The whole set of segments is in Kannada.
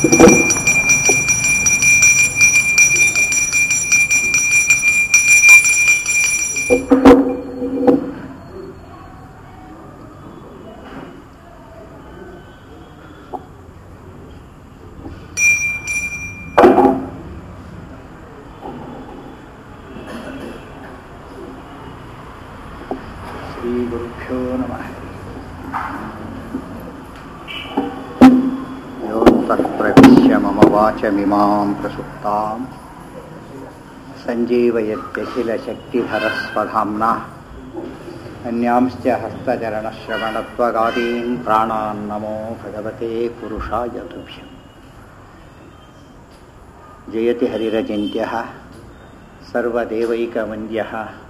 श्रीगुरुभ्यो नमः योऽन्तः प्रविश्य मम वाचमिमां प्रसुप्तां सञ्जीवयत्यखिलशक्तिधरस्वधाम्ना अन्यांश्च हस्तचरणश्रवणत्वगादीन् प्राणान् नमो भगवते पुरुषाय तुभ्यम् जयति हरिरचिन्त्यः सर्वदेवैकवन्द्यः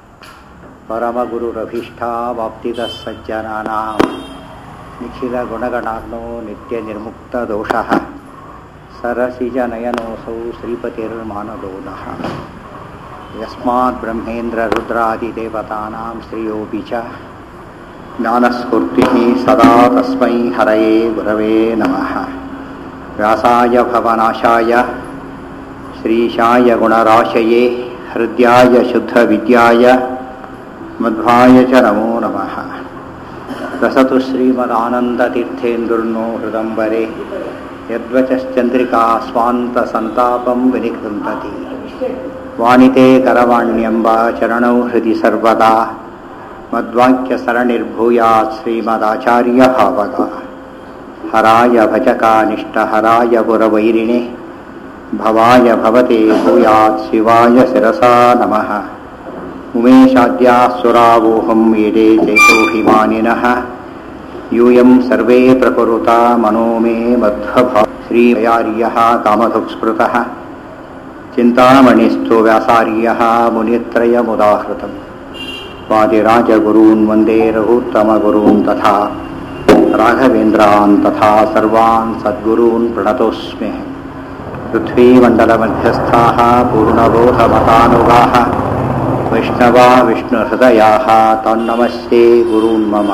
परमगुरुरभीष्टावाप्तितः सज्जनानां निखिलगुणगणार्णो नित्यनिर्मुक्तदोषः सरसिजनयनोऽसौ श्रीपतिर्मानदोदः यस्मात् ब्रह्मेन्द्ररुद्रादिदेवतानां श्रियोऽपि च ज्ञानस्फूर्तिः सदा तस्मै हरये गुरवे नमः व्यासाय भवनाशाय श्रीशाय गुणराशये हृद्याय शुद्धविद्याय मध्वाय च नमो नमः रसतु श्रीमदानन्दतीर्थेन्दुर्नो हृदम्बरे यद्वचश्चन्द्रिका स्वान्तसन्तापं विनिकृन्तति वाणिते करवाण्यम्ब चरणौ हृदि सर्वदा मद्वाक्यसरणिर्भूयात् श्रीमदाचार्यभावगा हराय भजकानिष्टहराय पुरवैरिणे भवाय भवते भूयात् शिवाय शिरसा नमः उमेशाद्याः सुरावोहं ईडे चेतो हिमानिनः यूयं सर्वे प्रकुरुता मनो मे मध्वभा श्रीयार्यः कामधुक्स्मृतः चिन्तामणिस्थो व्यासार्यः मुनित्रयमुदाहृतम् वादिराजगुरून् वन्दे रघुत्तमगुरून् तथा राघवेन्द्रान् तथा सर्वान् सद्गुरून् प्रणतोऽस्मि पृथ्वीमण्डलमध्यस्थाः पूर्णबोधमतानुगाः वैष्णवा विष्णुहृदयाः तन्नमस्ते गुरून् मम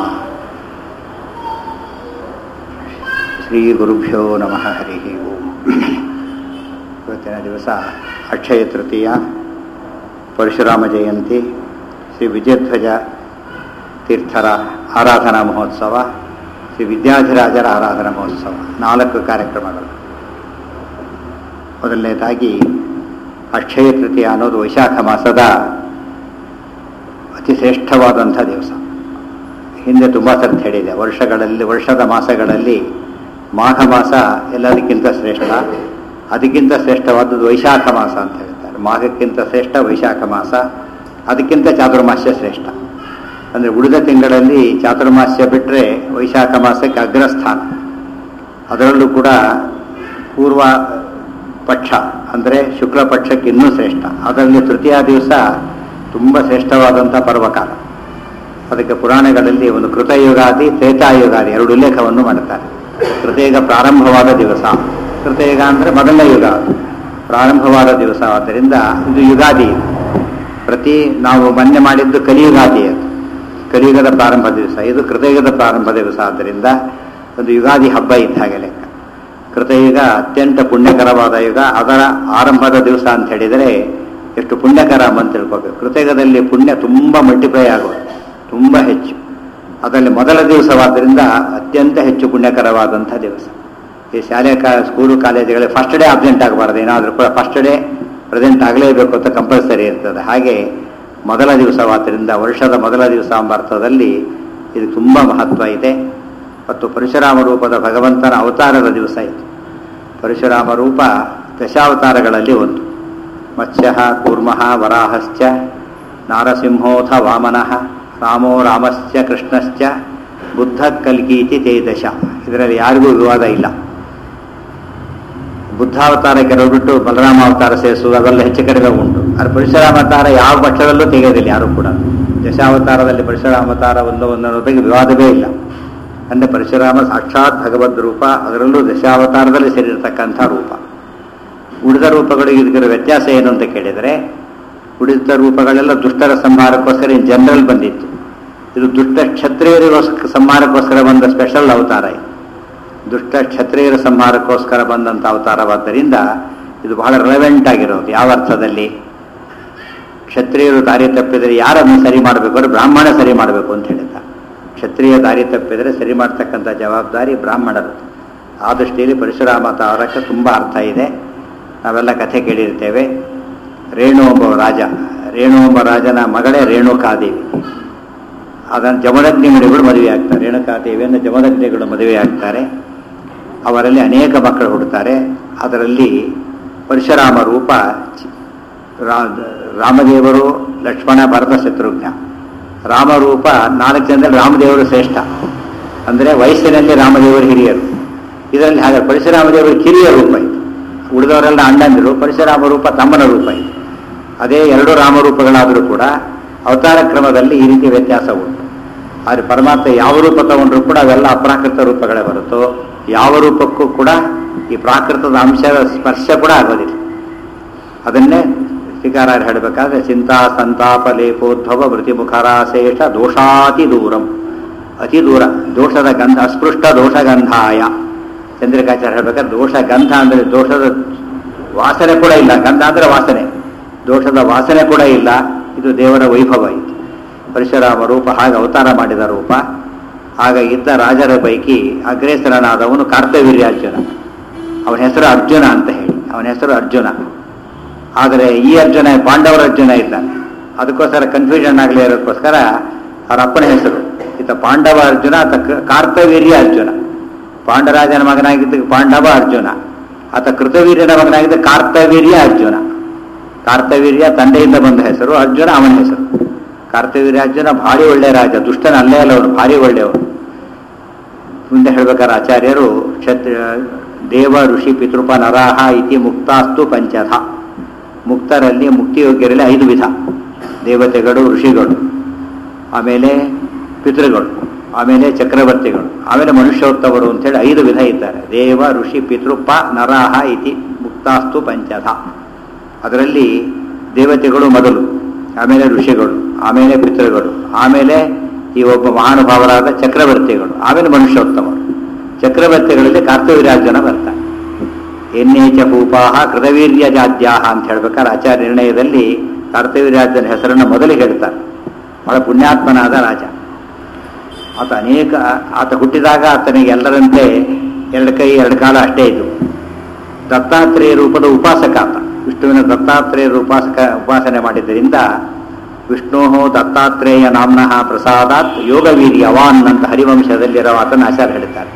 ಶ್ರೀಗುರುಭ್ಯೋ ನಮಃ ಹರಿ ಓಂ ಇವತ್ತಿನ ದಿವಸ ಅಕ್ಷಯ ತೃತೀಯ ಪರಶುರಾಮ ಜಯಂತಿ ಶ್ರೀ ವಿಜಯಧ್ವಜ ತೀರ್ಥರ ಆರಾಧನಾ ಮಹೋತ್ಸವ ಶ್ರೀ ವಿದ್ಯಾಧಿರಾಜರ ಆರಾಧನಾ ಮಹೋತ್ಸವ ನಾಲ್ಕು ಕಾರ್ಯಕ್ರಮಗಳು ಮೊದಲನೇದಾಗಿ ಅಕ್ಷಯ ತೃತೀಯ ಅನ್ನೋದು ವೈಶಾಖ ಮಾಸದ ಅತಿ ಶ್ರೇಷ್ಠವಾದಂಥ ದಿವಸ ಹಿಂದೆ ತುಂಬ ಸರ್ತಿ ಹೇಳಿದೆ ವರ್ಷಗಳಲ್ಲಿ ವರ್ಷದ ಮಾಸಗಳಲ್ಲಿ ಮಾಘ ಮಾಸ ಎಲ್ಲದಕ್ಕಿಂತ ಶ್ರೇಷ್ಠ ಅದಕ್ಕಿಂತ ಶ್ರೇಷ್ಠವಾದದ್ದು ವೈಶಾಖ ಮಾಸ ಅಂತ ಹೇಳ್ತಾರೆ ಮಾಘಕ್ಕಿಂತ ಶ್ರೇಷ್ಠ ವೈಶಾಖ ಮಾಸ ಅದಕ್ಕಿಂತ ಚಾತುರ್ಮಾಸ್ಯ ಶ್ರೇಷ್ಠ ಅಂದರೆ ಉಳಿದ ತಿಂಗಳಲ್ಲಿ ಚಾತುರ್ಮಾಸ್ಯ ಬಿಟ್ಟರೆ ವೈಶಾಖ ಮಾಸಕ್ಕೆ ಅಗ್ರಸ್ಥಾನ ಅದರಲ್ಲೂ ಕೂಡ ಪೂರ್ವ ಪಕ್ಷ ಅಂದರೆ ಶುಕ್ಲ ಪಕ್ಷಕ್ಕೆ ಇನ್ನೂ ಶ್ರೇಷ್ಠ ಅದರಲ್ಲಿ ತೃತೀಯ ದಿವಸ ತುಂಬ ಶ್ರೇಷ್ಠವಾದಂಥ ಪರ್ವಕಾಲ ಅದಕ್ಕೆ ಪುರಾಣಗಳಲ್ಲಿ ಒಂದು ಕೃತಯುಗಾದಿ ತ್ರೇತಾಯುಗಾದಿ ಎರಡು ಉಲ್ಲೇಖವನ್ನು ಮಾಡುತ್ತಾರೆ ಕೃತಯುಗ ಪ್ರಾರಂಭವಾದ ದಿವಸ ಕೃತಯುಗ ಅಂದರೆ ಮೊದಲನೇ ಯುಗ ಅದು ಪ್ರಾರಂಭವಾದ ದಿವಸ ಆದ್ದರಿಂದ ಇದು ಯುಗಾದಿ ಪ್ರತಿ ನಾವು ಮೊನ್ನೆ ಮಾಡಿದ್ದು ಕಲಿಯುಗಾದಿ ಅದು ಕಲಿಯುಗದ ಪ್ರಾರಂಭ ದಿವಸ ಇದು ಕೃತಯುಗದ ಪ್ರಾರಂಭ ದಿವಸ ಆದ್ದರಿಂದ ಒಂದು ಯುಗಾದಿ ಹಬ್ಬ ಇದ್ದ ಹಾಗೆ ಲೆಕ್ಕ ಕೃತಯುಗ ಅತ್ಯಂತ ಪುಣ್ಯಕರವಾದ ಯುಗ ಅದರ ಆರಂಭದ ದಿವಸ ಅಂತ ಹೇಳಿದರೆ ಎಷ್ಟು ಪುಣ್ಯಕರ ಅಂತ ತಿಳ್ಕೋಬೇಕು ಕೃತಯುಗದಲ್ಲಿ ಪುಣ್ಯ ತುಂಬ ಮಲ್ಟಿಪ್ಲೈ ಆಗೋದು ತುಂಬ ಹೆಚ್ಚು ಅದರಲ್ಲಿ ಮೊದಲ ದಿವಸವಾದ್ದರಿಂದ ಅತ್ಯಂತ ಹೆಚ್ಚು ಪುಣ್ಯಕರವಾದಂಥ ದಿವಸ ಈ ಶಾಲೆ ಕಾ ಸ್ಕೂಲು ಕಾಲೇಜುಗಳಲ್ಲಿ ಫಸ್ಟ್ ಡೇ ಅಬ್ಸೆಂಟ್ ಆಗಬಾರ್ದು ಏನಾದರೂ ಕೂಡ ಫಸ್ಟ್ ಡೇ ಪ್ರೆಸೆಂಟ್ ಆಗಲೇಬೇಕು ಅಂತ ಕಂಪಲ್ಸರಿ ಇರ್ತದೆ ಹಾಗೆ ಮೊದಲ ದಿವಸವಾದ್ದರಿಂದ ವರ್ಷದ ಮೊದಲ ದಿವಸ ಎಂಬ ಅರ್ಥದಲ್ಲಿ ಇದು ತುಂಬ ಮಹತ್ವ ಇದೆ ಮತ್ತು ಪರಶುರಾಮ ರೂಪದ ಭಗವಂತನ ಅವತಾರದ ದಿವಸ ಇದು ಪರಶುರಾಮ ರೂಪ ದಶಾವತಾರಗಳಲ್ಲಿ ಒಂದು ಮತ್ಸ್ಯ ಕೂರ್ಮಃ ವರಾಹಶ್ಚ ನಾರಸಿಂಹೋಥ ವಾಮನಃ ರಾಮೋ ರಾಮಶ್ಚ ಕೃಷ್ಣಶ್ಚ ಬುದ್ಧ ಕಲ್ಕೀತಿ ತೇ ದಶ ಇದರಲ್ಲಿ ಯಾರಿಗೂ ವಿವಾದ ಇಲ್ಲ ಬುದ್ಧಾವತಾರ ಕೆಲವು ಬಿಟ್ಟು ಬಲರಾಮ ಅವತಾರ ಸೇರಿಸುವುದು ಅವೆಲ್ಲ ಹೆಚ್ಚು ಕಡಿಮೆ ಉಂಟು ಆದರೆ ಪರಶುರಾಮ ಅವತಾರ ಯಾವ ಪಕ್ಷದಲ್ಲೂ ತೆಗೆಯೋದಿಲ್ಲ ಯಾರು ಕೂಡ ದಶಾವತಾರದಲ್ಲಿ ಪರಶುರಾಮ ಅವತಾರ ಒಂದು ಒಂದರ ಬಗ್ಗೆ ವಿವಾದವೇ ಇಲ್ಲ ಅಂದರೆ ಪರಶುರಾಮ ಸಾಕ್ಷಾತ್ ಭಗವದ್ ರೂಪ ಅದರಲ್ಲೂ ದಶಾವತಾರದಲ್ಲಿ ಸೇರಿರ್ತಕ್ಕಂಥ ರೂಪ ಉಳಿದ ರೂಪಗಳಿಗೆ ಇದಕ್ಕಿರೋ ವ್ಯತ್ಯಾಸ ಏನು ಅಂತ ಕೇಳಿದರೆ ಉಳಿದ ರೂಪಗಳೆಲ್ಲ ದುಷ್ಟರ ಸಂಹಾರಕ್ಕೋಸ್ಕರ ಇನ್ ಜನರಲ್ ಬಂದಿತ್ತು ಇದು ದುಷ್ಟ ಕ್ಷತ್ರಿಯರಿಗೋಸ್ಕರ ಸಂಹಾರಕ್ಕೋಸ್ಕರ ಬಂದ ಸ್ಪೆಷಲ್ ಅವತಾರ ಇದು ದುಷ್ಟ ಕ್ಷತ್ರಿಯರ ಸಂಹಾರಕ್ಕೋಸ್ಕರ ಬಂದಂಥ ಅವತಾರವಾದ್ದರಿಂದ ಇದು ಬಹಳ ರೆಲೆವೆಂಟ್ ಆಗಿರೋದು ಯಾವ ಅರ್ಥದಲ್ಲಿ ಕ್ಷತ್ರಿಯರು ದಾರಿ ತಪ್ಪಿದರೆ ಯಾರನ್ನು ಸರಿ ಮಾಡಬೇಕು ಅಂದರೆ ಬ್ರಾಹ್ಮಣ ಸರಿ ಮಾಡಬೇಕು ಅಂತ ಹೇಳಿದ್ದ ಕ್ಷತ್ರಿಯ ದಾರಿ ತಪ್ಪಿದರೆ ಸರಿ ಮಾಡ್ತಕ್ಕಂಥ ಜವಾಬ್ದಾರಿ ಬ್ರಾಹ್ಮಣರು ಆ ದೃಷ್ಟಿಯಲ್ಲಿ ಪರಶುರಾಮ ತಾವರಕ್ಕೆ ತುಂಬ ಅರ್ಥ ಇದೆ ನಾವೆಲ್ಲ ಕಥೆ ಕೇಳಿರ್ತೇವೆ ರೇಣು ಎಂಬ ರಾಜ ರೇಣು ಎಂಬ ರಾಜನ ಮಗಳೇ ರೇಣುಕಾದೇವಿ ಅದನ್ನು ಜಮದಗ್ನಿ ಮುನಿಗಳು ಮದುವೆ ಆಗ್ತಾರೆ ರೇಣುಕಾದೇವಿಯನ್ನು ಜಮದಗ್ನಿಗಳು ಮದುವೆ ಆಗ್ತಾರೆ ಅವರಲ್ಲಿ ಅನೇಕ ಮಕ್ಕಳು ಹುಡ್ತಾರೆ ಅದರಲ್ಲಿ ಪರಶುರಾಮ ರೂಪ ಚಿ- ರಾ- ರಾಮದೇವರು ಲಕ್ಷ್ಮಣ ಭರತ ಶತ್ರುಘ್ನ ರಾಮರೂಪ ನಾಲ್ಕು ಜನದಲ್ಲಿ ರಾಮದೇವರು ಶ್ರೇಷ್ಠ ಅಂದರೆ ವಯಸ್ಸಿನಲ್ಲಿ ರಾಮದೇವರು ಹಿರಿಯರು ಇದರಲ್ಲಿ ಹಾಗೆ ಪರಶುರಾಮದೇವರು ಕಿರಿಯ ರೂಪ ಇದು ಉಳಿದವರೆಲ್ಲ ಅಣ್ಣಂದಿರು ಪರಶುರಾಮ ರೂಪ ತಮ್ಮನ ರೂಪ ಇದು ಅದೇ ಎರಡು ರಾಮರೂಪಗಳಾದರೂ ಕೂಡ ಅವತಾರ ಕ್ರಮದಲ್ಲಿ ಈ ರೀತಿ ವ್ಯತ್ಯಾಸ ಉಂಟು ಆದರೆ ಪರಮಾತ್ಮ ಯಾವ ರೂಪ ತಗೊಂಡ್ರೂ ಕೂಡ ಅವೆಲ್ಲ ಅಪ್ರಾಕೃತ ರೂಪಗಳೇ ಹೊರತು ಯಾವ ರೂಪಕ್ಕೂ ಕೂಡ ಈ ಪ್ರಾಕೃತದ ಅಂಶದ ಸ್ಪರ್ಶ ಕೂಡ ಆಗೋದಿಲ್ಲ ಅದನ್ನೇ ಶಿಕಾರಾರು ಹೇಳಬೇಕಾದ್ರೆ ಚಿಂತಾ ಸಂತಾಪ ಲೇಪೋದ್ಭವ ವೃತ್ತಿಮುಖರಾಶೇಷ ದೋಷಾತಿ ದೂರಂ ಅತಿ ದೂರ ದೋಷದ ಗಂಧ ಅಸ್ಪೃಷ್ಟ ದೋಷಗಂಧಾಯ ಚಂದ್ರಿಕಾಚಾರ್ಯ ಹೇಳ್ಬೇಕಾದ್ರೆ ದೋಷ ಗಂಧ ಅಂದರೆ ದೋಷದ ವಾಸನೆ ಕೂಡ ಇಲ್ಲ ಗಂಧ ಅಂದರೆ ವಾಸನೆ ದೋಷದ ವಾಸನೆ ಕೂಡ ಇಲ್ಲ ಇದು ದೇವರ ವೈಭವ ಇದು ಪರಶುರಾಮ ರೂಪ ಹಾಗೆ ಅವತಾರ ಮಾಡಿದ ರೂಪ ಆಗ ಇದ್ದ ರಾಜರ ಪೈಕಿ ಅಗ್ರೇಸರನಾದವನು ಕಾರ್ತವೀರ್ಯಾರ್ಜುನ ಅವನ ಹೆಸರು ಅರ್ಜುನ ಅಂತ ಹೇಳಿ ಅವನ ಹೆಸರು ಅರ್ಜುನ ಆದರೆ ಈ ಅರ್ಜುನ ಪಾಂಡವರ ಅರ್ಜುನ ಇದ್ದಾನೆ ಅದಕ್ಕೋಸ್ಕರ ಕನ್ಫ್ಯೂಷನ್ ಆಗಲಿ ಇರೋಕ್ಕೋಸ್ಕರ ಅವರ ಅಪ್ಪನ ಹೆಸರು ಈತ ಪಾಂಡವ ಅರ್ಜುನ ಆತ ಕ- ಕಾರ್ತವೀರ್ಯ ಅರ್ಜುನ ಪಾಂಡರಾಜನ ಮಗನಾಗಿದ್ದ ಪಾಂಡವ ಅರ್ಜುನ ಆತ ಕೃತವೀರ್ಯನ ಮಗನಾಗಿದ್ದ ಕಾರ್ತವೀರ್ಯ ಅರ್ಜುನ ಕಾರ್ತವೀರ್ಯ ತಂದೆಯಿಂದ ಬಂದ ಹೆಸರು ಅರ್ಜುನ ಅವನ ಹೆಸರು ಕಾರ್ತವೀರ್ಯ ಅರ್ಜುನ ಭಾರಿ ಒಳ್ಳೆಯ ರಾಜ ದುಷ್ಟನ ಅಲ್ಲೇ ಅಲ್ಲ ಅವನು ಭಾರಿ ಒಳ್ಳೆಯವರು ಮುಂದೆ ಹೇಳ್ಬೇಕಾದ್ರೆ ಆಚಾರ್ಯರು ಕ್ಷತ್ರ ದೇವ ಋಷಿ ಪಿತೃಪ ನರಾಹ ಇತಿ ಮುಕ್ತಾಸ್ತು ಪಂಚಧ ಮುಕ್ತರಲ್ಲಿ ಮುಕ್ತಿಯೋಗ್ಯರಲ್ಲಿ ಐದು ವಿಧ ದೇವತೆಗಳು ಋಷಿಗಳು ಆಮೇಲೆ ಪಿತೃಗಳು ಆಮೇಲೆ ಚಕ್ರವರ್ತಿಗಳು ಆಮೇಲೆ ಮನುಷ್ಯೋತ್ತಮರು ಅಂತೇಳಿ ಐದು ವಿಧ ಇದ್ದಾರೆ ದೇವ ಋಷಿ ಪಿತೃಪ ನರಾಹ ಇತಿ ಮುಕ್ತಾಸ್ತು ಪಂಚಧ ಅದರಲ್ಲಿ ದೇವತೆಗಳು ಮೊದಲು ಆಮೇಲೆ ಋಷಿಗಳು ಆಮೇಲೆ ಪಿತೃಗಳು ಆಮೇಲೆ ಈ ಒಬ್ಬ ಮಹಾನುಭಾವರಾದ ಚಕ್ರವರ್ತಿಗಳು ಆಮೇಲೆ ಮನುಷ್ಯೋತ್ತಮರು ಚಕ್ರವರ್ತಿಗಳಲ್ಲಿ ಕಾರ್ತವೀರ್ಯಾರ್ಜುನ ಬರ್ತಾರೆ ಎನ್ನೇಚ ಭೂಪಾಹ ಕೃತವೀರ್ಯ ಜಾದ್ಯಾಹ ಅಂತ ಹೇಳ್ಬೇಕಾದ್ರೆ ಆಚಾರ್ಯ ನಿರ್ಣಯದಲ್ಲಿ ಕಾರ್ತವೀರ್ಯಾರ್ಜುನ ಹೆಸರನ್ನು ಮೊದಲು ಹೇಳ್ತಾರೆ ಬಹಳ ಪುಣ್ಯಾತ್ಮನಾದ ರಾಜ ಆತ ಅನೇಕ ಆತ ಹುಟ್ಟಿದಾಗ ಆತನಿಗೆ ಎಲ್ಲರಂತೆ ಎರಡು ಕೈ ಎರಡು ಕಾಲ ಅಷ್ಟೇ ಇದ್ದು ದತ್ತಾತ್ರೇಯ ರೂಪದ ಉಪಾಸಕ ಆತ ವಿಷ್ಣುವಿನ ದತ್ತಾತ್ರೇಯ ಉಪಾಸಕ ಉಪಾಸನೆ ಮಾಡಿದ್ದರಿಂದ ವಿಷ್ಣು ದತ್ತಾತ್ರೇಯ ನಾಮ್ನಃ ಪ್ರಸಾದಾತ್ ಯೋಗವೀರ್ಯವಾನ್ ಅಂತ ಹರಿವಂಶದಲ್ಲಿರೋ ಆತನ ಆಚಾರ್ಯ ಹೇಳ್ತಾರೆ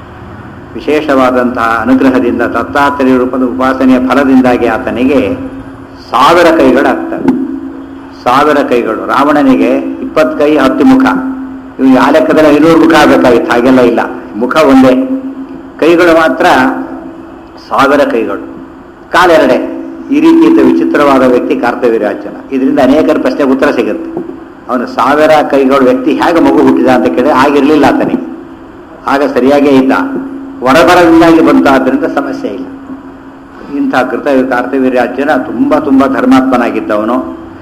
ವಿಶೇಷವಾದಂತಹ ಅನುಗ್ರಹದಿಂದ ದತ್ತಾತ್ರೇಯ ರೂಪದ ಉಪಾಸನೆಯ ಫಲದಿಂದಾಗಿ ಆತನಿಗೆ ಸಾವಿರ ಕೈಗಳಾಗ್ತವೆ ಸಾವಿರ ಕೈಗಳು ರಾವಣನಿಗೆ ಇಪ್ಪತ್ತು ಕೈ ಹತ್ತು ಮುಖ ಇವು ಆ ಲೆಕ್ಕದಲ್ಲಿ ಐನೂರು ಮುಖ ಆಗಬೇಕಾಗಿತ್ತು ಹಾಗೆಲ್ಲ ಇಲ್ಲ ಮುಖ ಒಂದೇ ಕೈಗಳು ಮಾತ್ರ ಸಾವಿರ ಕೈಗಳು ಕಾಲೆರಡೆ ಈ ರೀತಿ ಇದ್ದ ವಿಚಿತ್ರವಾದ ವ್ಯಕ್ತಿ ಕಾರ್ತವೀರ್ಯಾರ್ಜುನ ಇದರಿಂದ ಅನೇಕರ ಪ್ರಶ್ನೆಗೆ ಉತ್ತರ ಸಿಗುತ್ತೆ ಅವನು ಸಾವಿರ ಕೈಗಳು ವ್ಯಕ್ತಿ ಹೇಗೆ ಮಗು ಹುಟ್ಟಿದ ಅಂತ ಕೇಳಿದ್ರೆ ಆಗಿರಲಿಲ್ಲ ಆತನಿಗೆ ಆಗ ಸರಿಯಾಗೇ ಇದ್ದ ಹೊರಬರದಿಂದಾಗಿ ಬಂತು ಆದ್ದರಿಂದ ಸಮಸ್ಯೆ ಇಲ್ಲ ಇಂಥ ಕೃತ ಕಾರ್ತವೀರ್ಯಾರ್ಜುನ ತುಂಬ ತುಂಬ ಧರ್ಮಾತ್ಮನಾಗಿದ್ದವನು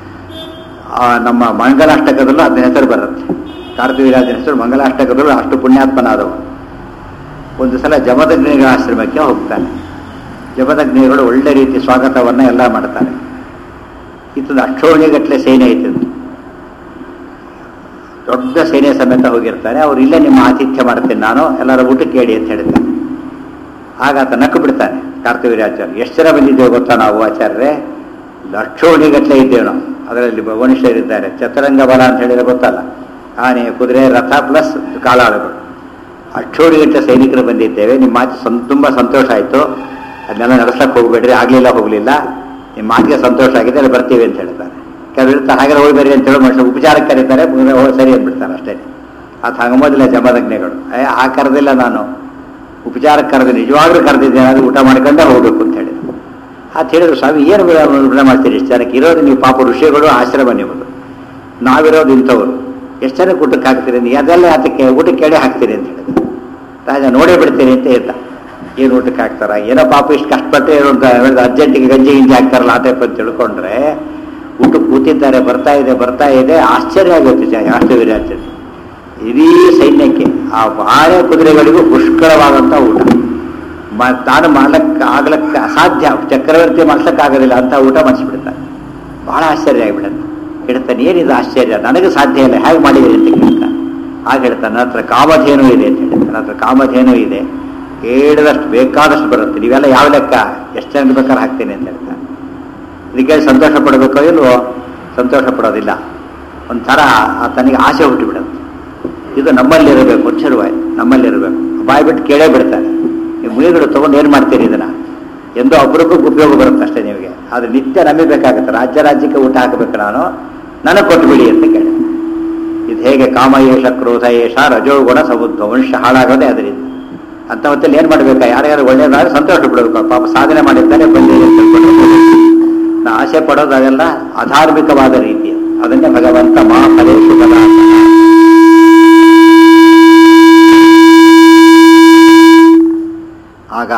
ಆ ನಮ್ಮ ಮಂಗಲಾಷ್ಟಕದಲ್ಲೂ ಅದನ್ನ ಹೆಸರು ಬರುತ್ತೆ ಕಾರ್ತವೀರ್ಯಾರ್ಜುನ ಹೆಸರು ಮಂಗಲಾಷ್ಟಕದಲ್ಲೂ ಅಷ್ಟು ಪುಣ್ಯಾತ್ಮನಾದವನು ಒಂದು ಸಲ ಜಮದಗ್ನಿಗಳ ಆಶ್ರಮಕ್ಕೆ ಹೋಗ್ತಾನೆ ಜಮದಗ್ನಿಗಳು ಒಳ್ಳೆ ರೀತಿ ಸ್ವಾಗತವನ್ನು ಎಲ್ಲ ಮಾಡ್ತಾರೆ ಇತ್ತದ ಅಕ್ಷೋಣಿಗಟ್ಟಲೆ ಸೇನೆ ಇತ್ತಿದ್ದು ದೊಡ್ಡ ಸೇನೆ ಸಮೇತ ಹೋಗಿರ್ತಾರೆ ಅವ್ರು ಇಲ್ಲೇ ನಿಮ್ಮ ಆತಿಥ್ಯ ಮಾಡ್ತೀನಿ ನಾನು ಎಲ್ಲರ ಊಟಕ್ಕೆ ಕೇಳಿ ಅಂತ ಹೇಳಿದ್ದಾನೆ ಆಗ ಆತ ನಕ್ಕು ಬಿಡ್ತಾನೆ ಕಾರ್ತವೀರ್ಯಾಚಾರ್ಯ ಎಷ್ಟು ಜನ ಬಂದಿದ್ದೇವೆ ಗೊತ್ತಾ ನಾವು ಆಚಾರ್ಯರೇ ಲಕ್ಷೋಣಿಗಟ್ಟಲೆ ಇದ್ದೇವೆ ನಾವು ಅದರಲ್ಲಿ ಮನುಷ್ಯರಿದ್ದಾರೆ ಚತುರಂಗ ಬಲ ಅಂತ ಹೇಳಿದ್ರೆ ಗೊತ್ತಲ್ಲ ಆನೆ ಕುದುರೆ ರಥ ಪ್ಲಸ್ ಕಾಲಾಳುಗಳು ಅಕ್ಷೋಣಿಗಟ್ಟಲೆ ಸೈನಿಕರು ಬಂದಿದ್ದೇವೆ ನಿಮ್ಮ ಮಾತು ಸಂ ತುಂಬ ಸಂತೋಷ ಆಯಿತು ಅದನ್ನೆಲ್ಲ ನಡೆಸಕ್ಕೆ ಹೋಗ್ಬೇಡ್ರಿ ಆಗಲಿಲ್ಲ ಹೋಗಲಿಲ್ಲ ನಿಮ್ಮ ಮಾತಿಗೆ ಸಂತೋಷ ಆಗಿದೆ ಅಲ್ಲಿ ಬರ್ತೀವಿ ಅಂತ ಹೇಳ್ತಾರೆ ಕೆಲವರು ಇರ್ತಾರೆ ಹಾಗೆ ಹೋಗಿ ಬರ್ರಿ ಅಂತ ಹೇಳಿ ಮನುಷ್ಯ ಉಪಚಾರಕ್ಕೆ ಕರೀತಾರೆ ಮುಂದೆ ಹೋಗಿ ಸರಿ ಅಂದ್ಬಿಡ್ತಾರೆ ಅಷ್ಟೇ ಅದು ಹಂಗಂಬೋದಿಲ್ಲ ಜಮದಗ್ನಿಗಳು ಏ ಆ ಕರೆದಿಲ್ಲ ನಾನು ಉಪಚಾರಕ್ಕೆ ಕರೆದು ನಿಜವಾಗ್ಲೂ ಕರೆದಿದ್ದೇನೆ ಅದು ಊಟ ಮಾಡ್ಕೊಂಡೇ ಹೋಗ್ಬೇಕು ಅಂತ ಹೇಳಿದ್ರು ಅಂತ ಹೇಳಿದ್ರು ಸ್ವಾಮಿ ಏನು ಊಟ ಮಾಡ್ತೀರಿ ಇಷ್ಟು ಜನಕ್ಕೆ ಇರೋದು ನೀವು ಪಾಪ ಋಷಿಗಳು ಆಶ್ರಮ ನಿಮ್ಮದು ನಾವಿರೋದು ಇಂಥವ್ರು ಎಷ್ಟು ಜನಕ್ಕೆ ಊಟಕ್ಕೆ ಹಾಕ್ತೀರಿ ನೀವು ಅದೆಲ್ಲ ಅದಕ್ಕೆ ಊಟಕ್ಕೆ ಕೇಳಿ ಹಾಕ್ತೀರಿ ಅಂತ ಹೇಳಿದ್ರು ರಾಜ ನೋಡೇ ಬಿಡ್ತೀನಿ ಅಂತ ಇದ್ದ ಏನು ಊಟಕ್ಕೆ ಹಾಕ್ತಾರ ಏನೋ ಪಾಪ ಇಷ್ಟು ಕಷ್ಟಪಟ್ಟು ಏನೋ ಅಂತ ಹೇಳಿದ್ರೆ ಅರ್ಜೆಂಟಿಗೆ ಗಂಜಿ ಗಿಂಜಿ ಹಾಕ್ತಾರಲ್ಲ ಆ ಟೈಪ್ ಅಂತ ತಿಳ್ಕೊಂಡ್ರೆ ಊಟಕ್ಕೆ ಕೂತಿದ್ದಾರೆ ಬರ್ತಾ ಇದೆ ಬರ್ತಾ ಇದೆ ಆಶ್ಚರ್ಯ ಆಗುತ್ತೆ ಆಶ್ಚರ್ಯ ಆಶ್ಚರ್ಯ ಇಡೀ ಸೈನ್ಯಕ್ಕೆ ಆ ಆನೆ ಕುದುರೆಗಳಿಗೂ ಪುಷ್ಕಳವಾದಂಥ ಊಟ ಮ ತಾನು ಮಾಡ್ಲಕ್ಕೆ ಆಗ್ಲಕ್ಕೆ ಅಸಾಧ್ಯ ಚಕ್ರವರ್ತಿ ಮಾಡ್ಸಕ್ಕಾಗೋದಿಲ್ಲ ಅಂತ ಊಟ ಮಾಡಿಸ್ಬಿಡ್ತಾನೆ ಬಹಳ ಆಶ್ಚರ್ಯ ಆಗಿಬಿಡುತ್ತೆ ಹೇಳ್ತಾನೆ ಏನಿದು ಆಶ್ಚರ್ಯ ನನಗೆ ಸಾಧ್ಯ ಇಲ್ಲ ಹೇಗೆ ಮಾಡಿದ್ದೀರಿ ಅಂತ ಕೇಳ್ತಾನೆ ಆಗ ಹೇಳ್ತಾನೆ ನನ್ನ ಹತ್ರ ಕಾಮಧೇನು ಇದೆ ಅಂತ ಹೇಳ್ತಾನೆ ನನ್ನ ಹತ್ರ ಕಾಮಧೇನು ಇದೆ ಕೇಳಿದಷ್ಟು ಬೇಕಾದಷ್ಟು ಬರುತ್ತೆ ನೀವೆಲ್ಲ ಯಾವ ಲೆಕ್ಕ ಎಷ್ಟು ಜನ ಬೇಕಾದ್ರೆ ಹಾಕ್ತೀನಿ ಅಂತ ಹೇಳ್ತಾನೆ ಇದಕ್ಕೆ ಸಂತೋಷ ಪಡಬೇಕೋ ಇಲ್ವೋ ಸಂತೋಷ ಪಡೋದಿಲ್ಲ ಒಂಥರ ತನಗೆ ಆಸೆ ಹುಟ್ಟಿಬಿಡುತ್ತೆ ಇದು ನಮ್ಮಲ್ಲಿರಬೇಕು ಹುಚ್ಚರುವಾಯ್ ನಮ್ಮಲ್ಲಿರಬೇಕು ಬಾಯ್ ಬಿಟ್ಟು ಕೇಳೇ ಬಿಡ್ತಾರೆ ನೀವು ಮುನಿಗಳು ತೊಗೊಂಡು ಏನು ಮಾಡ್ತೀರಿ ಇದನ್ನ ಎಂದೋ ಒಬ್ರಿಗೂ ಉಪಯೋಗ ಬರುತ್ತೆ ಅಷ್ಟೇ ನಿಮಗೆ ಆದರೆ ನಿತ್ಯ ನಮಗೆ ಬೇಕಾಗುತ್ತೆ ರಾಜ್ಯ ರಾಜ್ಯಕ್ಕೆ ಊಟ ಹಾಕಬೇಕು ನಾನು ನನಗೆ ಕೊಟ್ಬಿಡಿ ಅಂತ ಕೇಳಿ ಇದು ಹೇಗೆ ಕಾಮ ಏಷ ಕ್ರೋಧ ಏಷ ರಜೋಗುಣ ಸಮುದ್ರ ವಂಶ ಹಾಳಾಗೋದೇ ಅದರಿಂದ ಅಂತ ಹೊತ್ತಲ್ಲಿ ಏನು ಮಾಡಬೇಕಾ ಯಾರ್ಯಾರು ಒಳ್ಳೆಯದಾದ್ರೆ ಸಂತೋಷ ಬಿಡಬೇಕು ಪಾಪ ಸಾಧನೆ ಮಾಡಿದ್ದಾರೆ ಬಂದಿ ಅಂತ ತಿಳ್ಕೊಂಡು ನಾ ಆಸೆ ಪಡೋದು ಅದೆಲ್ಲ ಅಧಾರ್ಮಿಕವಾದ ರೀತಿ ಅದನ್ನೇ ಭಗವಂತ ಮಾ ಫಲೇಶು ಪದಾರ್ಥ ಆಗ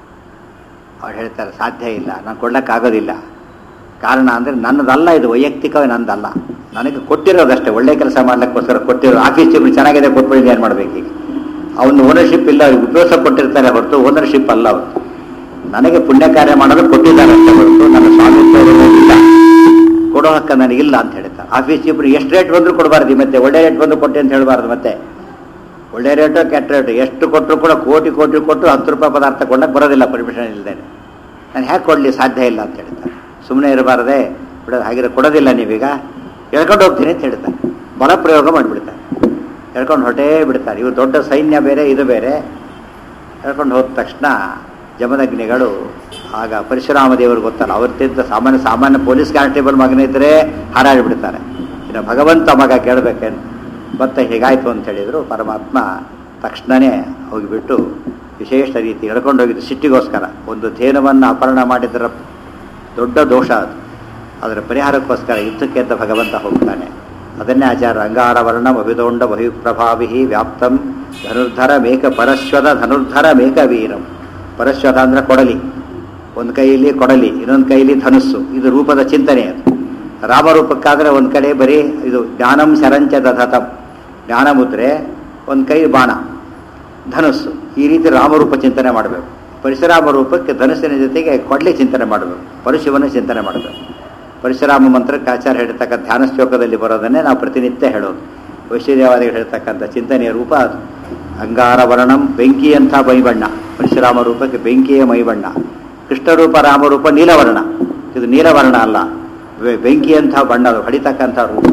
ಅವ್ರು ಹೇಳ್ತಾರೆ ಸಾಧ್ಯ ಇಲ್ಲ ನಾನು ಕೊಡ್ಲಿಕ್ಕಾಗೋದಿಲ್ಲ ಕಾರಣ ಅಂದರೆ ನನ್ನದಲ್ಲ ಇದು ವೈಯಕ್ತಿಕವೇ ನಂದಲ್ಲ ನನಗೆ ಕೊಟ್ಟಿರೋದಷ್ಟೇ ಒಳ್ಳೆ ಕೆಲಸ ಮಾಡ್ಲಿಕ್ಕೋಸ್ಕರ ಕೊಟ್ಟಿರೋ ಆಫೀಸ್ ಚೀಫ್ ಚೆನ್ನಾಗಿದೆ ಕೊಟ್ಬಿಡಿ ಏನು ಮಾಡ್ಬೇಕು ಈಗ ಅವನು ಓನರ್ಶಿಪ್ ಇಲ್ಲ ಅವ್ರಿಗೆ ಉಪಯೋಗ ಕೊಟ್ಟಿರ್ತಾರೆ ಹೊರತು ಓನರ್ಶಿಪ್ ಅಲ್ಲ ಅವರು ನನಗೆ ಪುಣ್ಯ ಕಾರ್ಯ ಮಾಡೋದು ಕೊಟ್ಟಿದ್ದಾರೆ ಅಷ್ಟೇ ಹೊರತು ನನ್ನ ಸ್ವಾಮಿತ್ವ ಇಲ್ಲ ಕೊಡೋ ಹಕ್ಕ ನನಗಿಲ್ಲ ಅಂತ ಹೇಳ್ತಾರೆ ಆಫೀಸ್ ಚೀಫ್ರು ಎಷ್ಟು ರೇಟ್ ಬಂದರೂ ಕೊಡಬಾರ್ದು ಮತ್ತೆ ಒಳ್ಳೆ ರೇಟ್ ಬಂದು ಕೊಟ್ಟೆ ಅಂತ ಹೇಳಬಾರ್ದು ಮತ್ತೆ ಒಳ್ಳೆ ರೇಟು ಕೆಟ್ಟ ರೇಟು ಎಷ್ಟು ಕೊಟ್ಟರು ಕೂಡ ಕೋಟಿ ಕೋಟಿ ಕೊಟ್ಟು ಹತ್ತು ರೂಪಾಯಿ ಪದಾರ್ಥ ಕೊಡಕ್ಕೆ ಬರೋದಿಲ್ಲ ಪರ್ಮಿಷನ್ ಇಲ್ಲದೇನೆ ನಾನು ಹೇಗೆ ಕೊಡಲಿ ಸಾಧ್ಯ ಇಲ್ಲ ಅಂತ ಹೇಳ್ತಾರೆ ಸುಮ್ಮನೆ ಇರಬಾರ್ದೆ ಬಿಡೋದು ಹಾಗಿದ್ರೆ ಕೊಡೋದಿಲ್ಲ ನೀವೀಗ ಹೇಳ್ಕೊಂಡು ಹೋಗ್ತೀನಿ ಅಂತ ಹೇಳ್ತಾರೆ ಬಲ ಪ್ರಯೋಗ ಮಾಡಿಬಿಡ್ತಾರೆ ಹೇಳ್ಕೊಂಡು ಹೊಟ್ಟೇ ಬಿಡ್ತಾರೆ ಇವು ದೊಡ್ಡ ಸೈನ್ಯ ಬೇರೆ ಇದು ಬೇರೆ ಹೇಳ್ಕೊಂಡು ಹೋದ ತಕ್ಷಣ ಜಮದಗ್ನಿಗಳು ಆಗ ಪರಶುರಾಮ ದೇವರು ಗೊತ್ತಲ್ಲ ಅವತ್ತಿದ್ದ ಸಾಮಾನ್ಯ ಸಾಮಾನ್ಯ ಪೊಲೀಸ್ ಕಾನ್ಸ್ಟೇಬಲ್ ಮಗನಿದ್ರೆ ಹಾರಾಡಿಬಿಡ್ತಾರೆ ಇನ್ನು ಭಗವಂತ ಮಗ ಕೇಳಬೇಕೇನು ಮತ್ತೆ ಹೇಗಾಯ್ತು ಅಂತ ಹೇಳಿದರು ಪರಮಾತ್ಮ ತಕ್ಷಣವೇ ಹೋಗಿಬಿಟ್ಟು ವಿಶೇಷ ರೀತಿ ಎಳ್ಕೊಂಡು ಹೋಗಿದ್ದು ಸಿಟ್ಟಿಗೋಸ್ಕರ ಒಂದು ಧೇನುವನ್ನು ಅಪಹರಣ ಮಾಡಿದರ ದೊಡ್ಡ ದೋಷ ಅದು ಅದರ ಪರಿಹಾರಕ್ಕೋಸ್ಕರ ಯುದ್ಧಕ್ಕೆ ಅಂತ ಭಗವಂತ ಹೋಗ್ತಾನೆ ಅದನ್ನೇ ಆಚಾರ ಅಂಗಾರ ವರ್ಣ ಅಭಿದೋಂಡ ಬಹಿಪ್ರಭಾವಿ ವ್ಯಾಪ್ತಂ ಧನುರ್ಧರ ಮೇಕ ಪರಶ್ವದ ಧನುರ್ಧರ ಮೇಕ ವೀರಂ ಪರಶ್ವದ ಅಂದ್ರೆ ಕೊಡಲಿ ಒಂದು ಕೈಯಲ್ಲಿ ಕೊಡಲಿ ಇನ್ನೊಂದು ಕೈಯಲ್ಲಿ ಧನುಸ್ಸು ಇದು ರೂಪದ ಚಿಂತನೆ ಅದು ರಾಮರೂಪಕ್ಕಾದರೆ ಒಂದು ಕಡೆ ಬರೀ ಇದು ಜ್ಞಾನಂ ಶರಂಚ ದಧತಂ ಜ್ಞಾನ ಮುದ್ರೆ ಒಂದು ಕೈ ಬಾಣ ಧನುಸ್ಸು ಈ ರೀತಿ ರಾಮರೂಪ ಚಿಂತನೆ ಮಾಡಬೇಕು ಪರಶುರಾಮ ರೂಪಕ್ಕೆ ಧನುಸ್ಸಿನ ಜೊತೆಗೆ ಕೊಡ್ಲಿ ಚಿಂತನೆ ಮಾಡಬೇಕು ಪರಶುವನ್ನು ಚಿಂತನೆ ಮಾಡಬೇಕು ಪರಶುರಾಮ ಮಂತ್ರಕ್ಕೆ ಆಚಾರ ಹೇಳ್ತಕ್ಕಂಥ ಧ್ಯಾನ ಶ್ಲೋಕದಲ್ಲಿ ಬರೋದನ್ನೇ ನಾವು ಪ್ರತಿನಿತ್ಯ ಹೇಳೋದು ವೈಶ್ವರ್ಯವಾದಿಗಳು ಹೇಳ್ತಕ್ಕಂಥ ಚಿಂತನೆಯ ರೂಪ ಅದು ಅಂಗಾರ ವರ್ಣಂ ಬೆಂಕಿಯಂಥ ಮೈಬಣ್ಣ ಪರಶುರಾಮ ರೂಪಕ್ಕೆ ಬೆಂಕಿಯ ಮೈಬಣ್ಣ ಕೃಷ್ಣರೂಪ ರಾಮರೂಪ ನೀಲವರ್ಣ ಇದು ನೀಲವರ್ಣ ಅಲ್ಲ ಬೆ- ಬೆಂಕಿಯಂಥ ಬಣ್ಣ ಅದು ಹೊಡಿತಕ್ಕಂಥ ರೂಪ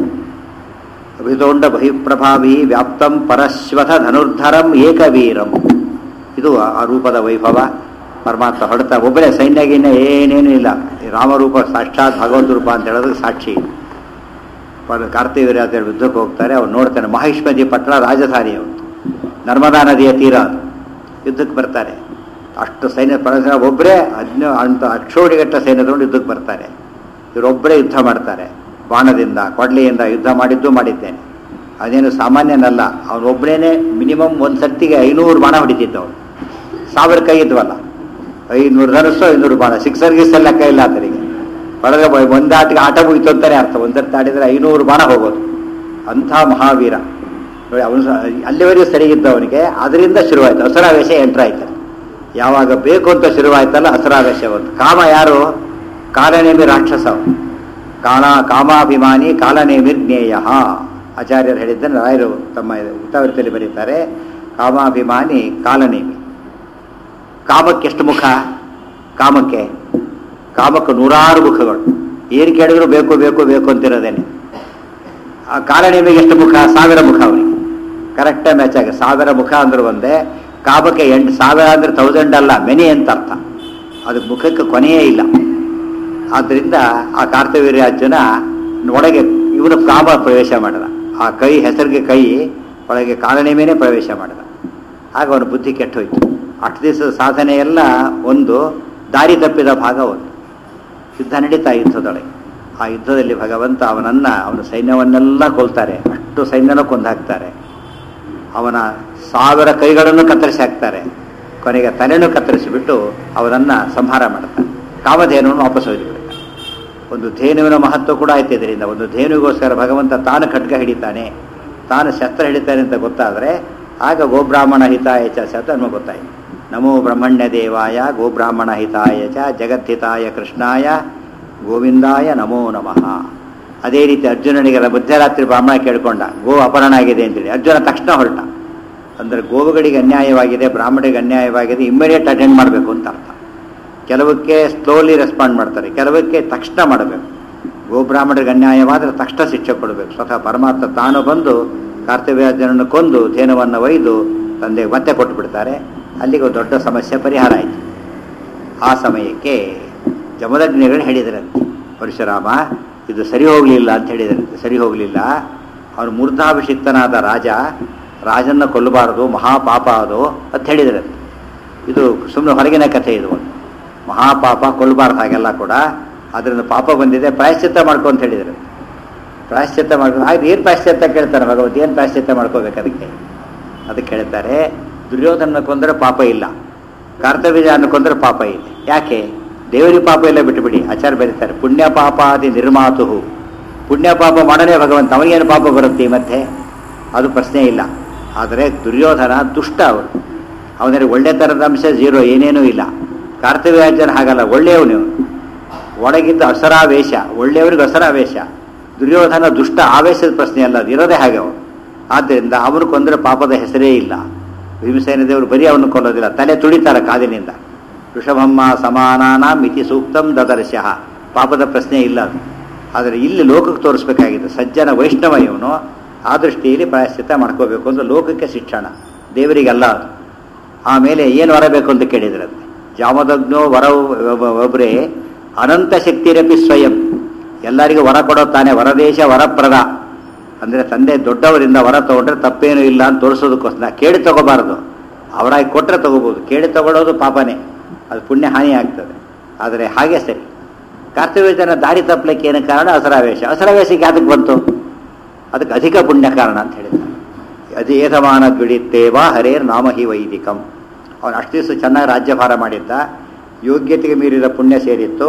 ಅಭಿದೋಂಡ ಬಹಿಪ್ರಭಾವಿ ವ್ಯಾಪ್ತಂ ಪರಶ್ವಥ ಧನುರ್ಧರಂ ಏಕವೀರಂ ಇದು ಆ- ಆ ರೂಪದ ವೈಭವ ಪರಮಾತ್ಮ ಹೊಡೆತ ಒಬ್ಬರೇ ಸೈನ್ಯಗಿನ್ನ ಏನೇನೂ ಇಲ್ಲ ಈ ರಾಮರೂಪ ಸಾಕ್ಷಾತ್ ಭಗವಂತ ರೂಪ ಅಂತ ಹೇಳೋದು ಸಾಕ್ಷಿ ಕಾರ್ತಿವೀರ್ಯ ಅಂತ ಯುದ್ಧಕ್ಕೆ ಹೋಗ್ತಾರೆ ಅವ್ರು ನೋಡ್ತಾನೆ ಮಹಿಷ್ಮತಿ ಪಟ್ಟಣ ರಾಜಧಾನಿ ಅವರು ನರ್ಮದಾ ನದಿಯ ತೀರ ಅದು ಯುದ್ಧಕ್ಕೆ ಬರ್ತಾರೆ ಅಷ್ಟು ಸೈನ್ಯ ಪರಸ್ಪರ ಒಬ್ಬರೇ ಹದಿನ ಅಂತ ಅಕ್ಷೋಡಿಗಟ್ಟ ಸೈನ್ಯ ತಗೊಂಡು ಯುದ್ಧಕ್ಕೆ ಬರ್ತಾರೆ ಇವರೊಬ್ಬರೇ ಯುದ್ಧ ಮಾಡ್ತಾರೆ ಬಾಣದಿಂದ ಕೊಡ್ಲಿಯಿಂದ ಯುದ್ಧ ಮಾಡಿದ್ದು ಮಾಡಿದ್ದೇನೆ ಅದೇನು ಸಾಮಾನ್ಯನಲ್ಲ ಅವನೊಬ್ಬನೇ ಮಿನಿಮಮ್ ಒಂದು ಸರ್ತಿಗೆ ಐನೂರು ಬಾಣ ಹೊಡಿತಿದ್ದ ಅವನು ಸಾವಿರ ಕೈ ಇದ್ವಲ್ಲ ಐನೂರು ಧನಸ್ಸು ಐನೂರು ಬಾಣ ಸಿಕ್ಸರ್ ಗಿಕ್ಸರ್ ಲೆಕ್ಕ ಇಲ್ಲ ಆತನಿಗೆ ಹೊಡೆದ್ರೆ ಒಂದು ಆಟಿಗೆ ಆಟ ಮುಗಿತು ಅಂತಾನೆ ಅರ್ಥ ಒಂದು ಸರ್ತಿ ಆಡಿದ್ರೆ ಐನೂರು ಬಾಣ ಹೋಗೋದು ಅಂಥ ಮಹಾವೀರ ನೋಡಿ ಅವನು ಸ- ಅಲ್ಲಿವರೆಗೂ ಸರಿ ಇದ್ದ ಅವನಿಗೆ ಅದರಿಂದ ಶುರುವಾಯ್ತು ಹಸರಾವೇಶ ಎಂಟ್ರ್ ಆಯ್ತು ಯಾವಾಗ ಬೇಕು ಅಂತ ಶುರುವಾಯ್ತಲ್ಲ ಹಸರಾವೇಶ ಬಂತು ಕಾಮ ಯಾರು ಕಾಲನೇಮಿ ರಾಕ್ಷಸ ಅವನು. ಕಾಣ ಕಾಮಾಭಿಮಾನಿ ಕಾಲನೇಮಿ ಜ್ಞೇಯ ಆಚಾರ್ಯರು ಹೇಳಿದ್ದನ್ನು ರಾಯರು ತಮ್ಮ ಹಿತಾವೃತ್ತಿಯಲ್ಲಿ ಬರೀತಾರೆ ಕಾಮಾಭಿಮಾನಿ ಕಾಲನೇಮಿ ಕಾಮಕ್ಕೆ ಎಷ್ಟು ಮುಖ ಕಾಮಕ್ಕೆ ಕಾಮಕ್ಕೆ ನೂರಾರು ಮುಖಗಳು ಏನು ಕೇಳಿದ್ರು ಬೇಕು ಬೇಕು ಬೇಕು ಅಂತಿರೋದೇನೆ ಆ ಕಾಲನೇಮಿಗೆ ಎಷ್ಟು ಮುಖ ಸಾವಿರ ಮುಖ ಅವನಿಗೆ ಕರೆಕ್ಟಾಗಿ ಮ್ಯಾಚ್ ಆಗ ಸಾವಿರ ಮುಖ ಅಂದ್ರೆ ಒಂದೇ ಕಾಮಕ್ಕೆ ಎಂಟು ಸಾವಿರ ಅಂದ್ರೆ ತೌಸಂಡ್ ಅಲ್ಲ ಮೆನಿ ಅಂತ ಅರ್ಥ ಅದಕ್ಕೆ ಮುಖಕ್ಕೆ ಕೊನೆಯೇ ಇಲ್ಲ ಆದ್ದರಿಂದ ಆ ಕಾರ್ತವೀರ್ಯಾರ್ಜುನ ಒಳಗೆ ಇವನು ಕಾಮ ಪ್ರವೇಶ ಮಾಡಿದ ಆ ಕೈ ಹೆಸರಿಗೆ ಕೈ ಒಳಗೆ ಕಾಲನೇಮೇನೆ ಪ್ರವೇಶ ಮಾಡಿದ ಆಗ ಅವನ ಬುದ್ಧಿ ಕೆಟ್ಟೋಯ್ತು ಅಷ್ಟು ದಿವಸದ ಸಾಧನೆ ಎಲ್ಲ ಒಂದು ದಾರಿ ತಪ್ಪಿದ ಭಾಗ ಒಂದು ಯುದ್ಧ ನಡೀತಾ ಯುದ್ಧದೊಳಗೆ ಆ ಯುದ್ಧದಲ್ಲಿ ಭಗವಂತ ಅವನನ್ನ ಅವನ ಸೈನ್ಯವನ್ನೆಲ್ಲ ಕೊಲ್ತಾರೆ ಅಷ್ಟು ಸೈನ್ಯನೂ ಕೊಂದು ಹಾಕ್ತಾರೆ ಅವನ ಸಾವಿರ ಕೈಗಳನ್ನು ಕತ್ತರಿಸಿ ಹಾಕ್ತಾರೆ ಕೊನೆಗೆ ತಲೆನೂ ಕತ್ತರಿಸಿಬಿಟ್ಟು ಅವನನ್ನ ಸಂಹಾರ ಮಾಡ್ತಾರೆ ಕಾಮಧೇನುವನ್ನು ವಾಪಸ್ ಒಯ್ದುಬಿಡ್ತಾರೆ ಒಂದು ಧೇನುವಿನ ಮಹತ್ವ ಕೂಡ ಆಯ್ತು ಇದರಿಂದ ಒಂದು ಧೇನುಗೋಸ್ಕರ ಭಗವಂತ ತಾನು ಖಡ್ಗ ಹಿಡಿತಾನೆ ತಾನು ಶಸ್ತ್ರ ಹಿಡಿತಾನೆ ಅಂತ ಗೊತ್ತಾದರೆ ಆಗ ಗೋಬ್ರಾಹ್ಮಣ ಹಿತಾಯ ಚ ಶಬ್ದ ನಮಗೆ ಗೊತ್ತಾಯಿತು ನಮೋ ಬ್ರಹ್ಮಣ್ಯ ದೇವಾಯ ಗೋಬ್ರಾಹ್ಮಣ ಹಿತಾಯ ಚ ಜಗದ್ಹಿತಾಯ ಕೃಷ್ಣಾಯ ಗೋವಿಂದಾಯ ನಮೋ ನಮಃ ಅದೇ ರೀತಿ ಅರ್ಜುನನಿಗೆ ಮಧ್ಯರಾತ್ರಿ ಬ್ರಾಹ್ಮಣ ಕೇಳ್ಕೊಂಡ ಗೋ ಅಪಹರಣ ಆಗಿದೆ ಅಂತೇಳಿ ಅರ್ಜುನ ತಕ್ಷಣ ಹೊರಟ ಅಂದರೆ ಗೋವುಗಳಿಗೆ ಅನ್ಯಾಯವಾಗಿದೆ ಬ್ರಾಹ್ಮಣಿಗೆ ಅನ್ಯಾಯವಾಗಿದೆ ಇಮ್ಮಿಡಿಯೇಟ್ ಅಟೆಂಡ್ ಮಾಡಬೇಕು ಅಂತ ಅರ್ಥ ಕೆಲವಕ್ಕೆ ಸ್ಲೋಲಿ ರೆಸ್ಪಾಂಡ್ ಮಾಡ್ತಾರೆ ಕೆಲವಕ್ಕೆ ತಕ್ಷಣ ಮಾಡಬೇಕು ಗೋಬ್ರಾಹ್ಮಣರಿಗೆ ಅನ್ಯಾಯವಾದರೆ ತಕ್ಷಣ ಶಿಕ್ಷೆ ಕೊಡಬೇಕು ಸ್ವತಃ ಪರಮಾತ್ಮ ತಾನು ಬಂದು ಕರ್ತವ್ಯಾರ್ಜನನ್ನು ಕೊಂದು ಧೇನುವನ್ನು ಒಯ್ದು ತಂದೆಗೆ ಮತ್ತೆ ಕೊಟ್ಟು ಬಿಡ್ತಾರೆ ಅಲ್ಲಿಗೆ ಒಂದು ದೊಡ್ಡ ಸಮಸ್ಯೆ ಪರಿಹಾರ ಆಯಿತು ಆ ಸಮಯಕ್ಕೆ ಜಮದಗ್ನಿಗಳು ಹೇಳಿದರಂತೆ ಪರಶುರಾಮ ಇದು ಸರಿ ಹೋಗಲಿಲ್ಲ ಅಂತ ಹೇಳಿದರಂತೆ ಸರಿ ಹೋಗಲಿಲ್ಲ ಅವನು ಮೂರ್ಧಾಭಿಷಿಕ್ತನಾದ ರಾಜ ರಾಜನ್ನ ಕೊಲ್ಲಬಾರದು ಮಹಾಪಾಪ ಅದು ಅಂತ ಹೇಳಿದರಂತೆ ಇದು ಸುಮ್ಮನೆ ಹೊರಗಿನ ಕಥೆ ಇದು ಒಂದು ಮಹಾಪಾಪ ಕೊಲ್ಲಬಾರ್ದು ಹಾಗೆಲ್ಲ ಕೂಡ ಅದರಿಂದ ಪಾಪ ಬಂದಿದೆ ಪ್ರಾಯಶ್ಚಿತ್ತ ಮಾಡ್ಕೊ ಅಂತ ಹೇಳಿದರು ಪ್ರಾಯಶ್ಚಿತ್ತ ಮಾಡ್ಕೊ ಹಾಗೆ ಏನು ಪ್ರಾಯಶ್ಚಿತ್ತ ಕೇಳ್ತಾರೆ ಭಗವತ್ ಏನು ಪ್ರಾಯಶ್ಚಿತ್ತ ಮಾಡ್ಕೋಬೇಕು ಅದಕ್ಕೆ ಅದಕ್ಕೆ ಹೇಳ್ತಾರೆ ದುರ್ಯೋಧನ ಕೊಂದರೆ ಪಾಪ ಇಲ್ಲ ಕರ್ತವ್ಯಜಾನ ಕೊಂದರೆ ಪಾಪ ಇದೆ ಯಾಕೆ ದೇವರಿಗೆ ಪಾಪ ಎಲ್ಲ ಬಿಟ್ಟುಬಿಡಿ ಆಚಾರ ಬರೀತಾರೆ ಪುಣ್ಯ ಪಾಪಾದಿ ನಿರ್ಮಾತು ಪುಣ್ಯ ಪಾಪ ಮಾಡಲೇ ಭಗವಂತ ಅವನಿಗೇನು ಪಾಪ ಬರುತ್ತೆ ಮತ್ತೆ ಅದು ಪ್ರಶ್ನೆ ಇಲ್ಲ ಆದರೆ ದುರ್ಯೋಧನ ದುಷ್ಟ ಅವನು ಅವನಲ್ಲಿ ಒಳ್ಳೆ ಥರದ ಅಂಶ ಜೀರೋ ಏನೇನೂ ಇಲ್ಲ ಕರ್ತವ್ಯಾರ್ಜನ ಹಾಗಲ್ಲ ಒಳ್ಳೆಯವನು ಒಳಗಿದ್ದ ಅಸರಾವೇಶ ಒಳ್ಳೆಯವರಿಗೆ ಅಸರಾವೇಶ ದುರ್ಯೋಧನ ದುಷ್ಟ ಆವೇಶದ ಪ್ರಶ್ನೆ ಅಲ್ಲ ಅದು ಇರೋದೇ ಹಾಗೆ ಅವನು ಆದ್ದರಿಂದ ಅವನು ಕೊಂದರೆ ಪಾಪದ ಹೆಸರೇ ಇಲ್ಲ ಭೀಮಸೇನ ದೇವರು ಬರೀ ಅವನು ಕೊಲ್ಲೋದಿಲ್ಲ ತಲೆ ತುಳಿತಾರೆ ಕಾದಿನಿಂದ ಋಷಭಮ್ಮ ಸಮಾನಾನ ಮಿತಿ ಸೂಕ್ತಂ ದದರ್ಶಃ ಪಾಪದ ಪ್ರಶ್ನೆ ಇಲ್ಲ ಅದು ಆದರೆ ಇಲ್ಲಿ ಲೋಕಕ್ಕೆ ತೋರಿಸ್ಬೇಕಾಗಿದೆ ಸಜ್ಜನ ವೈಷ್ಣವ ಇವನು ಆ ದೃಷ್ಟಿಯಲ್ಲಿ ಪ್ರಾಯಶ್ಚಿತ್ತ ಮಾಡ್ಕೋಬೇಕು ಅಂತ ಲೋಕಕ್ಕೆ ಶಿಕ್ಷಣ ದೇವರಿಗಲ್ಲ ಅದು ಆಮೇಲೆ ಏನು ವರ ಬೇಕು ಅಂತ ಕೇಳಿದ್ರಂತೆ ಜಾಮದಗ್ನೋ ವರ ಒಬ್ಬರೇ ಅನಂತ ಶಕ್ತಿರಪಿ ಸ್ವಯಂ ಎಲ್ಲರಿಗೂ ವರ ಕೊಡೋ ತಾನೆ ವರದೇಶ ವರಪ್ರದ ಅಂದರೆ ತಂದೆ ದೊಡ್ಡವರಿಂದ ವರ ತಗೊಂಡ್ರೆ ತಪ್ಪೇನೂ ಇಲ್ಲ ಅಂತ ತೋರಿಸೋದಕ್ಕೋಸ್ಕರ ಕೇಳಿ ತಗೋಬಾರದು ಅವರಾಗಿ ಕೊಟ್ಟರೆ ತಗೋಬೋದು ಕೇಳಿ ತಗೊಳ್ಳೋದು ಪಾಪನೇ ಅದು ಪುಣ್ಯ ಹಾನಿ ಆಗ್ತದೆ ಆದರೆ ಹಾಗೆ ಸರಿ ಕರ್ತವ್ಯಜನ ದಾರಿ ತಪ್ಪಲಿಕ್ಕೆ ಏನು ಕಾರಣ ಅಸರಾವೇಶ ಅಸರಾವೇಶಕ್ಕೆ ಯಾತಕ್ಕೆ ಬಂತು ಅದಕ್ಕೆ ಅಧಿಕ ಪುಣ್ಯ ಕಾರಣ ಅಂತ ಹೇಳಿದ್ದಾರೆ ಅಧೇಧಮಾನ ದುಡಿತೇವಾ ಹರೇರ್ ನಾಮಹಿ ವೈದಿಕಂ ಅವನು ಅಷ್ಟು ದಿವಸ ಚೆನ್ನಾಗಿ ರಾಜ್ಯಭಾರ ಮಾಡಿದ್ದ ಯೋಗ್ಯತೆಗೆ ಮೀರಿದ ಪುಣ್ಯ ಸೇರಿತ್ತು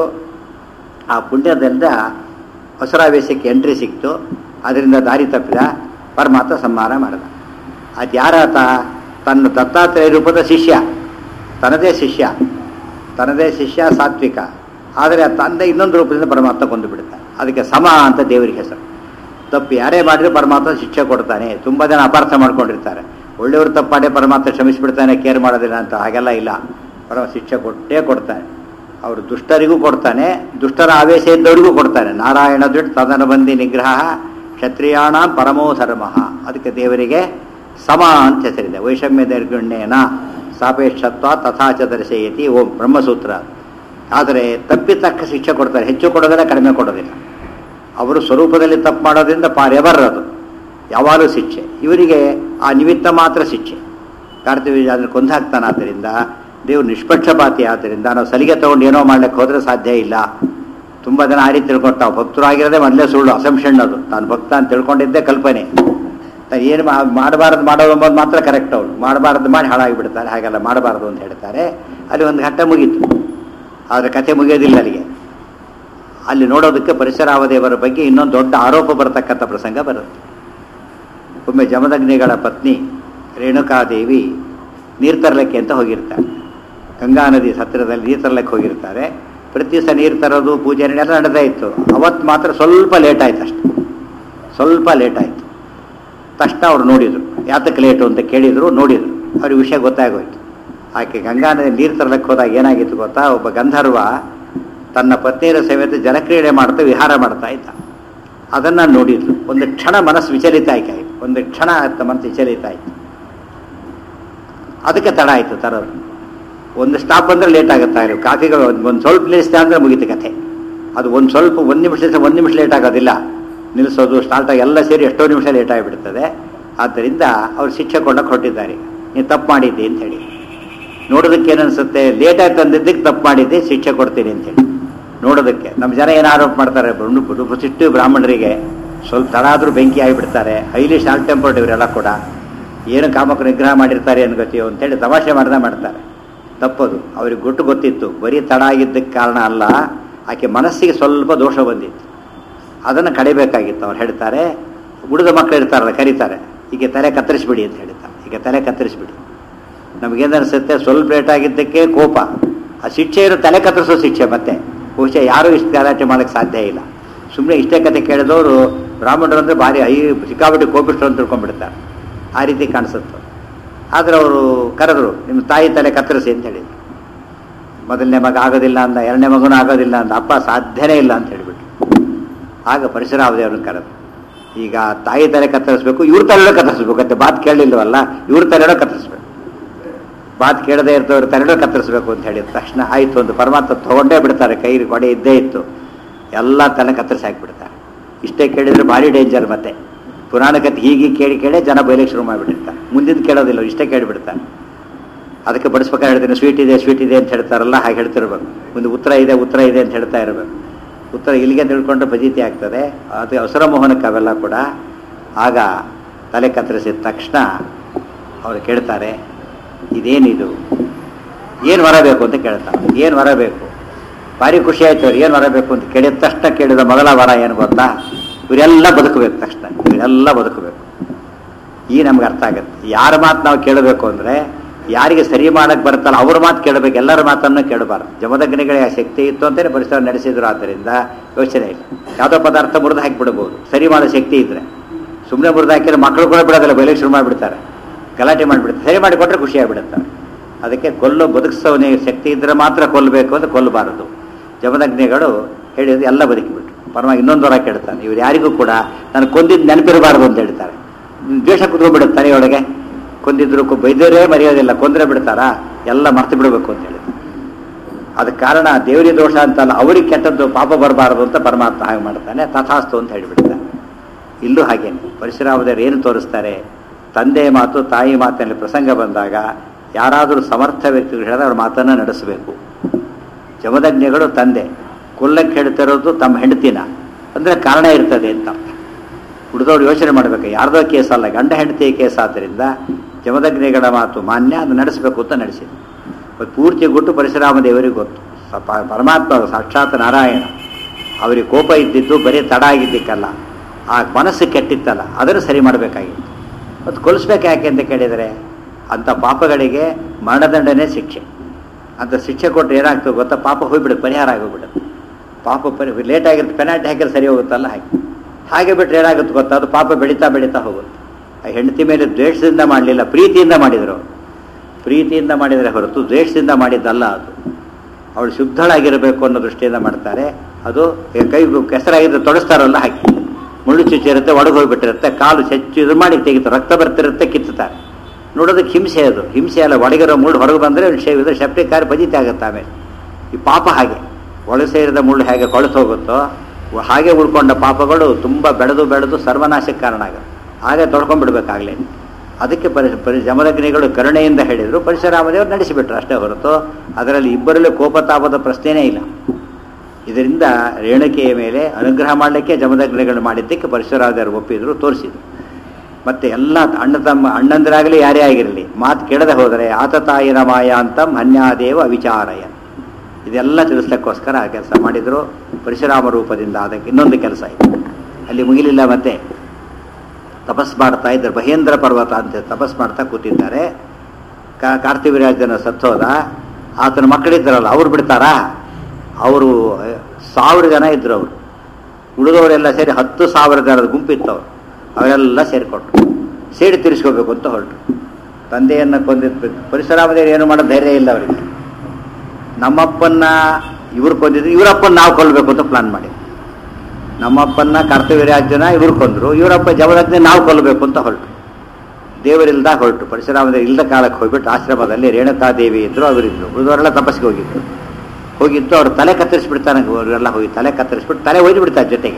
ಆ ಪುಣ್ಯದಿಂದ ಹೊಸರಾವೇಶಕ್ಕೆ ಎಂಟ್ರಿ ಸಿಕ್ತು ಅದರಿಂದ ದಾರಿ ತಪ್ಪಿದ ಪರಮಾತ್ಮ ಸಂಹಾರ ಮಾಡಿದ ಅದು ಯಾರಾತ ತನ್ನ ದತ್ತಾತ್ರೇಯ ರೂಪದ ಶಿಷ್ಯ ತನ್ನದೇ ಶಿಷ್ಯ ತನ್ನದೇ ಶಿಷ್ಯ ಸಾತ್ವಿಕ ಆದರೆ ತಂದೆ ಇನ್ನೊಂದು ರೂಪದಿಂದ ಪರಮಾತ್ಮ ಕೊಂದು ಬಿಡ್ತಾನೆ ಅದಕ್ಕೆ ಸಮ ಅಂತ ದೇವರಿಗೆ ಹೆಸರು ತಪ್ಪು ಯಾರೇ ಮಾಡಿದ್ರು ಪರಮಾತ್ಮ ಶಿಕ್ಷೆ ಕೊಡ್ತಾನೆ ತುಂಬ ಜನ ಅಪಾರ್ಥ ಮಾಡ್ಕೊಂಡಿರ್ತಾರೆ ಒಳ್ಳೆಯವರು ತಪ್ಪಾಡೆ ಪರಮಾತ್ಮ ಕ್ಷಮಿಸಿಬಿಡ್ತಾನೆ ಕೇರ್ ಮಾಡೋದಿಲ್ಲ ಅಂತ ಹಾಗೆಲ್ಲ ಇಲ್ಲ ಪರಮ ಶಿಕ್ಷೆ ಕೊಟ್ಟೇ ಕೊಡ್ತಾನೆ ಅವರು ದುಷ್ಟರಿಗೂ ಕೊಡ್ತಾನೆ ದುಷ್ಟರ ಆವೇಶ ಇದ್ದವರಿಗೂ ಕೊಡ್ತಾನೆ ನಾರಾಯಣ ದುಡ್ಡು ತದನ ಬಂದಿ ನಿಗ್ರಹ ಕ್ಷತ್ರಿಯಾಣ ಪರಮೋ ಧರ್ಮ ಅದಕ್ಕೆ ದೇವರಿಗೆ ಸಮ ಅಂತ ಹೆಸರಿದೆ ವೈಷಮ್ಯ ದೈರ್ಗುಣ್ಯೇನ ಸಾಪೇಕ್ಷತ್ವ ತಥಾಚ ದರ್ಶಯತಿ ಓಂ ಬ್ರಹ್ಮಸೂತ್ರ ಆದರೆ ತಪ್ಪಿತಕ್ಕ ಶಿಕ್ಷೆ ಕೊಡ್ತಾರೆ ಹೆಚ್ಚು ಕೊಡೋದಿಲ್ಲ ಕಡಿಮೆ ಕೊಡೋದಿಲ್ಲ ಅವರು ಸ್ವರೂಪದಲ್ಲಿ ತಪ್ಪು ಮಾಡೋದ್ರಿಂದ ಪಾರೆವರ್ ಅದು ಯಾವಾಗಲೂ ಶಿಕ್ಷೆ ಇವರಿಗೆ ಆ ನಿಮಿತ್ತ ಮಾತ್ರ ಶಿಕ್ಷೆ ಕಾರ್ತಿವೀಜ ಅದನ್ನು ಕೊಂದಾಕ್ತಾನೆ ಆದ್ದರಿಂದ ದೇವರು ನಿಷ್ಪಕ್ಷಪಾತಿ ಆದ್ದರಿಂದ ನಾವು ಸಲಿಗೆ ತಗೊಂಡು ಏನೋ ಮಾಡ್ಲಿಕ್ಕೆ ಹೋದರೆ ಸಾಧ್ಯ ಇಲ್ಲ ತುಂಬ ಜನ ಆ ರೀತಿ ತಿಳ್ಕೊಳ್ತಾವೆ ಭಕ್ತರು ಆಗಿರೋದೇ ಮೊದಲೇ ಸುಳ್ಳು ಅಸಂಪ್ಷನ್ ಅದು ತಾನು ಭಕ್ತ ಅಂತ ತಿಳ್ಕೊಂಡಿದ್ದೇ ಕಲ್ಪನೆ ತಾನು ಏನು ಮಾಡಬಾರ್ದು ಮಾಡೋದು ಎಂಬುದು ಮಾತ್ರ ಕರೆಕ್ಟ್ ಅವನು ಮಾಡಬಾರ್ದು ಮಾಡಿ ಹಾಳಾಗಿಬಿಡ್ತಾರೆ ಹಾಗೆಲ್ಲ ಮಾಡಬಾರ್ದು ಅಂತ ಹೇಳ್ತಾರೆ ಅಲ್ಲಿ ಒಂದು ಘಟ್ಟ ಮುಗೀತು ಆದರೆ ಕಥೆ ಮುಗಿಯೋದಿಲ್ಲ ಅಲ್ಲಿಗೆ ಅಲ್ಲಿ ನೋಡೋದಕ್ಕೆ ಪರಿಸರಾವದೇವರ ಬಗ್ಗೆ ಇನ್ನೊಂದು ದೊಡ್ಡ ಆರೋಪ ಬರತಕ್ಕಂಥ ಪ್ರಸಂಗ ಬರುತ್ತೆ ಒಮ್ಮೆ ಜಮದಗ್ನಿಗಳ ಪತ್ನಿ ರೇಣುಕಾದೇವಿ ನೀರು ತರಲಿಕ್ಕೆ ಅಂತ ಹೋಗಿರ್ತಾರೆ ಗಂಗಾ ನದಿ ಹತ್ತಿರದಲ್ಲಿ ನೀರು ತರಲಿಕ್ಕೆ ಹೋಗಿರ್ತಾರೆ ಪ್ರತಿ ದಿವಸ ನೀರು ತರೋದು ಪೂಜೆ ಎಲ್ಲ ನಡೆದೇ ಇತ್ತು ಅವತ್ತು ಮಾತ್ರ ಸ್ವಲ್ಪ ಲೇಟ್ ಆಯ್ತು ಅಷ್ಟೆ ಸ್ವಲ್ಪ ಲೇಟ್ ಆಯಿತು ತಕ್ಷಣ ಅವ್ರು ನೋಡಿದರು ಯಾತಕ್ಕೆ ಲೇಟು ಅಂತ ಕೇಳಿದರು ನೋಡಿದರು ಅವ್ರಿಗೆ ವಿಷಯ ಗೊತ್ತಾಗೋಯ್ತು ಆಕೆ ಗಂಗಾ ನದಿ ನೀರು ತರಲಿಕ್ಕೆ ಹೋದಾಗ ಏನಾಗಿತ್ತು ಗೊತ್ತಾ ಒಬ್ಬ ಗಂಧರ್ವ ತನ್ನ ಪತ್ನಿಯರ ಸಮೇತ ಜಲಕ್ರೀಡೆ ಮಾಡ್ತಾ ವಿಹಾರ ಮಾಡ್ತಾ ಇದ್ದ ಅದನ್ನು ನೋಡಿದ್ರು ಒಂದು ಕ್ಷಣ ಮನಸ್ಸು ವಿಚಲಿತ ಆಯ್ಕೆ ಆಯಿತು ಒಂದು ಕ್ಷಣ ಆಯ್ತು ಮನಸ್ಸು ವಿಚಲಿತ ಆಯಿತು ಅದಕ್ಕೆ ತಡ ಆಯಿತು ತರೋದು ಒಂದು ಸ್ಟಾಪ್ ಅಂದರೆ ಲೇಟ್ ಆಗುತ್ತಾ ಇರೋ ಕಾಫಿಗಳು ಒಂದು ಒಂದು ಸ್ವಲ್ಪ ನಿಲ್ಲಿಸ್ತಾ ಅಂದರೆ ಮುಗೀತು ಕಥೆ ಅದು ಒಂದು ಸ್ವಲ್ಪ ಒಂದು ನಿಮಿಷ ಒಂದು ನಿಮಿಷ ಲೇಟ್ ಆಗೋದಿಲ್ಲ ನಿಲ್ಲಿಸೋದು ಸ್ಟಾರ್ಟ್ ಆಗಿ ಎಲ್ಲ ಸೇರಿ ಎಷ್ಟೋ ನಿಮಿಷ ಲೇಟ್ ಆಗಿಬಿಡ್ತದೆ ಆದ್ದರಿಂದ ಅವ್ರು ಶಿಕ್ಷೆ ಕೊಡಕ್ಕೆ ಹೊರಟಿದ್ದಾರೆ ನೀನು ತಪ್ಪು ಮಾಡಿದ್ದೆ ಅಂತ ಹೇಳಿ ನೋಡೋದಕ್ಕೆ ಏನನ್ಸುತ್ತೆ ಲೇಟಾಗಿ ತಂದಿದ್ದಕ್ಕೆ ತಪ್ಪು ಮಾಡಿದ್ದೆ ಶಿಕ್ಷೆ ಕೊಡ್ತೀನಿ ಅಂತೇಳಿ ನೋಡೋದಕ್ಕೆ ನಮ್ಮ ಜನ ಏನು ಆರೋಪ ಮಾಡ್ತಾರೆ ಸಿಟ್ಟು ಬ್ರಾಹ್ಮಣರಿಗೆ ಸ್ವಲ್ಪ ತಡ ಆದರೂ ಬೆಂಕಿ ಆಗಿಬಿಡ್ತಾರೆ ಹೈಲಿ ಶಾರ್ಟ್ ಟೆಂಪರ್ಡ್ ಇವರೆಲ್ಲ ಕೂಡ ಏನು ಕಾಮಕ್ಕೆ ನಿಗ್ರಹ ಮಾಡಿರ್ತಾರೆ ಅನ್ಕೋತೀವೋ ಅಂತೇಳಿ ತಮಾಷೆ ಮಾಡ್ದೆ ಮಾಡ್ತಾರೆ ತಪ್ಪದು ಅವ್ರಿಗೆ ಗೊತ್ತು ಗೊತ್ತಿತ್ತು ಬರೀ ತಡ ಆಗಿದ್ದಕ್ಕೆ ಕಾರಣ ಅಲ್ಲ ಆಕೆ ಮನಸ್ಸಿಗೆ ಸ್ವಲ್ಪ ದೋಷ ಬಂದಿತ್ತು ಅದನ್ನು ಕಡಿಬೇಕಾಗಿತ್ತು ಅವ್ರು ಹೇಳ್ತಾರೆ ಉಳಿದ ಮಕ್ಕಳು ಇರ್ತಾರಲ್ಲ ಕರೀತಾರೆ ಈಗ ತಲೆ ಕತ್ತರಿಸ್ಬಿಡಿ ಅಂತ ಹೇಳ್ತಾರೆ ಈಗ ತಲೆ ಕತ್ತರಿಸ್ಬಿಡಿ ನಮಗೇನು ಅನಿಸುತ್ತೆ ಸ್ವಲ್ಪ ಲೇಟ್ ಆಗಿದ್ದಕ್ಕೆ ಕೋಪ ಆ ಶಿಕ್ಷೆ ಇರೋ ತಲೆ ಕತ್ತರಿಸೋ ಶಿಕ್ಷೆ ಮತ್ತೆ ಬಹುಶಃ ಯಾರೂ ಇಷ್ಟು ಗಲಾಟೆ ಮಾಡೋಕ್ಕೆ ಸಾಧ್ಯ ಇಲ್ಲ ಸುಮ್ಮನೆ ಇಷ್ಟೇ ಕತೆ ಕೇಳಿದವರು ಬ್ರಾಹ್ಮಣರು ಅಂದರೆ ಭಾರಿ ಐ ಸಿಕ್ಕಾಪಟ್ಟೆ ಕೋಪಿಸ್ಟರು ಅಂತ ತಿಳ್ಕೊಂಡ್ಬಿಡ್ತಾರೆ ಆ ರೀತಿ ಕಾಣಿಸುತ್ತೆ ಆದರೆ ಅವರು ಕರೆದ್ರು ನಿಮ್ಮ ತಾಯಿ ತಲೆ ಕತ್ತರಿಸಿ ಅಂತ ಹೇಳಿದ್ರು ಮೊದಲನೇ ಮಗ ಆಗೋದಿಲ್ಲ ಅಂದ ಎರಡನೇ ಮಗನೂ ಆಗೋದಿಲ್ಲ ಅಂದ ಅಪ್ಪ ಸಾಧ್ಯನೇ ಇಲ್ಲ ಅಂತ ಹೇಳಿಬಿಟ್ಟು ಆಗ ಪರಶುರಾಮದೇವ್ರನ್ನ ಕರೆದು ಈಗ ತಾಯಿ ತಲೆ ಕತ್ತರಿಸ್ಬೇಕು ಇವ್ರ ತಲೆನೂ ಕತ್ತರಿಸ್ಬೇಕು ಅಂತ ಮಾತು ಕೇಳಲಿಲ್ವಲ್ಲ ಇವ್ರ ತಲೆನೂ ಕತ್ತರಿಸ್ಬೇಕು ಮಾತು ಕೇಳದೇ ಇರ್ತವ್ರ ತಲೆನೂ ಕತ್ತರಿಸ್ಬೇಕು ಅಂತ ಹೇಳಿದ ತಕ್ಷಣ ಆಯಿತು ಒಂದು ಪರಮಾತ್ಮ ತಗೊಂಡೇ ಬಿಡ್ತಾರೆ ಕೈ ಕೊಡೆ ಇದ್ದೇ ಇತ್ತು ಎಲ್ಲ ತಲೆ ಕತ್ತರಿಸಿ ಹಾಕಿಬಿಡ್ತಾರೆ ಇಷ್ಟೇ ಕೇಳಿದ್ರೆ ಭಾರಿ ಡೇಂಜರ್ ಮತ್ತೆ ಪುರಾಣ ಕಥೆ ಹೀಗೆ ಕೇಳಿ ಕೇಳಿ ಜನ ಬಯಲಿಕ್ಕೆ ಶುರು ಮಾಡಿಬಿಟ್ಟಿರ್ತಾರೆ ಮುಂದಿನ ಕೇಳೋದಿಲ್ಲ ಇಷ್ಟೇ ಕೇಳಿಬಿಡ್ತಾರೆ ಅದಕ್ಕೆ ಬಡಿಸ್ಬೇಕಾದ್ರೆ ಹೇಳ್ತೀನಿ ಸ್ವೀಟ್ ಇದೆ ಸ್ವೀಟ್ ಇದೆ ಅಂತ ಹೇಳ್ತಾರಲ್ಲ ಹಾಗೆ ಹೇಳ್ತಿರ್ಬೇಕು ಒಂದು ಉತ್ತರ ಇದೆ ಉತ್ತರ ಇದೆ ಅಂತ ಹೇಳ್ತಾ ಇರಬೇಕು ಉತ್ತರ ಇಲ್ಲಿಗೆ ತಿಳ್ಕೊಂಡ್ರೆ ಫಜೀತಿ ಆಗ್ತದೆ ಅದು ಅವಸರ ಮೋಹನಕ್ಕೆ ಅವೆಲ್ಲ ಕೂಡ ಆಗ ತಲೆ ಕತ್ತರಿಸಿದ ತಕ್ಷಣ ಅವರು ಕೇಳ್ತಾರೆ ಇದೇನಿದು ಏನು ವರ ಬೇಕು ಅಂತ ಕೇಳ್ತಾರೆ ಏನು ವರ ಬೇಕು ಭಾರಿ ಖುಷಿ ಆಯ್ತು ಅವ್ರು ಏನು ವರ ಬೇಕು ಅಂತ ಕೇಳಿದ ತಕ್ಷಣ ಕೇಳಿದ ಮೊದಲ ವರ ಏನು ಗೊತ್ತಾ ಇವರೆಲ್ಲ ಬದುಕಬೇಕು ತಕ್ಷಣ ಇವರೆಲ್ಲ ಬದುಕಬೇಕು ಈ ನಮ್ಗೆ ಅರ್ಥ ಆಗುತ್ತೆ ಯಾರ ಮಾತು ನಾವು ಕೇಳಬೇಕು ಅಂದರೆ ಯಾರಿಗೆ ಸರಿ ಮಾಡಕ್ಕೆ ಬರುತ್ತಲ್ಲ ಅವ್ರ ಮಾತು ಕೇಳಬೇಕು ಎಲ್ಲರ ಮಾತನ್ನು ಕೇಳಬಾರ್ದು ಜಮದಗ್ನಿಗಳಿಗೆ ಆ ಶಕ್ತಿ ಇತ್ತು ಅಂತಲೇ ಪರಿಸರ ನಡೆಸಿದ್ರು ಆದ್ದರಿಂದ ಯೋಚನೆ ಇಲ್ಲ ಯಾವುದೋ ಪದಾರ್ಥ ಮುರಿದು ಹಾಕಿಬಿಡ್ಬೋದು ಸರಿ ಮಾಡೋ ಶಕ್ತಿ ಇದ್ರೆ ಸುಮ್ಮನೆ ಮುರಿದು ಹಾಕಿದ್ರೆ ಮಕ್ಕಳು ಕೂಡ ಬಿಡೋದಿಲ್ಲ ಬೆಲೆ ಶುರು ಮಾಡಿಬಿಡ್ತಾರೆ ಗಲಾಟೆ ಮಾಡಿಬಿಡ್ತಾರೆ ಸರಿ ಮಾಡಿಕೊಟ್ರೆ ಖುಷಿ ಆಗಿಬಿಡುತ್ತಾರೆ ಅದಕ್ಕೆ ಕೊಲ್ಲು ಬದುಕಿಸೋನಿಗೆ ಶಕ್ತಿ ಇದ್ದರೆ ಮಾತ್ರ ಕೊಲ್ಲಬೇಕು ಅಂತ ಕೊಲ್ಲಬಾರದು ಜಮದಗ್ನಿಗಳು ಹೇಳಿದ್ರು ಎಲ್ಲ ಬದುಕಿಬಿಟ್ರು ಪರವಾಗಿ ಇನ್ನೊಂದು ವರ ಕೇಳ್ತಾನೆ ಇವ್ರು ಯಾರಿಗೂ ಕೂಡ ನಾನು ಕೊಂದಿದ್ದು ನೆನಪಿರಬಾರ್ದು ಅಂತ ಹೇಳ್ತಾರೆ ದ್ವೇಷ ಕುತ್ಕೊಂಡ್ಬಿಡುತ್ತೆ ತಲೆಯೊಳಗೆ ಕೊಂದಿದ್ರು ಕು- ಬೈದರೇ ಮರೆಯೋದಿಲ್ಲ ಕೊಂದ್ರೆ ಬಿಡ್ತಾರಾ ಎಲ್ಲ ಮರ್ತು ಬಿಡಬೇಕು ಅಂತ ಹೇಳಿ ಅದಕ್ಕೆ ಕಾರಣ ದೇವರಿ ದೋಷ ಅಂತಲ್ಲ ಅವ್ರಿಗೆ ಕೆಟ್ಟದ್ದು ಪಾಪ ಬರಬಾರದು ಅಂತ ಪರಮಾತ್ಮ ಹಾಗೆ ಮಾಡ್ತಾನೆ ತಥಾಸ್ತು ಅಂತ ಹೇಳಿಬಿಡ್ತಾನೆ ಇಲ್ಲೂ ಹಾಗೇನೆ ಪರಶುರಾಮದೇವರು ಏನು ತೋರಿಸ್ತಾರೆ ತಂದೆ ಮಾತು ತಾಯಿ ಮಾತಿನಲ್ಲಿ ಪ್ರಸಂಗ ಬಂದಾಗ ಯಾರಾದರೂ ಸಮರ್ಥ ವ್ಯಕ್ತಿಗಳು ಹೇಳಿದ್ರೆ ಅವ್ರ ಮಾತನ್ನು ನಡೆಸಬೇಕು ಜಮದಗ್ನಿಗಳು ತಂದೆ ಕೊಲ್ಲಕ್ಕೆ ಹೇಳ್ತಿರೋದು ತಮ್ಮ ಹೆಂಡತಿನ ಅಂದರೆ ಕಾರಣ ಇರ್ತದೆ ಅಂತ ಹುಡುದವ್ರು ಯೋಚನೆ ಮಾಡಬೇಕು ಯಾರ್ದೋ ಕೇಸ್ ಅಲ್ಲ ಗಂಡ ಹೆಂಡತಿ ಕೇಸ್ ಆದ್ದರಿಂದ ಜಮದಗ್ನಿಗಳ ಮಾತು ಮಾನ್ಯ ಅದು ನಡೆಸಬೇಕು ಅಂತ ನಡೆಸಿದ್ರು ಇವತ್ತು ಪೂರ್ತಿ ಗುಟ್ಟು ಪರಶುರಾಮ ದೇವರಿಗೆ ಗೊತ್ತು ಸ- ಪ- ಪರಮಾತ್ಮ ಸಾಕ್ಷಾತ್ ನಾರಾಯಣ ಅವರಿಗೆ ಕೋಪ ಇದ್ದಿದ್ದು ಬರೀ ತಡ ಆಗಿದ್ದಕ್ಕಲ್ಲ ಆ ಮನಸ್ಸು ಕೆಟ್ಟಿತ್ತಲ್ಲ ಅದನ್ನು ಸರಿ ಮಾಡಬೇಕಾಗಿತ್ತು ಮತ್ತು ಕೊಲಿಸ್ಬೇಕು ಯಾಕೆ ಅಂತ ಕೇಳಿದರೆ ಅಂಥ ಪಾಪಗಳಿಗೆ ಮರಣದಂಡನೆ ಶಿಕ್ಷೆ ಅಂತ ಶಿಕ್ಷೆ ಕೊಟ್ಟರೆ ಏನಾಗ್ತದೆ ಗೊತ್ತಾ ಪಾಪ ಹೋಗ್ಬಿಡುತ್ತೆ ಪರಿಹಾರ ಆಗೋಗ್ಬಿಡುತ್ತೆ ಪಾಪ ಪರಿ ಲೇಟ್ ಆಗಿರುತ್ತೆ ಪೆನಾಲ್ಟಿ ಹಾಕಿದ್ರೆ ಸರಿ ಹೋಗುತ್ತಲ್ಲ ಹಾಗೆ ಹಾಗೆ ಬಿಟ್ಟರೆ ಏನಾಗುತ್ತೆ ಗೊತ್ತಾ ಅದು ಪಾಪ ಬೆಳೀತಾ ಬೆಳೀತಾ ಹೋಗುತ್ತೆ ಆ ಹೆಂಡತಿ ಮೇಲೆ ದ್ವೇಷದಿಂದ ಮಾಡಲಿಲ್ಲ ಪ್ರೀತಿಯಿಂದ ಮಾಡಿದರು ಅವ್ರು. ಪ್ರೀತಿಯಿಂದ ಮಾಡಿದರೆ ಹೊರತು ದ್ವೇಷದಿಂದ ಮಾಡಿದ್ದಲ್ಲ ಅದು ಅವಳು ಶುದ್ಧಳಾಗಿರಬೇಕು ಅನ್ನೋ ದೃಷ್ಟಿಯಿಂದ ಮಾಡ್ತಾರೆ ಅದು ಈ ಕೈ ಕೆಸರಾಗಿದ್ರೆ ತೊಡಸ್ತಾರಲ್ಲ ಹಾಕಿ ಮುಳ್ಳು ಚುಚ್ಚಿರುತ್ತೆ ಒಳಗೆ ಹೋಗ್ಬಿಟ್ಟಿರುತ್ತೆ ಕಾಲು ಚೆಚ್ಚು ಇದು ಮಾಡಿ ತೆಗಿತಾರೆ ರಕ್ತ ಬರ್ತಿರುತ್ತೆ ಕಿತ್ತುತ್ತಾರೆ ನೋಡೋದಕ್ಕೆ ಹಿಂಸೆ ಅದು ಹಿಂಸೆ ಅಲ್ಲ ಒಳಗಿರೋ ಮುಳ್ಳು ಹೊರಗೆ ಬಂದರೆ ಸೇವಿದ್ರೆ ಸೆಪ್ಟಿಕ್ ಕಾರ್ ಬಜಿತೆ ಆಗುತ್ತೆ ಆಮೇಲೆ ಈ ಪಾಪ ಹಾಗೆ ಒಳ ಸೇರಿದ ಮುಳ್ಳು ಹೇಗೆ ಕೊಳೆತು ಹೋಗುತ್ತೋ ಹಾಗೆ ಉಳ್ಕೊಂಡ ಪಾಪಗಳು ತುಂಬ ಬೆಳೆದು ಬೆಳೆದು ಸರ್ವನಾಶಕ್ಕೆ ಕಾರಣ ಆಗುತ್ತೆ ಹಾಗೆ ತೊಡ್ಕೊಂಡ್ಬಿಡ್ಬೇಕಾಗ್ಲೇ ಅದಕ್ಕೆ ಪರಿ ಪರಿ ಜಮದಗ್ನಿಗಳು ಕರುಣೆಯಿಂದ ಹೇಳಿದರು ಪರಶುರಾಮದೇವರು ನಡೆಸಿಬಿಟ್ರು ಅಷ್ಟೇ ಹೊರತು ಅದರಲ್ಲಿ ಇಬ್ಬರಲ್ಲೂ ಕೋಪತಾಪದ ಪ್ರಶ್ನೆನೇ ಇಲ್ಲ ಇದರಿಂದ ರೇಣುಕೆಯ ಮೇಲೆ ಅನುಗ್ರಹ ಮಾಡಲಿಕ್ಕೆ ಜಮದಗ್ನಿಗಳು ಮಾಡಿದ್ದಕ್ಕೆ ಪರಶುರಾಮದೇವರು ಒಪ್ಪಿದ್ರು ತೋರಿಸಿದ್ರು ಮತ್ತೆ ಎಲ್ಲ ಅಣ್ಣ ತಮ್ಮ ಅಣ್ಣಂದಿರಾಗಲಿ ಯಾರೇ ಆಗಿರಲಿ ಮಾತು ಕೇಳದೆ ಹೋದರೆ ಆತ ತಾಯಿನ ಮಾಯ ಅಂತಂ ಹನ್ಯಾದೇವ ಅವಿಚಾರಯ ಇದೆಲ್ಲ ತಿಳಿಸ್ಲಿಕ್ಕೋಸ್ಕರ ಆ ಕೆಲಸ ಮಾಡಿದರು ಪರಶುರಾಮ ರೂಪದಿಂದ ಅದಕ್ಕೆ ಇನ್ನೊಂದು ಕೆಲಸ ಇದೆ ಅಲ್ಲಿ ಮುಗಿಲಿಲ್ಲ ಮತ್ತೆ ತಪಸ್ ಮಾಡ್ತಾ ಇದ್ದಾರೆ ಮಹೇಂದ್ರ ಪರ್ವತ ಅಂತ ತಪಸ್ ಮಾಡ್ತಾ ಕೂತಿದ್ದಾರೆ ಕಾ ಕಾರ್ತಿವೀರ್ಯಾರ್ಜನ ಸತ್ತೋದ ಆತನ ಮಕ್ಕಳಿದ್ದಾರಲ್ಲ ಅವ್ರು ಬಿಡ್ತಾರಾ ಅವರು ಸಾವಿರ ಜನ ಇದ್ರು ಅವರು ಉಳಿದವರೆಲ್ಲ ಸೇರಿ ಹತ್ತು ಸಾವಿರ ಜನದ ಗುಂಪಿತ್ತು ಅವರು ಅವರೆಲ್ಲ ಸೇರಿಕೊಟ್ರು ಸೇಡಿ ತಿರ್ಸ್ಕೋಬೇಕು ಅಂತ ಹೊರಟರು ತಂದೆಯನ್ನು ಕೊಂದಿದ್ದು ಪರಶುರಾಮದೇವರು ಏನು ಮಾಡೋ ಧೈರ್ಯ ಇಲ್ಲ ಅವರಿಗೆ ನಮ್ಮಪ್ಪನ್ನ ಇವ್ರು ಕೊಂದಿದ್ರು ಇವರಪ್ಪನ ನಾವು ಕೊಲ್ಲಬೇಕು ಅಂತ ಪ್ಲಾನ್ ಮಾಡಿ ನಮ್ಮಪ್ಪನ್ನ ಕರ್ತವ್ಯರಾಜ್ಯನ ಇವ್ರು ಕೊಂದ್ರು ಇವರಪ್ಪ ಜವರಾಜ್ಞೆ ನಾವು ಕೊಲ್ಲಬೇಕು ಅಂತ ಹೊರಟು ದೇವರಿಲ್ದ ಹೊರಟು ಪರಶುರಾಮದೇವರು ಇಲ್ದ ಕಾಲಕ್ಕೆ ಹೋಗ್ಬಿಟ್ಟು ಆಶ್ರಮದಲ್ಲಿ ರೇಣುಕಾದೇವಿ ಇದ್ರು ಅವರಿದ್ರು ಉಳಿದವರೆಲ್ಲ ತಪಸ್ಸಿಗೆ ಹೋಗಿದ್ರು ಹೋಗಿದ್ದು ಅವ್ರು ತಲೆ ಕತ್ತರಿಸ್ಬಿಡ್ತಾನೆ ಅವರೆಲ್ಲ ಹೋಗಿ ತಲೆ ಕತ್ತರಿಸ್ಬಿಟ್ಟು ತಲೆ ಒಯ್ದು ಬಿಡ್ತಾರೆ ಜೊತೆಗೆ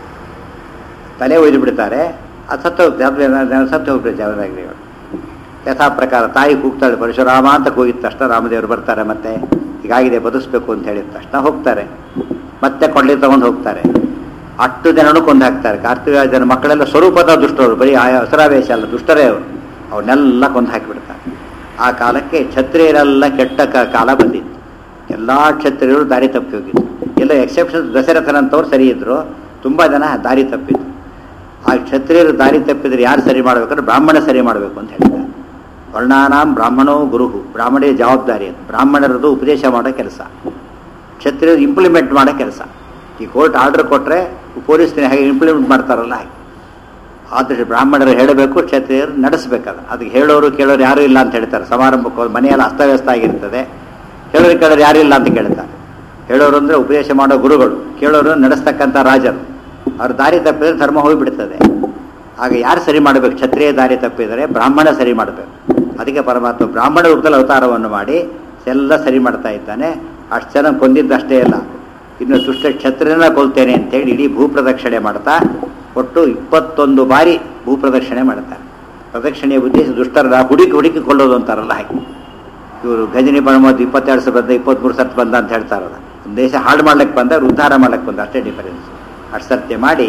ತಲೆ ಒಯ್ದು ಬಿಡ್ತಾರೆ ಅದು ಸತ್ತು ಹೋಗ್ತದೆ ಅದು ಸತ್ತು ಹೋಗ್ಬಿಡ್ತಾರೆ ಜವರಾಜ್ಞೆಗಳು ಯಥಾ ಪ್ರಕಾರ ತಾಯಿ ಕೂಗ್ತಾಳೆ ಪರಶುರಾಮ ಅಂತ ಕೂಗಿದ ತಕ್ಷಣ ರಾಮದೇವರು ಬರ್ತಾರೆ ಮತ್ತೆ ಹೀಗಾಗಿದೆ ಬದುಕಿಸ್ಬೇಕು ಅಂತ ಹೇಳಿದ ತಕ್ಷಣ ಹೋಗ್ತಾರೆ ಮತ್ತೆ ಕೊಳ್ಳಿ ತಗೊಂಡು ಹೋಗ್ತಾರೆ ಅಷ್ಟು ಜನನು ಕೊಂದು ಹಾಕ್ತಾರೆ ಕಾರ್ತಿಕ ಜನ ಮಕ್ಕಳೆಲ್ಲ ಸ್ವರೂಪದ ದುಷ್ಟರು ಬರೀ ಆ ಹಸರಾವೇಶ ಅಲ್ಲ ದುಷ್ಟರೇ ಅವರು ಅವನ್ನೆಲ್ಲ ಕೊಂದು ಹಾಕಿಬಿಡ್ತಾರೆ ಆ ಕಾಲಕ್ಕೆ ಕ್ಷತ್ರಿಯರೆಲ್ಲ ಕೆಟ್ಟ ಕ- ಕಾಲ ಬಂದಿತ್ತು ಎಲ್ಲ ಕ್ಷತ್ರಿಯರು ದಾರಿ ತಪ್ಪಿ ಹೋಗಿದ್ರು ಎಲ್ಲ ಎಕ್ಸೆಪ್ಷನ್ ದಶರಥನಂತವ್ರು ಸರಿ ಇದ್ರು ತುಂಬ ಜನ ದಾರಿ ತಪ್ಪಿದ್ರು ಆ ಕ್ಷತ್ರಿಯರು ದಾರಿ ತಪ್ಪಿದ್ರೆ ಯಾರು ಸರಿ ಮಾಡಬೇಕಂದ್ರೆ ಬ್ರಾಹ್ಮಣ ಸರಿ ಮಾಡಬೇಕು ಅಂತ ಹೇಳ್ತಾರೆ ವರ್ಣಾನಾಂ ಬ್ರಾಹ್ಮಣೋ ಗುರುಹು ಬ್ರಾಹ್ಮಣೇ ಜವಾಬ್ದಾರಿ ಅಂತ ಬ್ರಾಹ್ಮಣರದು ಉಪದೇಶ ಮಾಡೋ ಕೆಲಸ ಕ್ಷತ್ರಿಯರು ಇಂಪ್ಲಿಮೆಂಟ್ ಮಾಡೋ ಕೆಲಸ ಈ ಕೋರ್ಟ್ ಆರ್ಡರ್ ಕೊಟ್ಟರೆ ಪೊಲೀಸ್ನ ಹೇಗೆ ಇಂಪ್ಲಿಮೆಂಟ್ ಮಾಡ್ತಾರಲ್ಲ ಹಾಗೆ ಆದ್ರೆ ಬ್ರಾಹ್ಮಣರು ಹೇಳಬೇಕು ಕ್ಷತ್ರಿಯರು ನಡೆಸಬೇಕಾದ ಅದಕ್ಕೆ ಹೇಳೋರು ಕೇಳೋರು ಯಾರೂ ಇಲ್ಲ ಅಂತ ಹೇಳ್ತಾರೆ ಸಮಾರಂಭಕ್ಕೆ ಹೋಗಿ ಮನೆಯೆಲ್ಲ ಅಸ್ತವ್ಯಸ್ತ ಆಗಿರ್ತದೆ ಹೇಳೋರು ಕೇಳೋರು ಯಾರೂ ಇಲ್ಲ ಅಂತ ಕೇಳ್ತಾರೆ ಹೇಳೋರು ಅಂದರೆ ಉಪದೇಶ ಮಾಡೋ ಗುರುಗಳು ಕೇಳೋರು ನಡೆಸ್ತಕ್ಕಂಥ ರಾಜರು ಅವ್ರ ದಾರಿ ತಪ್ಪಿದ್ರೆ ಧರ್ಮ ಹೋಗಿಬಿಡ್ತದೆ ಆಗ ಯಾರು ಸರಿ ಮಾಡಬೇಕು ಕ್ಷತ್ರಿಯ ದಾರಿ ತಪ್ಪಿದರೆ ಬ್ರಾಹ್ಮಣ ಸರಿ ಮಾಡಬೇಕು ಅದಕ್ಕೆ ಪರಮಾತ್ಮ ಬ್ರಾಹ್ಮಣ ರೂಪದಲ್ಲಿ ಅವತಾರವನ್ನು ಮಾಡಿ ಎಲ್ಲ ಸರಿ ಮಾಡ್ತಾ ಇದ್ದಾನೆ ಅಷ್ಟು ಚೆನ್ನಾಗಿ ಕೊಂದಿದ್ದಷ್ಟೇ ಇಲ್ಲ ಇನ್ನು ದುಷ್ಟ ಕ್ಷತ್ರಿಯನ ಕೊಲ್ತೇನೆ ಅಂತೇಳಿ ಇಡೀ ಭೂಪ್ರದಕ್ಷಿಣೆ ಮಾಡ್ತಾ ಒಟ್ಟು ಇಪ್ಪತ್ತೊಂದು ಬಾರಿ ಭೂಪ್ರದಕ್ಷಿಣೆ ಮಾಡ್ತಾರೆ ಪ್ರದಕ್ಷಿಣೆಯ ಉದ್ದೇಶ ದುಷ್ಟರ ಹುಡುಕಿ ಹುಡುಕಿ ಕೊಲ್ಲೋದು ಅಂತಾರಲ್ಲ ಹಾಗೆ ಇವರು ಗಜನಿ ಬಣಮದ್ದು ಇಪ್ಪತ್ತೆರಡು ಸಾವಿರ ಬಂದ ಇಪ್ಪತ್ತ್ಮೂರು ಸರ್ತಿ ಬಂದ ಅಂತ ಹೇಳ್ತಾರಲ್ಲ ಒಂದು ದೇಶ ಹಾಳು ಮಾಡ್ಲಿಕ್ಕೆ ಬಂದ ಅವ್ರು ಉದ್ಧಾರ ಮಾಡ್ಲಿಕ್ಕೆ ಬಂದ ಅಷ್ಟೇ ಡಿಫರೆನ್ಸ್ ಅಷ್ಟು ಸರ್ತಿ ಮಾಡಿ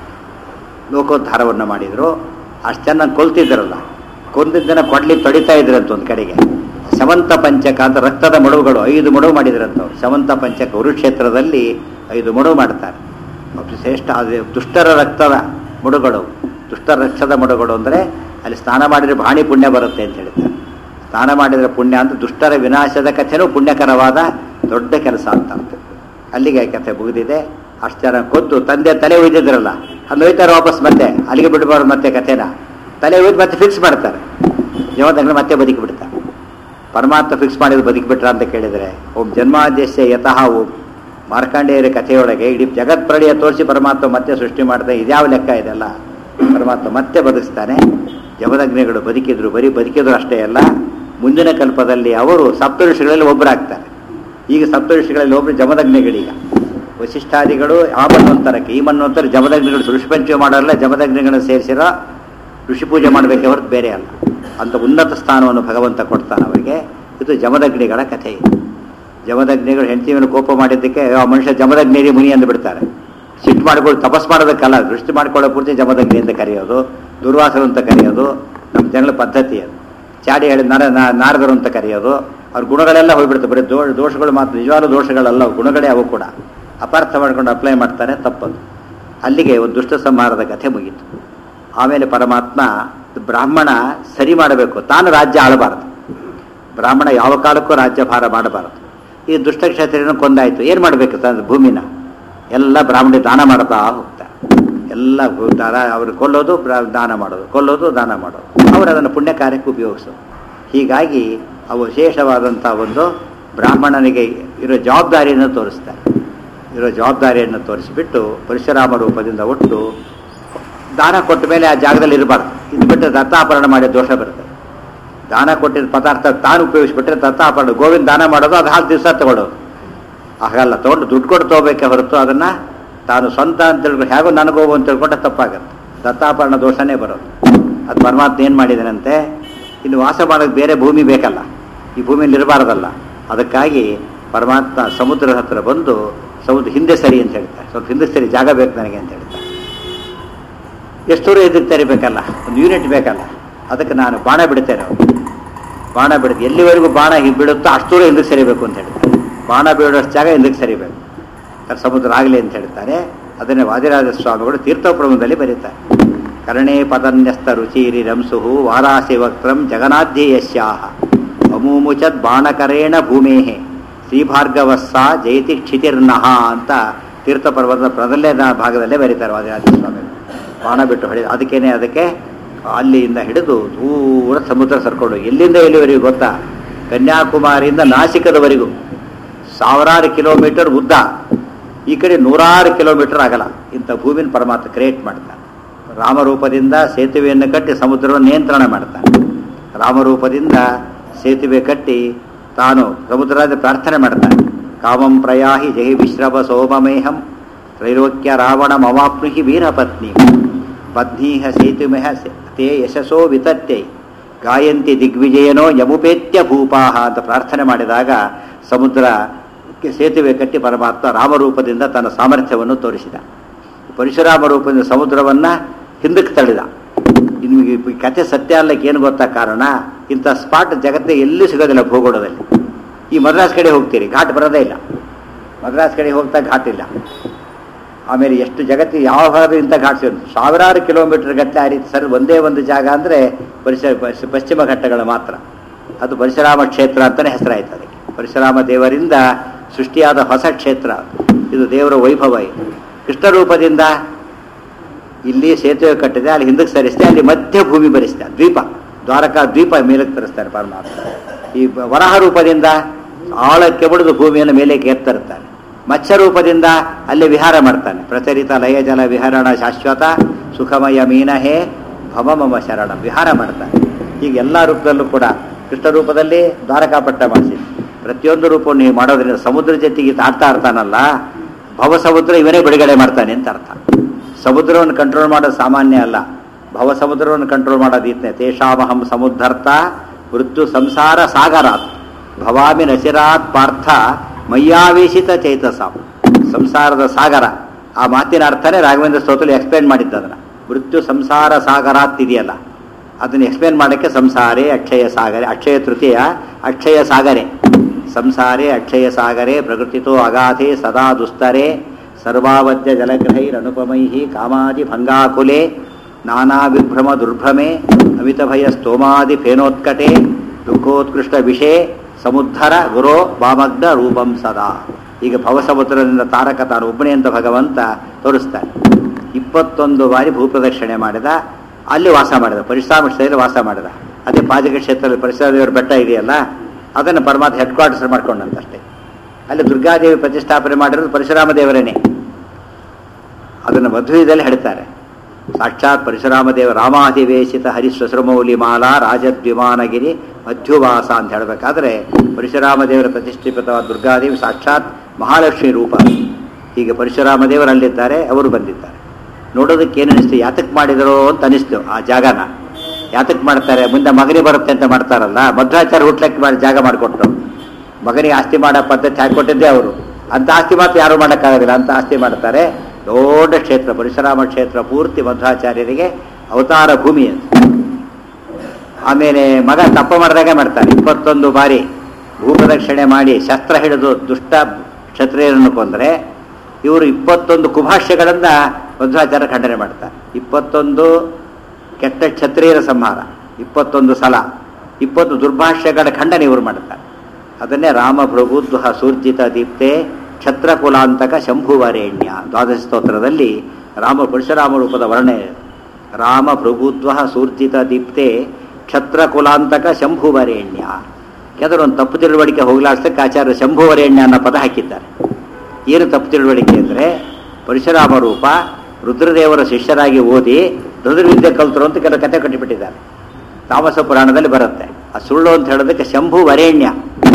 ಲೋಕೋದ್ಧಾರವನ್ನು ಮಾಡಿದರು ಅಷ್ಟು ಚೆನ್ನಾಗಿ ಕೊಲ್ತಿದ್ದರಲ್ಲ ಕೊಂದಿದ್ದನ್ನ ಕೊಡ್ಲಿಕ್ಕೆ ತೊಡಿತಾ ಇದ್ರಂತ ಒಂದು ಕಡೆಗೆ ಶವಂತ ಪಂಚಕ ಅಂತ ರಕ್ತದ ಮಡುವುಗಳು ಐದು ಮಡುವು ಮಾಡಿದ್ರಂತವ್ರು ಶವಂತ ಪಂಚಕ ಕುರುಕ್ಷೇತ್ರದಲ್ಲಿ ಐದು ಮಡುವು ಮಾಡ್ತಾರೆ ಮತ್ತು ಶ್ರೇಷ್ಠ ಅದು ದುಷ್ಟರ ರಕ್ತದ ಮುಡುಗಳು ದುಷ್ಟರ ರಕ್ತದ ಮುಡುಗಳು ಅಂದರೆ ಅಲ್ಲಿ ಸ್ನಾನ ಮಾಡಿದರೆ ಭಾಣಿ ಪುಣ್ಯ ಬರುತ್ತೆ ಅಂತ ಹೇಳ್ತಾರೆ ಸ್ನಾನ ಮಾಡಿದರೆ ಪುಣ್ಯ ಅಂತ ದುಷ್ಟರ ವಿನಾಶದ ಕಥೆನೂ ಪುಣ್ಯಕರವಾದ ದೊಡ್ಡ ಕೆಲಸ ಅಂತ ಅರ್ಥ ಅಲ್ಲಿಗೆ ಕಥೆ ಮುಗಿದಿದೆ ಅಷ್ಟು ಜನ ಕೊದ್ದು ತಂದೆ ತಲೆ ಒಯ್ದಿದ್ರಲ್ಲ ಅಲ್ಲಿ ಒಯ್ತಾರೆ ವಾಪಸ್ ಮತ್ತೆ ಅಲ್ಲಿಗೆ ಬಿಡಬಾರ್ದು ಮತ್ತೆ ಕಥೆನ ತಲೆ ಒಯ್ದು ಮತ್ತೆ ಫಿಕ್ಸ್ ಮಾಡ್ತಾರೆ ಜೀವನದಲ್ಲಿ ಮತ್ತೆ ಬದುಕಿ ಬಿಡ್ತಾರೆ ಪರಮಾತ್ಮ ಫಿಕ್ಸ್ ಮಾಡಿದ್ರು ಬದುಕಿಬಿಟ್ರ ಅಂತ ಕೇಳಿದರೆ ಓಂ ಜನ್ಮಾದ್ಯಸ್ಯ ಯತಃ ಓಂ ಮಾರ್ಕಾಂಡೇಯರ ಕಥೆಯೊಳಗೆ ಇಡೀ ಜಗತ್ ಪ್ರಳಯ ತೋರಿಸಿ ಪರಮಾತ್ಮ ಮತ್ತೆ ಸೃಷ್ಟಿ ಮಾಡ್ತಾನೆ ಇದ್ಯಾವ ಲೆಕ್ಕ ಇದೆಲ್ಲ ಪರಮಾತ್ಮ ಮತ್ತೆ ಬದುಕಿಸ್ತಾನೆ ಜಮದಗ್ನಿಗಳು ಬದುಕಿದ್ರು ಬರೀ ಬದುಕಿದ್ರು ಅಷ್ಟೇ ಅಲ್ಲ ಮುಂದಿನ ಕಲ್ಪದಲ್ಲಿ ಅವರು ಸಪ್ತಋಷಿಗಳಲ್ಲಿ ಒಬ್ಬರಾಗ್ತಾರೆ ಈಗ ಸಪ್ತಋಷಿಗಳಲ್ಲಿ ಒಬ್ಬರು ಜಮದಗ್ನಿಗಳೀಗ ವಶಿಷ್ಠಾದಿಗಳು ಆ ಮನ್ವಂತರಕ್ಕೆ ಈ ಮನ್ವಂತರ ಜಮದಗ್ನಿಗಳು ಋಷಿಪಂಚಮಿ ಮಾಡೋಲ್ಲ ಜಮದಗ್ನಿಗಳನ್ನು ಸೇರಿಸಿರೋ ಋಷಿ ಪೂಜೆ ಮಾಡಬೇಕೆ ಹೊರತು ಬೇರೆ ಅಲ್ಲ ಅಂತ ಉನ್ನತ ಸ್ಥಾನವನ್ನು ಭಗವಂತ ಕೊಡ್ತಾನೆ ಅವರಿಗೆ ಇದು ಜಮದಗ್ನಿಗಳ ಕಥೆ ಇದು ಜಮದಗ್ನಿಗಳು ಹೆಂಡತಿ ಮೇಲೆ ಕೋಪ ಮಾಡಿದ್ದಕ್ಕೆ ಆ ಮನುಷ್ಯ ಜಮದಗ್ನೇರಿ ಮುನಿ ಎಂದು ಬಿಡ್ತಾರೆ ಸಿಟ್ಟು ಮಾಡ್ಕೊಂಡು ತಪಸ್ ಮಾಡೋದಕ್ಕಲ್ಲ ದೃಷ್ಟಿ ಮಾಡ್ಕೊಳ್ಳೋ ಪೂರ್ತಿ ಜಮದಗ್ನಿ ಅಂತ ಕರೆಯೋದು ದುರ್ವಾಸರು ಅಂತ ಕರೆಯೋದು ನಮ್ಮ ಜನಗಳ ಪದ್ಧತಿ ಅದು ಚಾಡಿ ಹೇಳಿ ನರ ನಾ- ನಾರದರು ಅಂತ ಕರೆಯೋದು ಅವ್ರ ಗುಣಗಳೆಲ್ಲ ಹೋಗ್ಬಿಡ್ತವೆ ಬರೀ ದೋ ದೋಷಗಳು ಮಾತ್ರ ನಿಜವಾದ ದೋಷಗಳಲ್ಲ ಅವು ಗುಣಗಳೇ ಅವು ಕೂಡ ಅಪಾರ್ಥ ಮಾಡ್ಕೊಂಡು ಅಪ್ಲೈ ಮಾಡ್ತಾರೆ ತಪ್ಪದು ಅಲ್ಲಿಗೆ ಒಂದು ದುಷ್ಟ ಸಂಹಾರದ ಕಥೆ ಮುಗೀತು ಆಮೇಲೆ ಪರಮಾತ್ಮ ಬ್ರಾಹ್ಮಣ ಸರಿ ಮಾಡಬೇಕು ತಾನು ರಾಜ್ಯ ಆಳಬಾರದು ಬ್ರಾಹ್ಮಣ ಯಾವ ಕಾಲಕ್ಕೂ ರಾಜ್ಯಭಾರ ಮಾಡಬಾರದು ಈ ದುಷ್ಟಕ್ಷತ್ರಿಯನ್ನು ಕೊಂದಾಯ್ತು ಏನು ಮಾಡಬೇಕು ತನ್ನ ಭೂಮಿನ ಎಲ್ಲ ಬ್ರಾಹ್ಮಣ ದಾನ ಮಾಡ್ತಾ ಹೋಗ್ತಾರೆ ಎಲ್ಲ ಭೂ- ದಾನ ಅವರು ಕೊಲ್ಲೋದು ಬ್ರಾ- ದಾನ ಮಾಡೋದು ಕೊಲ್ಲೋದು ದಾನ ಮಾಡೋದು ಅವರು ಅದನ್ನು ಪುಣ್ಯ ಕಾರ್ಯಕ್ಕೆ ಉಪಯೋಗಿಸೋದು ಹೀಗಾಗಿ ಅವು ವಿಶೇಷವಾದಂಥ ಒಂದು ಬ್ರಾಹ್ಮಣನಿಗೆ ಇರೋ ಜವಾಬ್ದಾರಿಯನ್ನು ತೋರಿಸ್ತಾರೆ ಇರೋ ಜವಾಬ್ದಾರಿಯನ್ನು ತೋರಿಸಿಬಿಟ್ಟು ಪರಶುರಾಮ ರೂಪದಿಂದ ಒಟ್ಟು ದಾನ ಕೊಟ್ಟ ಮೇಲೆ ಆ ಜಾಗದಲ್ಲಿ ಇರಬಾರ್ದು ಇದು ಬಿಟ್ಟು ದತ್ತಾಪರಣ ಮಾಡಿ ದೋಷ ಬರುತ್ತೆ ದಾನ ಕೊಟ್ಟಿದ್ದ ಪದಾರ್ಥ ತಾನು ಉಪಯೋಗಿಸ್ಬಿಟ್ರೆ ದತ್ತಾಪರಣ ಗೋವಿಂದ ದಾನ ಮಾಡೋದು ಅದು ಹಾಲು ದಿವಸ ತಗೊಳ್ಳೋದು ಹಾಗಲ್ಲ ತೊಗೊಂಡು ದುಡ್ಡು ಕೊಟ್ಟು ತಗೋಬೇಕೆ ಹೊರತು ಅದನ್ನು ತಾನು ಸ್ವಂತ ಅಂತ ತಿಳ್ಕೊಂಡು ಹೇಗೋ ನನಗೋಗು ಅಂತ ತಿಳ್ಕೊಂಡ್ರೆ ತಪ್ಪಾಗುತ್ತೆ ದತ್ತಾಪರಣ ದೋಷನೇ ಬರೋದು ಅದು ಪರಮಾತ್ಮ ಏನು ಮಾಡಿದಾನಂತೆ ಇನ್ನು ವಾಸ ಮಾಡೋಕ್ಕೆ ಬೇರೆ ಭೂಮಿ ಬೇಕಲ್ಲ ಈ ಭೂಮಿಯಲ್ಲಿ ಇರಬಾರ್ದಲ್ಲ ಅದಕ್ಕಾಗಿ ಪರಮಾತ್ಮ ಸಮುದ್ರದ ಹತ್ರ ಬಂದು ಸಮುದ್ರ ಹಿಂದೆ ಸರಿ ಅಂತ ಹೇಳ್ತಾರೆ ಸ್ವಲ್ಪ ಹಿಂದೆ ಸರಿ ಜಾಗ ಬೇಕು ನನಗೆ ಅಂತ ಹೇಳ್ತಾರೆ ಎಷ್ಟು ದೂರ ಎದುರು ತೆರಿಬೇಕಲ್ಲ ಒಂದು ಯೂನಿಟ್ ಬೇಕಲ್ಲ ಅದಕ್ಕೆ ನಾನು ಬಾಣ ಬಿಡ್ತೇನೆ ಅವ್ರು. ಬಾಣ ಬಿಡುತ್ತೆ ಎಲ್ಲಿವರೆಗೂ ಬಾಣ ಹಿ- ಬಿಡುತ್ತೋ ಅಷ್ಟು ದೂರ ಹಿಂದಕ್ಕೆ ಸರಿಬೇಕು ಅಂತ ಹೇಳ್ತಾರೆ ಬಾಣ ಬೀಳೋಷ್ಟು ಜಾಗ ಹಿಂದಕ್ಕೆ ಸರಿಬೇಕು ಅದು ಸಮುದ್ರ ಆಗಲಿ ಅಂತ ಹೇಳ್ತಾರೆ ಅದನ್ನೇ ವಾದಿರಾಜ ಸ್ವಾಮಿಗಳು ತೀರ್ಥಪ್ರಮದಲ್ಲಿ ಬರೀತಾರೆ ಕರ್ಣೇ ಪದನ್ಯಸ್ತ ರುಚಿರಿ ರಂಸುಹು ವಾರಾಸಿ ವಕ್ತ್ರಂ ಜಗನಾಧ್ಯೇಯಸ್ಯಾಹ ಅಮೂಮುಚದ್ ಬಾಣಕರೇಣ ಭೂಮೇಹೆ ಶ್ರೀಭಾರ್ಗವಸ್ಸ ಜಯತಿ ಕ್ಷಿತಿರ್ನಹ ಅಂತ ತೀರ್ಥಪರ್ವತದ ಮೊದಲನೇ ನಾ- ಭಾಗದಲ್ಲೇ ಬರೀತಾರೆ ವಾದಿರಾಜ ಸ್ವಾಮಿಗಳು ಬಾಣ ಬಿಟ್ಟು ಹೊಡೆದು ಅದಕ್ಕೇನೆ ಅದಕ್ಕೆ ಅಲ್ಲಿಂದ ಹಿಡಿದು ದೂರ ಸಮುದ್ರ ಸರ್ಕೊಂಡು ಎಲ್ಲಿಂದ ಎಲ್ಲಿವರೆಗೂ ಗೊತ್ತಾ ಕನ್ಯಾಕುಮಾರಿಯಿಂದ ನಾಸಿಕದವರೆಗೂ ಸಾವಿರಾರು ಕಿಲೋಮೀಟರ್ ಉದ್ದ ಈ ಕಡೆ ನೂರಾರು ಕಿಲೋಮೀಟರ್ ಆಗಲ್ಲ ಇಂಥ ಭೂಮಿನ ಪರಮಾತ್ಮ ಕ್ರಿಯೇಟ್ ಮಾಡ್ತಾನೆ ರಾಮರೂಪದಿಂದ ಸೇತುವೆಯನ್ನು ಕಟ್ಟಿ ಸಮುದ್ರವನ್ನು ನಿಯಂತ್ರಣ ಮಾಡ್ತಾನೆ ರಾಮರೂಪದಿಂದ ಸೇತುವೆ ಕಟ್ಟಿ ತಾನು ಸಮುದ್ರದ ಪ್ರಾರ್ಥನೆ ಮಾಡ್ತಾನೆ ಕಾಮಂ ಪ್ರಯಾಹಿ ಜಹಿ ವಿಶ್ರವ ಸೋಮಮೇಹಂ ತ್ರೈಲೋಕ್ಯ ರಾವಣ ಮವಾಪ್ನುಹಿ ವೀರಪತ್ನಿ ಬದ್ನೀಹ ಸೇತುಮೆಹ ತೇ ಯಶಸೋ ವಿತತ್ಯೈ ಗಾಯಂತಿ ದಿಗ್ವಿಜಯನೋ ಯಮುಪೇತ್ಯ ಭೂಪಾಹ ಅಂತ ಪ್ರಾರ್ಥನೆ ಮಾಡಿದಾಗ ಸಮುದ್ರ ಸೇತುವೆ ಕಟ್ಟಿ ಪರಮಾತ್ಮ ರಾಮರೂಪದಿಂದ ತನ್ನ ಸಾಮರ್ಥ್ಯವನ್ನು ತೋರಿಸಿದ ಪರಶುರಾಮ ರೂಪದಿಂದ ಸಮುದ್ರವನ್ನು ಹಿಂದಕ್ಕೆ ತಳ್ಳಿದ ಇನ್ನು ಈ ಈ ಕಥೆ ಸತ್ಯ ಅಲ್ಲಕ್ಕೆ ಏನು ಗೊತ್ತಾ ಕಾರಣ ಇಂಥ ಸ್ಪಾಟ್ ಜಗತ್ತೇ ಎಲ್ಲೂ ಸಿಗೋದಿಲ್ಲ ಭೂಗೋಳದಲ್ಲಿ ಈ ಮದ್ರಾಸ್ ಕಡೆ ಹೋಗ್ತೀರಿ ಘಾಟ್ ಬರೋದೇ ಇಲ್ಲ ಮದ್ರಾಸ್ ಕಡೆ ಹೋಗ್ತಾ ಘಾಟ್ ಇಲ್ಲ ಆಮೇಲೆ ಎಷ್ಟು ಜಗತ್ತಿ ಯಾವ ಇಂಥ ಘಾಟ್ಸ್ ಉಂಟು ಸಾವಿರಾರು ಕಿಲೋಮೀಟರ್ ಗಟ್ಟಲೆ ಆ ರೀತಿ ಸರ್ ಒಂದೇ ಒಂದು ಜಾಗ ಅಂದರೆ ಪರಿಸರ ಪಶ್ಚ- ಪಶ್ಚಿಮ ಘಟ್ಟಗಳು ಮಾತ್ರ ಅದು ಪರಶುರಾಮ ಕ್ಷೇತ್ರ ಅಂತಲೇ ಹೆಸರಾಯ್ತು ಅದಕ್ಕೆ ಪರಶುರಾಮ ದೇವರಿಂದ ಸೃಷ್ಟಿಯಾದ ಹೊಸ ಕ್ಷೇತ್ರ ಇದು ದೇವರ ವೈಭವ ಇದು ಕೃಷ್ಣ ರೂಪದಿಂದ ಇಲ್ಲಿ ಸೇತುವೆ ಕಟ್ಟಿದೆ ಅಲ್ಲಿ ಹಿಂದಕ್ಕೆ ಸರಿಸ್ತೆ ಅಲ್ಲಿ ಮಧ್ಯ ಭೂಮಿ ಭರಿಸ್ತೆ ದ್ವೀಪ ದ್ವಾರಕಾ ದ್ವೀಪ ಮೇಲಕ್ಕೆ ತರಿಸ್ತಾರೆ ಪರಮಾತ್ಮ ಈ ಬ- ವರಾಹ ರೂಪದಿಂದ ಆಳಕ್ಕೆ ಬಡಿದು ಭೂಮಿಯನ್ನು ಮೇಲಕ್ಕೆ ಎತ್ತರ್ತಾನೆ ಮತ್ಸ್ಯ ರೂಪದಿಂದ ಅಲ್ಲಿ ವಿಹಾರ ಮಾಡ್ತಾನೆ ಪ್ರಚರಿತ ಲಯ ಜಲ ವಿಹರಣ ಶಾಶ್ವತ ಸುಖಮಯ ಮೀನಹೇ ಭವ ಮಮ ಶರಣ ವಿಹಾರ ಮಾಡ್ತಾನೆ ಹೀಗೆ ಎಲ್ಲ ರೂಪದಲ್ಲೂ ಕೂಡ ಕೃಷ್ಣ ರೂಪದಲ್ಲಿ ದ್ವಾರಕಾಪಟ್ಟ ಮಾಡಿಸಿ ಪ್ರತಿಯೊಂದು ರೂಪವನ್ನು ನೀವು ಮಾಡೋದ್ರಿಂದ ಸಮುದ್ರ ಜೊತೆಗೆ ತಾಡ್ತಾ ಇರ್ತಾನಲ್ಲ ಭವ ಸಮುದ್ರ ಇವನೇ ಬಿಡುಗಡೆ ಮಾಡ್ತಾನೆ ಅಂತ ಅರ್ಥ ಸಮುದ್ರವನ್ನು ಕಂಟ್ರೋಲ್ ಮಾಡೋದು ಸಾಮಾನ್ಯ ಅಲ್ಲ ಭವ ಸಮುದ್ರವನ್ನು ಕಂಟ್ರೋಲ್ ಮಾಡೋದು ಇದ್ನೆ ತೇಷಾಮಹಂ ಸಮುದ್ಧರ್ಥ ಮೃತ್ಯು ಸಂಸಾರ ಸಾಗರಾತ್ ಭವಾಮಿ ನಸಿರಾತ್ ಪಾರ್ಥ ಮಯ್ಯಾವೇಶಿತ ಚೈತಸಾಂ ಸಂಸಾರದ ಸಾಗರ ಆ ಮಾತಿನ ಅರ್ಥನೇ ರಾಘವೇಂದ್ರ ಸ್ತೋತ್ರದಲ್ಲಿ ಎಕ್ಸ್ಪ್ಲೇನ್ ಮಾಡಿದ್ದು ಅದನ್ನ ಮೃತ್ಯು ಸಂಸಾರ ಸಾಗರಾತ್ ಇದೆಯಲ್ಲ ಅದನ್ನು ಎಕ್ಸ್ಪ್ಲೇನ್ ಮಾಡೋಕ್ಕೆ ಸಂಸಾರೇ ಅಕ್ಷಯ ಸಾಗರೆ ಅಕ್ಷಯ ತೃತೀಯ ಅಕ್ಷಯ ಸಾಗರೆ ಸಂಸಾರೇ ಅಕ್ಷಯ ಸಾಗರೆ ಪ್ರಕೃತಿತೋ ಅಗಾಧೆ ಸದಾ ದುಸ್ತರೆ ಸರ್ವಾವದ್ಯ ಜಲಗ್ರಹೈರನುಪಮೈ ಕಾಮಾದಿ ಭಂಗಾಕುಲೆ ನಾನಾ ವಿಭ್ರಮ ದುರ್ಭ್ರಮೆ ಅಮಿತ ಭಯ ಸ್ತೋಮಾದಿ ಫೇನೋತ್ಕಟೆ ದುಃಖೋತ್ಕೃಷ್ಟ ವಿಷೇ ಸಮುದ್ಧರ ಗುರೋ ವಾಮಗ್ನ ರೂಪಂ ಸದಾ ಈಗ ಭವಸಮುದ್ರದಿಂದ ತಾರಕ ತಾನು ಒಬ್ಬನೇ ಅಂತ ಭಗವಂತ ತೋರಿಸ್ತಾನೆ ಇಪ್ಪತ್ತೊಂದು ಬಾರಿ ಭೂಪ್ರದಕ್ಷಿಣೆ ಮಾಡಿದ ಅಲ್ಲಿ ವಾಸ ಮಾಡಿದ ಪರಿಶ್ರಾಮ ಕ್ಷೇತ್ರದಲ್ಲಿ ವಾಸ ಮಾಡಿದ ಅದೇ ಪಾಜಕ ಕ್ಷೇತ್ರದಲ್ಲಿ ಪರಿಶ್ರಾಮ ದೇವರ ಬೆಟ್ಟ ಇದೆಯಲ್ಲ ಅದನ್ನು ಪರಮಾತ್ಮ ಹೆಡ್ ಕ್ವಾರ್ಟರ್ಸ್ ಮಾಡ್ಕೊಂಡಂತಷ್ಟೇ ಅಲ್ಲಿ ದುರ್ಗಾದೇವಿ ಪ್ರತಿಷ್ಠಾಪನೆ ಮಾಡಿರೋದು ಪರಶುರಾಮ ದೇವರೇನೆ ಅದನ್ನು ಮಧ್ವದಲ್ಲಿ ಹೇಳ್ತಾರೆ ಸಾಕ್ಷಾತ್ ಪರಶುರಾಮ ದೇವ ರಾಮಾಧಿವೇಶಿತ ಹರಿಶ್ವಶ್ರಮೌಲಿ ಮಾಲಾ ರಾಜದ್ವಿಮಾನಗಿರಿ ಮಧ್ಯುವಾಸ ಅಂತ ಹೇಳಬೇಕಾದ್ರೆ ಪರಶುರಾಮ ದೇವರ ಪ್ರತಿಷ್ಠಿತವಾದ ದುರ್ಗಾದೇವಿ ಸಾಕ್ಷಾತ್ ಮಹಾಲಕ್ಷ್ಮಿ ರೂಪ ಹೀಗೆ ಪರಶುರಾಮ ದೇವರಲ್ಲಿದ್ದಾರೆ ಅವರು ಬಂದಿದ್ದಾರೆ ನೋಡೋದಕ್ಕೆ ಏನು ಅನಿಸ್ತು ಯಾತಕ್ ಮಾಡಿದರೋ ಅಂತ ಅನಿಸ್ತು ಆ ಜಾಗನ ಯಾತಕ್ ಮಾಡ್ತಾರೆ ಮುಂದೆ ಮಗನಿಗೆ ಬರುತ್ತೆ ಅಂತ ಮಾಡ್ತಾರಲ್ಲ ಮಧ್ವಾಚಾರ ಹುಟ್ಲಕ್ಕೆ ಮಾಡಿ ಜಾಗ ಮಾಡಿಕೊಟ್ರು ಮಗನಿಗೆ ಆಸ್ತಿ ಮಾಡೋ ಪದ್ಧತಿ ಹಾಕೊಟ್ಟಿದ್ದೇ ಅವರು ಅಂತ ಆಸ್ತಿ ಮಾತ್ರ ಯಾರು ಮಾಡೋಕ್ಕಾಗೋದಿಲ್ಲ ಅಂತ ಆಸ್ತಿ ಮಾಡ್ತಾರೆ ದೊಡ್ಡ ಕ್ಷೇತ್ರ ಪರಶುರಾಮ ಕ್ಷೇತ್ರ ಪೂರ್ತಿ ಮಧ್ವಾಚಾರ್ಯರಿಗೆ ಅವತಾರ ಭೂಮಿ ಅಂತ ಆಮೇಲೆ ಮಗ ತಪ್ಪ ಮಾಡಿದಾಗ ಮಾಡ್ತಾನೆ ಇಪ್ಪತ್ತೊಂದು ಬಾರಿ ಭೂಪ್ರದಕ್ಷಿಣೆ ಮಾಡಿ ಶಸ್ತ್ರ ಹಿಡಿದು ದುಷ್ಟ ಕ್ಷತ್ರಿಯರನ್ನು ಕೊಂದರೆ ಇವರು ಇಪ್ಪತ್ತೊಂದು ಕುಭಾಷ್ಯಗಳನ್ನ ಮಧ್ವಾಚಾರ್ಯ ಖಂಡನೆ ಮಾಡ್ತಾರೆ ಇಪ್ಪತ್ತೊಂದು ಕೆಟ್ಟ ಕ್ಷತ್ರಿಯರ ಸಂಹಾರ ಇಪ್ಪತ್ತೊಂದು ಸಲ ಇಪ್ಪತ್ತು ದುರ್ಭಾಷ್ಯಗಳ ಖಂಡನೆ ಇವರು ಮಾಡ್ತಾರೆ ಅದನ್ನೇ ರಾಮ ಪ್ರಭುದ್ವ ಸೂರ್ಜಿತ ದೀಪ್ತೆ ಕ್ಷತ್ರಕುಲಾಂತಕ ಶಂಭುವರೇಣ್ಯ ದ್ವಾದಶ ಸ್ತೋತ್ರದಲ್ಲಿ ರಾಮ ಪರಶುರಾಮ ರೂಪದ ವರ್ಣನೆ ಇದೆ. ರಾಮ ಪ್ರಭುತ್ವ ಸೂರ್ಜಿತ ದೀಪ್ತೆ ಕ್ಷತ್ರಕುಲಾಂತಕ ಶಂಭುವರೇಣ್ಯ ಯಾವ್ದಾದ್ರು ಒಂದು ತಪ್ಪು ತಿಳುವಳಿಕೆ ಹೋಗ್ಲಾಡ್ಸಕ್ಕೆ ಆಚಾರ್ಯ ಶಂಭುವರೇಣ್ಯ ಅನ್ನೋ ಪದ ಹಾಕಿದ್ದಾರೆ ಏನು ತಪ್ಪು ತಿಳುವಳಿಕೆ ಅಂದರೆ ಪರಶುರಾಮ ರೂಪ ರುದ್ರದೇವರ ಶಿಷ್ಯರಾಗಿ ಓದಿ ರುದ್ರವಿದ್ಯೆ ಕಲ್ತರು ಅಂತ ಕೆಲವು ಕತೆ ಕಟ್ಟಿಬಿಟ್ಟಿದ್ದಾರೆ ತಾಮಸ ಪುರಾಣದಲ್ಲಿ ಬರುತ್ತೆ ಆ ಸುಳ್ಳು ಅಂತ ಹೇಳೋದಕ್ಕೆ ಶಂಭು ವರೇಣ್ಯ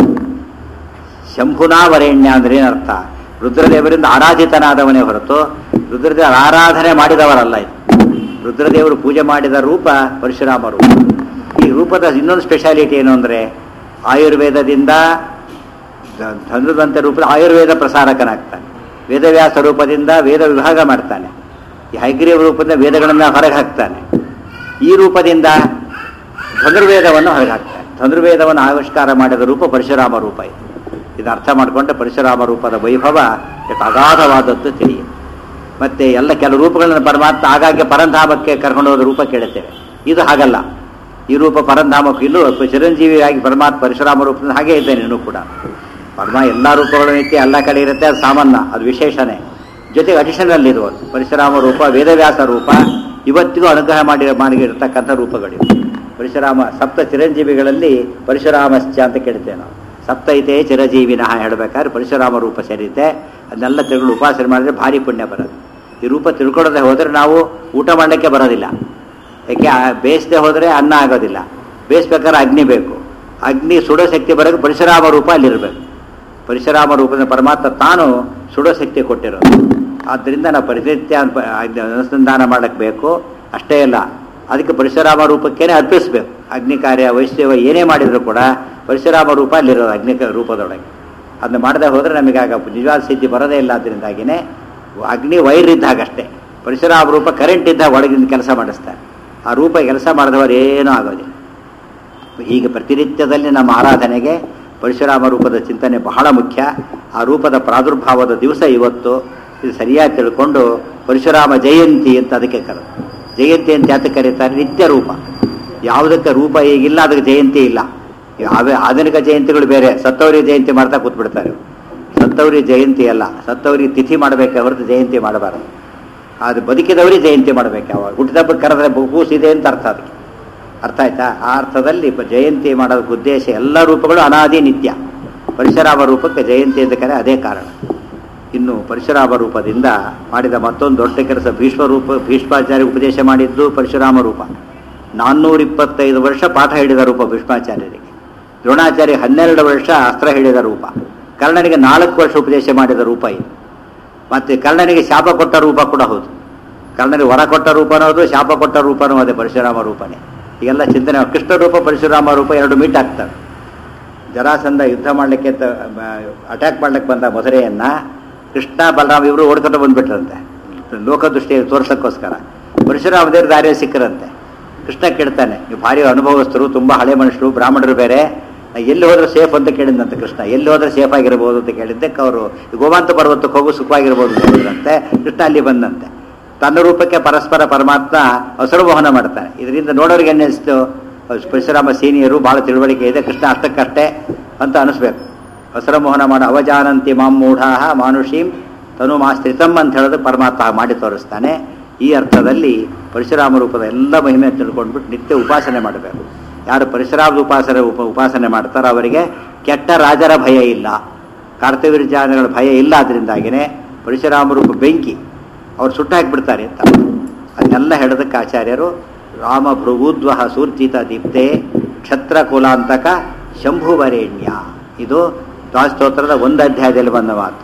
ಶಂಭುನಾ ವರೇಣ್ಯ ಅಂದ್ರೆ ಏನರ್ಥ ರುದ್ರದೇವರಿಂದ ಆರಾಧಿತನಾದವನೇ ಹೊರತು ರುದ್ರದೇವರ ಆರಾಧನೆ ಮಾಡಿದವರಲ್ಲ ಇದು ರುದ್ರದೇವರು ಪೂಜೆ ಮಾಡಿದ ರೂಪ ಪರಶುರಾಮ ರೂಪ ಈ ರೂಪದ ಇನ್ನೊಂದು ಸ್ಪೆಷಾಲಿಟಿ ಏನು ಅಂದರೆ ಆಯುರ್ವೇದದಿಂದ ಧ- ಧನುರ್ವಂತ ರೂಪದ ಆಯುರ್ವೇದ ಪ್ರಸಾರಕನಾಗ್ತಾನೆ ವೇದವ್ಯಾಸ ರೂಪದಿಂದ ವೇದ ವಿಭಾಗ ಮಾಡ್ತಾನೆ ಈ ಹೈಗ್ರೀವ ರೂಪದಿಂದ ವೇದಗಳನ್ನು ಹೊರಗೆ ಹಾಕ್ತಾನೆ ಈ ರೂಪದಿಂದ ಧನುರ್ವೇದವನ್ನು ಹೊರಗೆ ಹಾಕ್ತಾನೆ ಧನುರ್ವೇದವನ್ನು ಆವಿಷ್ಕಾರ ಮಾಡಿದ ರೂಪ ಪರಶುರಾಮ ರೂಪ ಇದು ಇದು ಅರ್ಥ ಮಾಡಿಕೊಂಡ್ರೆ ಪರಶುರಾಮ ರೂಪದ ವೈಭವ ಎಷ್ಟು ಅಗಾಧವಾದದ್ದು ತಿಳಿಯುತ್ತೆ ಮತ್ತೆ ಎಲ್ಲ ಕೆಲವು ರೂಪಗಳನ್ನು ಪರಮಾತ್ಮ ಆಗಾಗ್ಗೆ ಪರಂಧಾಮಕ್ಕೆ ಕರ್ಕೊಂಡು ಹೋದ ರೂಪ ಕೇಳುತ್ತೇವೆ ಇದು ಹಾಗಲ್ಲ ಈ ರೂಪ ಪರಂಧಾಮಕ್ಕೆ ಇಲ್ಲೂ ಚಿರಂಜೀವಿಯಾಗಿ ಪರಮಾತ್ಮ ಪರಶುರಾಮ ರೂಪದಿಂದ ಹಾಗೇ ಇದ್ದೇನೆ ಇನ್ನೂ ಕೂಡ ಪರಮ ಎಲ್ಲ ರೂಪಗಳು ನಿತ್ಯ ಎಲ್ಲ ಕಡೆ ಇರುತ್ತೆ ಅದು ಸಾಮಾನ್ಯ ಅದು ವಿಶೇಷನೇ ಜೊತೆಗೆ ಅಡಿಷನಲ್ ಇರುವುದು ಪರಶುರಾಮ ರೂಪ ವೇದವ್ಯಾಸ ರೂಪ ಇವತ್ತಿಗೂ ಅನುಗ್ರಹ ಮಾಡಿ ಮಾಡಿರ್ತಕ್ಕಂಥ ರೂಪಗಳಿವೆ ಪರಶುರಾಮ ಸಪ್ತ ಚಿರಂಜೀವಿಗಳಲ್ಲಿ ಪರಶುರಾಮಶ್ಚ ಅಂತ ಕೇಳ್ತೇವೆ ನಾವು ಸಪ್ತೈತೆ ಚಿರಜೀವಿನಃ ಹೇಳಬೇಕಾದ್ರೆ ಪರಶುರಾಮ ರೂಪ ಸೇರಿತೆ ಅದನ್ನೆಲ್ಲ ತಿಳ್ಕೊಂಡು ಉಪಾಸನೆ ಮಾಡಿದ್ರೆ ಭಾರಿ ಪುಣ್ಯ ಬರೋದು ಈ ರೂಪ ತಿಳ್ಕೊಳ್ಳದೆ ಹೋದರೆ ನಾವು ಊಟ ಮಾಡಲಿಕ್ಕೆ ಬರೋದಿಲ್ಲ ಯಾಕೆ ಆ ಬೇಯಿಸದೆ ಹೋದರೆ ಅನ್ನ ಆಗೋದಿಲ್ಲ ಬೇಯಿಸ್ಬೇಕಾದ್ರೆ ಅಗ್ನಿ ಬೇಕು ಅಗ್ನಿ ಸುಡೋ ಶಕ್ತಿ ಬರೋಕ್ಕೆ ಪರಶುರಾಮ ರೂಪ ಅಲ್ಲಿರಬೇಕು ಪರಶುರಾಮ ರೂಪದ ಪರಮಾತ್ಮ ತಾನು ಸುಡೋ ಶಕ್ತಿ ಕೊಟ್ಟಿರೋದು ಆದ್ದರಿಂದ ನಾವು ಪರಿನಿತ್ಯ ಅನ್ಪ- ಅದ್- ಅನುಸಂಧಾನ ಮಾಡಕ್ಕೆ ಬೇಕು ಅಷ್ಟೇ ಅಲ್ಲ ಅದಕ್ಕೆ ಪರಶುರಾಮ ರೂಪಕ್ಕೇನೆ ಅರ್ಪಿಸಬೇಕು ಅಗ್ನಿ ಕಾರ್ಯ ವೈಷ್ಣವ ಏನೇ ಮಾಡಿದರೂ ಕೂಡ ಪರಶುರಾಮ ರೂಪ ಅಲ್ಲಿರೋದು ಅಗ್ನಿ ಕ- ರೂಪದೊಳಗೆ ಅದನ್ನ ಮಾಡದೆ ಹೋದರೆ ನಮಗೆ ಆಗ ನಿಜವಾದ ಸಿದ್ಧಿ ಬರೋದೇ ಇಲ್ಲ ಅದರಿಂದಾಗಿನೇ ಅಗ್ನಿ ವೈರ್ ಇದ್ದಾಗಷ್ಟೇ ಪರಶುರಾಮ ರೂಪ ಕರೆಂಟ್ ಇದ್ದಾಗ ಒಳಗಿಂದ ಕೆಲಸ ಮಾಡಿಸ್ತಾರೆ ಆ ರೂಪ ಕೆಲಸ ಮಾಡಿದವರು ಏನೂ ಆಗೋದಿಲ್ಲ ಹೀಗೆ ಪ್ರತಿನಿತ್ಯದಲ್ಲಿ ನಮ್ಮ ಆರಾಧನೆಗೆ ಪರಶುರಾಮ ರೂಪದ ಚಿಂತನೆ ಬಹಳ ಮುಖ್ಯ ಆ ರೂಪದ ಪ್ರಾದುರ್ಭಾವದ ದಿವಸ ಇವತ್ತು ಇದು ಸರಿಯಾಗಿ ತಿಳ್ಕೊಂಡು ಪರಶುರಾಮ ಜಯಂತಿ ಅಂತ ಅದಕ್ಕೆ ಕರೆದು ಜಯಂತಿ ಅಂತ ಯಾತಕ್ಕೆ ಕರೀತಾರೆ ನಿತ್ಯ ರೂಪ ಯಾವುದಕ್ಕೆ ರೂಪ ಈಗಿಲ್ಲ ಅದಕ್ಕೆ ಜಯಂತಿ ಇಲ್ಲ ಯಾವ ಆಧುನಿಕ ಜಯಂತಿಗಳು ಬೇರೆ ಸತ್ತವರಿ ಜಯಂತಿ ಮಾಡ್ತಾ ಕೂತ್ಬಿಡ್ತಾರೆ ಇವ್ರು. ಸತ್ತವರಿ ಜಯಂತಿ ಅಲ್ಲ ಸತ್ತವರಿಗೆ ತಿಥಿ ಮಾಡಬೇಕೆ ಹೊರತು ಜಯಂತಿ ಮಾಡಬಾರದು ಅದು ಬದುಕಿದವರಿಗೆ ಜಯಂತಿ ಮಾಡಬೇಕು ಯಾವಾಗ ಹುಟ್ಟಿದಬ್ಬಕ್ಕೆ ಕರೆದ್ರೆ ಕೂಸಿದೆ ಅಂತ ಅರ್ಥ ಅದಕ್ಕೆ ಅರ್ಥ ಆಯ್ತಾ ಆ ಅರ್ಥದಲ್ಲಿ ಪ- ಜಯಂತಿ ಮಾಡೋದಕ್ಕೆ ಉದ್ದೇಶ ಎಲ್ಲ ರೂಪಗಳು ಅನಾದಿ ನಿತ್ಯ ಪರಶುರಾಮ ರೂಪಕ್ಕೆ ಜಯಂತಿ ಅಂತ ಕರೆ ಅದೇ ಕಾರಣ ಇನ್ನು ಪರಶುರಾಮ ರೂಪದಿಂದ ಮಾಡಿದ ಮತ್ತೊಂದು ದೊಡ್ಡ ಕೆಲಸ ಭೀಷ್ಮ ರೂಪ ಭೀಷ್ಮಾಚಾರ್ಯ ಉಪದೇಶ ಮಾಡಿದ್ದು ಪರಶುರಾಮ ರೂಪ ನಾನ್ನೂರ ಇಪ್ಪತ್ತೈದು ವರ್ಷ ಪಾಠ ಹೇಳಿದ ರೂಪ ಭೀಷ್ಮಾಚಾರ್ಯರಿಗೆ ದ್ರೋಣಾಚಾರ್ಯ ಹನ್ನೆರಡು ವರ್ಷ ಅಸ್ತ್ರ ಹೇಳಿದ ರೂಪ ಕರ್ಣನಿಗೆ ನಾಲ್ಕು ವರ್ಷ ಉಪದೇಶ ಮಾಡಿದ ರೂಪ ಇದು ಮತ್ತೆ ಕರ್ಣನಿಗೆ ಶಾಪ ಕೊಟ್ಟ ರೂಪ ಕೂಡ ಹೌದು ಕರ್ಣನಿಗೆ ವರ ಕೊಟ್ಟ ರೂಪನೂ ಹೌದು ಶಾಪ ಕೊಟ್ಟ ರೂಪನೂ ಅದೇ ಪರಶುರಾಮ ರೂಪನೇ ಈಗೆಲ್ಲ ಚಿಂತನೆ ಕೃಷ್ಣ ರೂಪ ಪರಶುರಾಮ ರೂಪ ಎರಡು ಮೀಟ್ ಆಗ್ತವೆ ಜರಾಸಂಧ ಯುದ್ಧ ಮಾಡಲಿಕ್ಕೆ ಅಟ್ಯಾಕ್ ಮಾಡ್ಲಿಕ್ಕೆ ಬಂದ ಮಧುರೆಯನ್ನ ಕೃಷ್ಣ ಬಲರಾಮ ಇವರು ಓಡ್ಕೊಂಡು ಬಂದ್ಬಿಟ್ರಂತೆ ಲೋಕದೃಷ್ಟಿ ತೋರ್ಸಕ್ಕೋಸ್ಕರ ಪರಶುರಾಮ ದೇವ್ರ ದಾರಿಯ ಸಿಕ್ಕರಂತೆ ಕೃಷ್ಣ ಕೇಳ್ತಾನೆ ನೀವು ಭಾರಿ ಅನುಭವಸ್ಥರು ತುಂಬ ಹಳೆ ಮನುಷ್ಯರು ಬ್ರಾಹ್ಮಣರು ಬೇರೆ ನಾ ಎಲ್ಲಿ ಹೋದ್ರೆ ಸೇಫ್ ಅಂತ ಕೇಳಿದಂತೆ ಕೃಷ್ಣ ಎಲ್ಲಿ ಹೋದ್ರೆ ಸೇಫ್ ಆಗಿರ್ಬೋದು ಅಂತ ಕೇಳಿದ್ದಕ್ಕೆ ಅವರು ಗೋಮಾಂತ ಪರ್ವತಕ್ಕೆ ಹೋಗು ಸುಖವಾಗಿರ್ಬೋದು ಅಂತ ಹೇಳಿದ್ರಂತೆ ಕೃಷ್ಣ ಅಲ್ಲಿ ಬಂದಂತೆ ತನ್ನ ರೂಪಕ್ಕೆ ಪರಸ್ಪರ ಪರಮಾತ್ಮ ಹಸುರುಮೋಹನ ಮಾಡ್ತಾನೆ ಇದರಿಂದ ನೋಡೋರಿಗೆ ಅನ್ನಿಸ್ತು ಪರಶುರಾಮ ಸೀನಿಯರು ಭಾಳ ತಿಳುವಳಿಕೆ ಇದೆ ಕೃಷ್ಣ ಅಷ್ಟಕ್ಕಷ್ಟೇ ಅಂತ ಅನಿಸ್ಬೇಕು ಹಸುರಮೋಹನ ಮಾಡ ಅವಜಾನಂತಿ ಮಾಂ ಮೂಢಾಹ ಮಾನುಷೀಂ ತನು ಮಾಸ್ತ್ರಿತಮ್ ಅಂತ ಹೇಳೋದು ಪರಮಾತ್ಮ ಮಾಡಿ ತೋರಿಸ್ತಾನೆ ಈ ಅರ್ಥದಲ್ಲಿ ಪರಶುರಾಮ ರೂಪದ ಎಲ್ಲ ಮಹಿಮೆ ತಿಳ್ಕೊಂಡ್ಬಿಟ್ಟು ನಿತ್ಯ ಉಪಾಸನೆ ಮಾಡಬೇಕು ಯಾರು ಪರಶುರಾಮದ ಉಪಾಸನೆ ಉಪ ಉಪಾಸನೆ ಮಾಡ್ತಾರೋ ಅವರಿಗೆ ಕೆಟ್ಟ ರಾಜರ ಭಯ ಇಲ್ಲ ಕರ್ತವ್ಯಜಾನಗಳ ಭಯ ಇಲ್ಲ ಅದರಿಂದಾಗಿನೇ ಪರಶುರಾಮ ರೂಪ ಬೆಂಕಿ ಅವ್ರು ಸುಟ್ಟು ಹಾಕಿಬಿಡ್ತಾರೆ ಅಂತ ಅದನ್ನೆಲ್ಲ ಹೇಳೋದಕ್ಕೆ ಆಚಾರ್ಯರು ರಾಮ ಭೃಗೂದ್ವ ಸೂರ್ಜಿತ ದೀಪ್ತೆ ಕ್ಷತ್ರ ಕುಲಾಂತಕ ಶಂಭುವರೇಣ್ಯ ಇದು ದ್ವಾಸ್ತೋತ್ರದ ಒಂದು ಅಧ್ಯಾಯದಲ್ಲಿ ಬಂದ ಮಾತು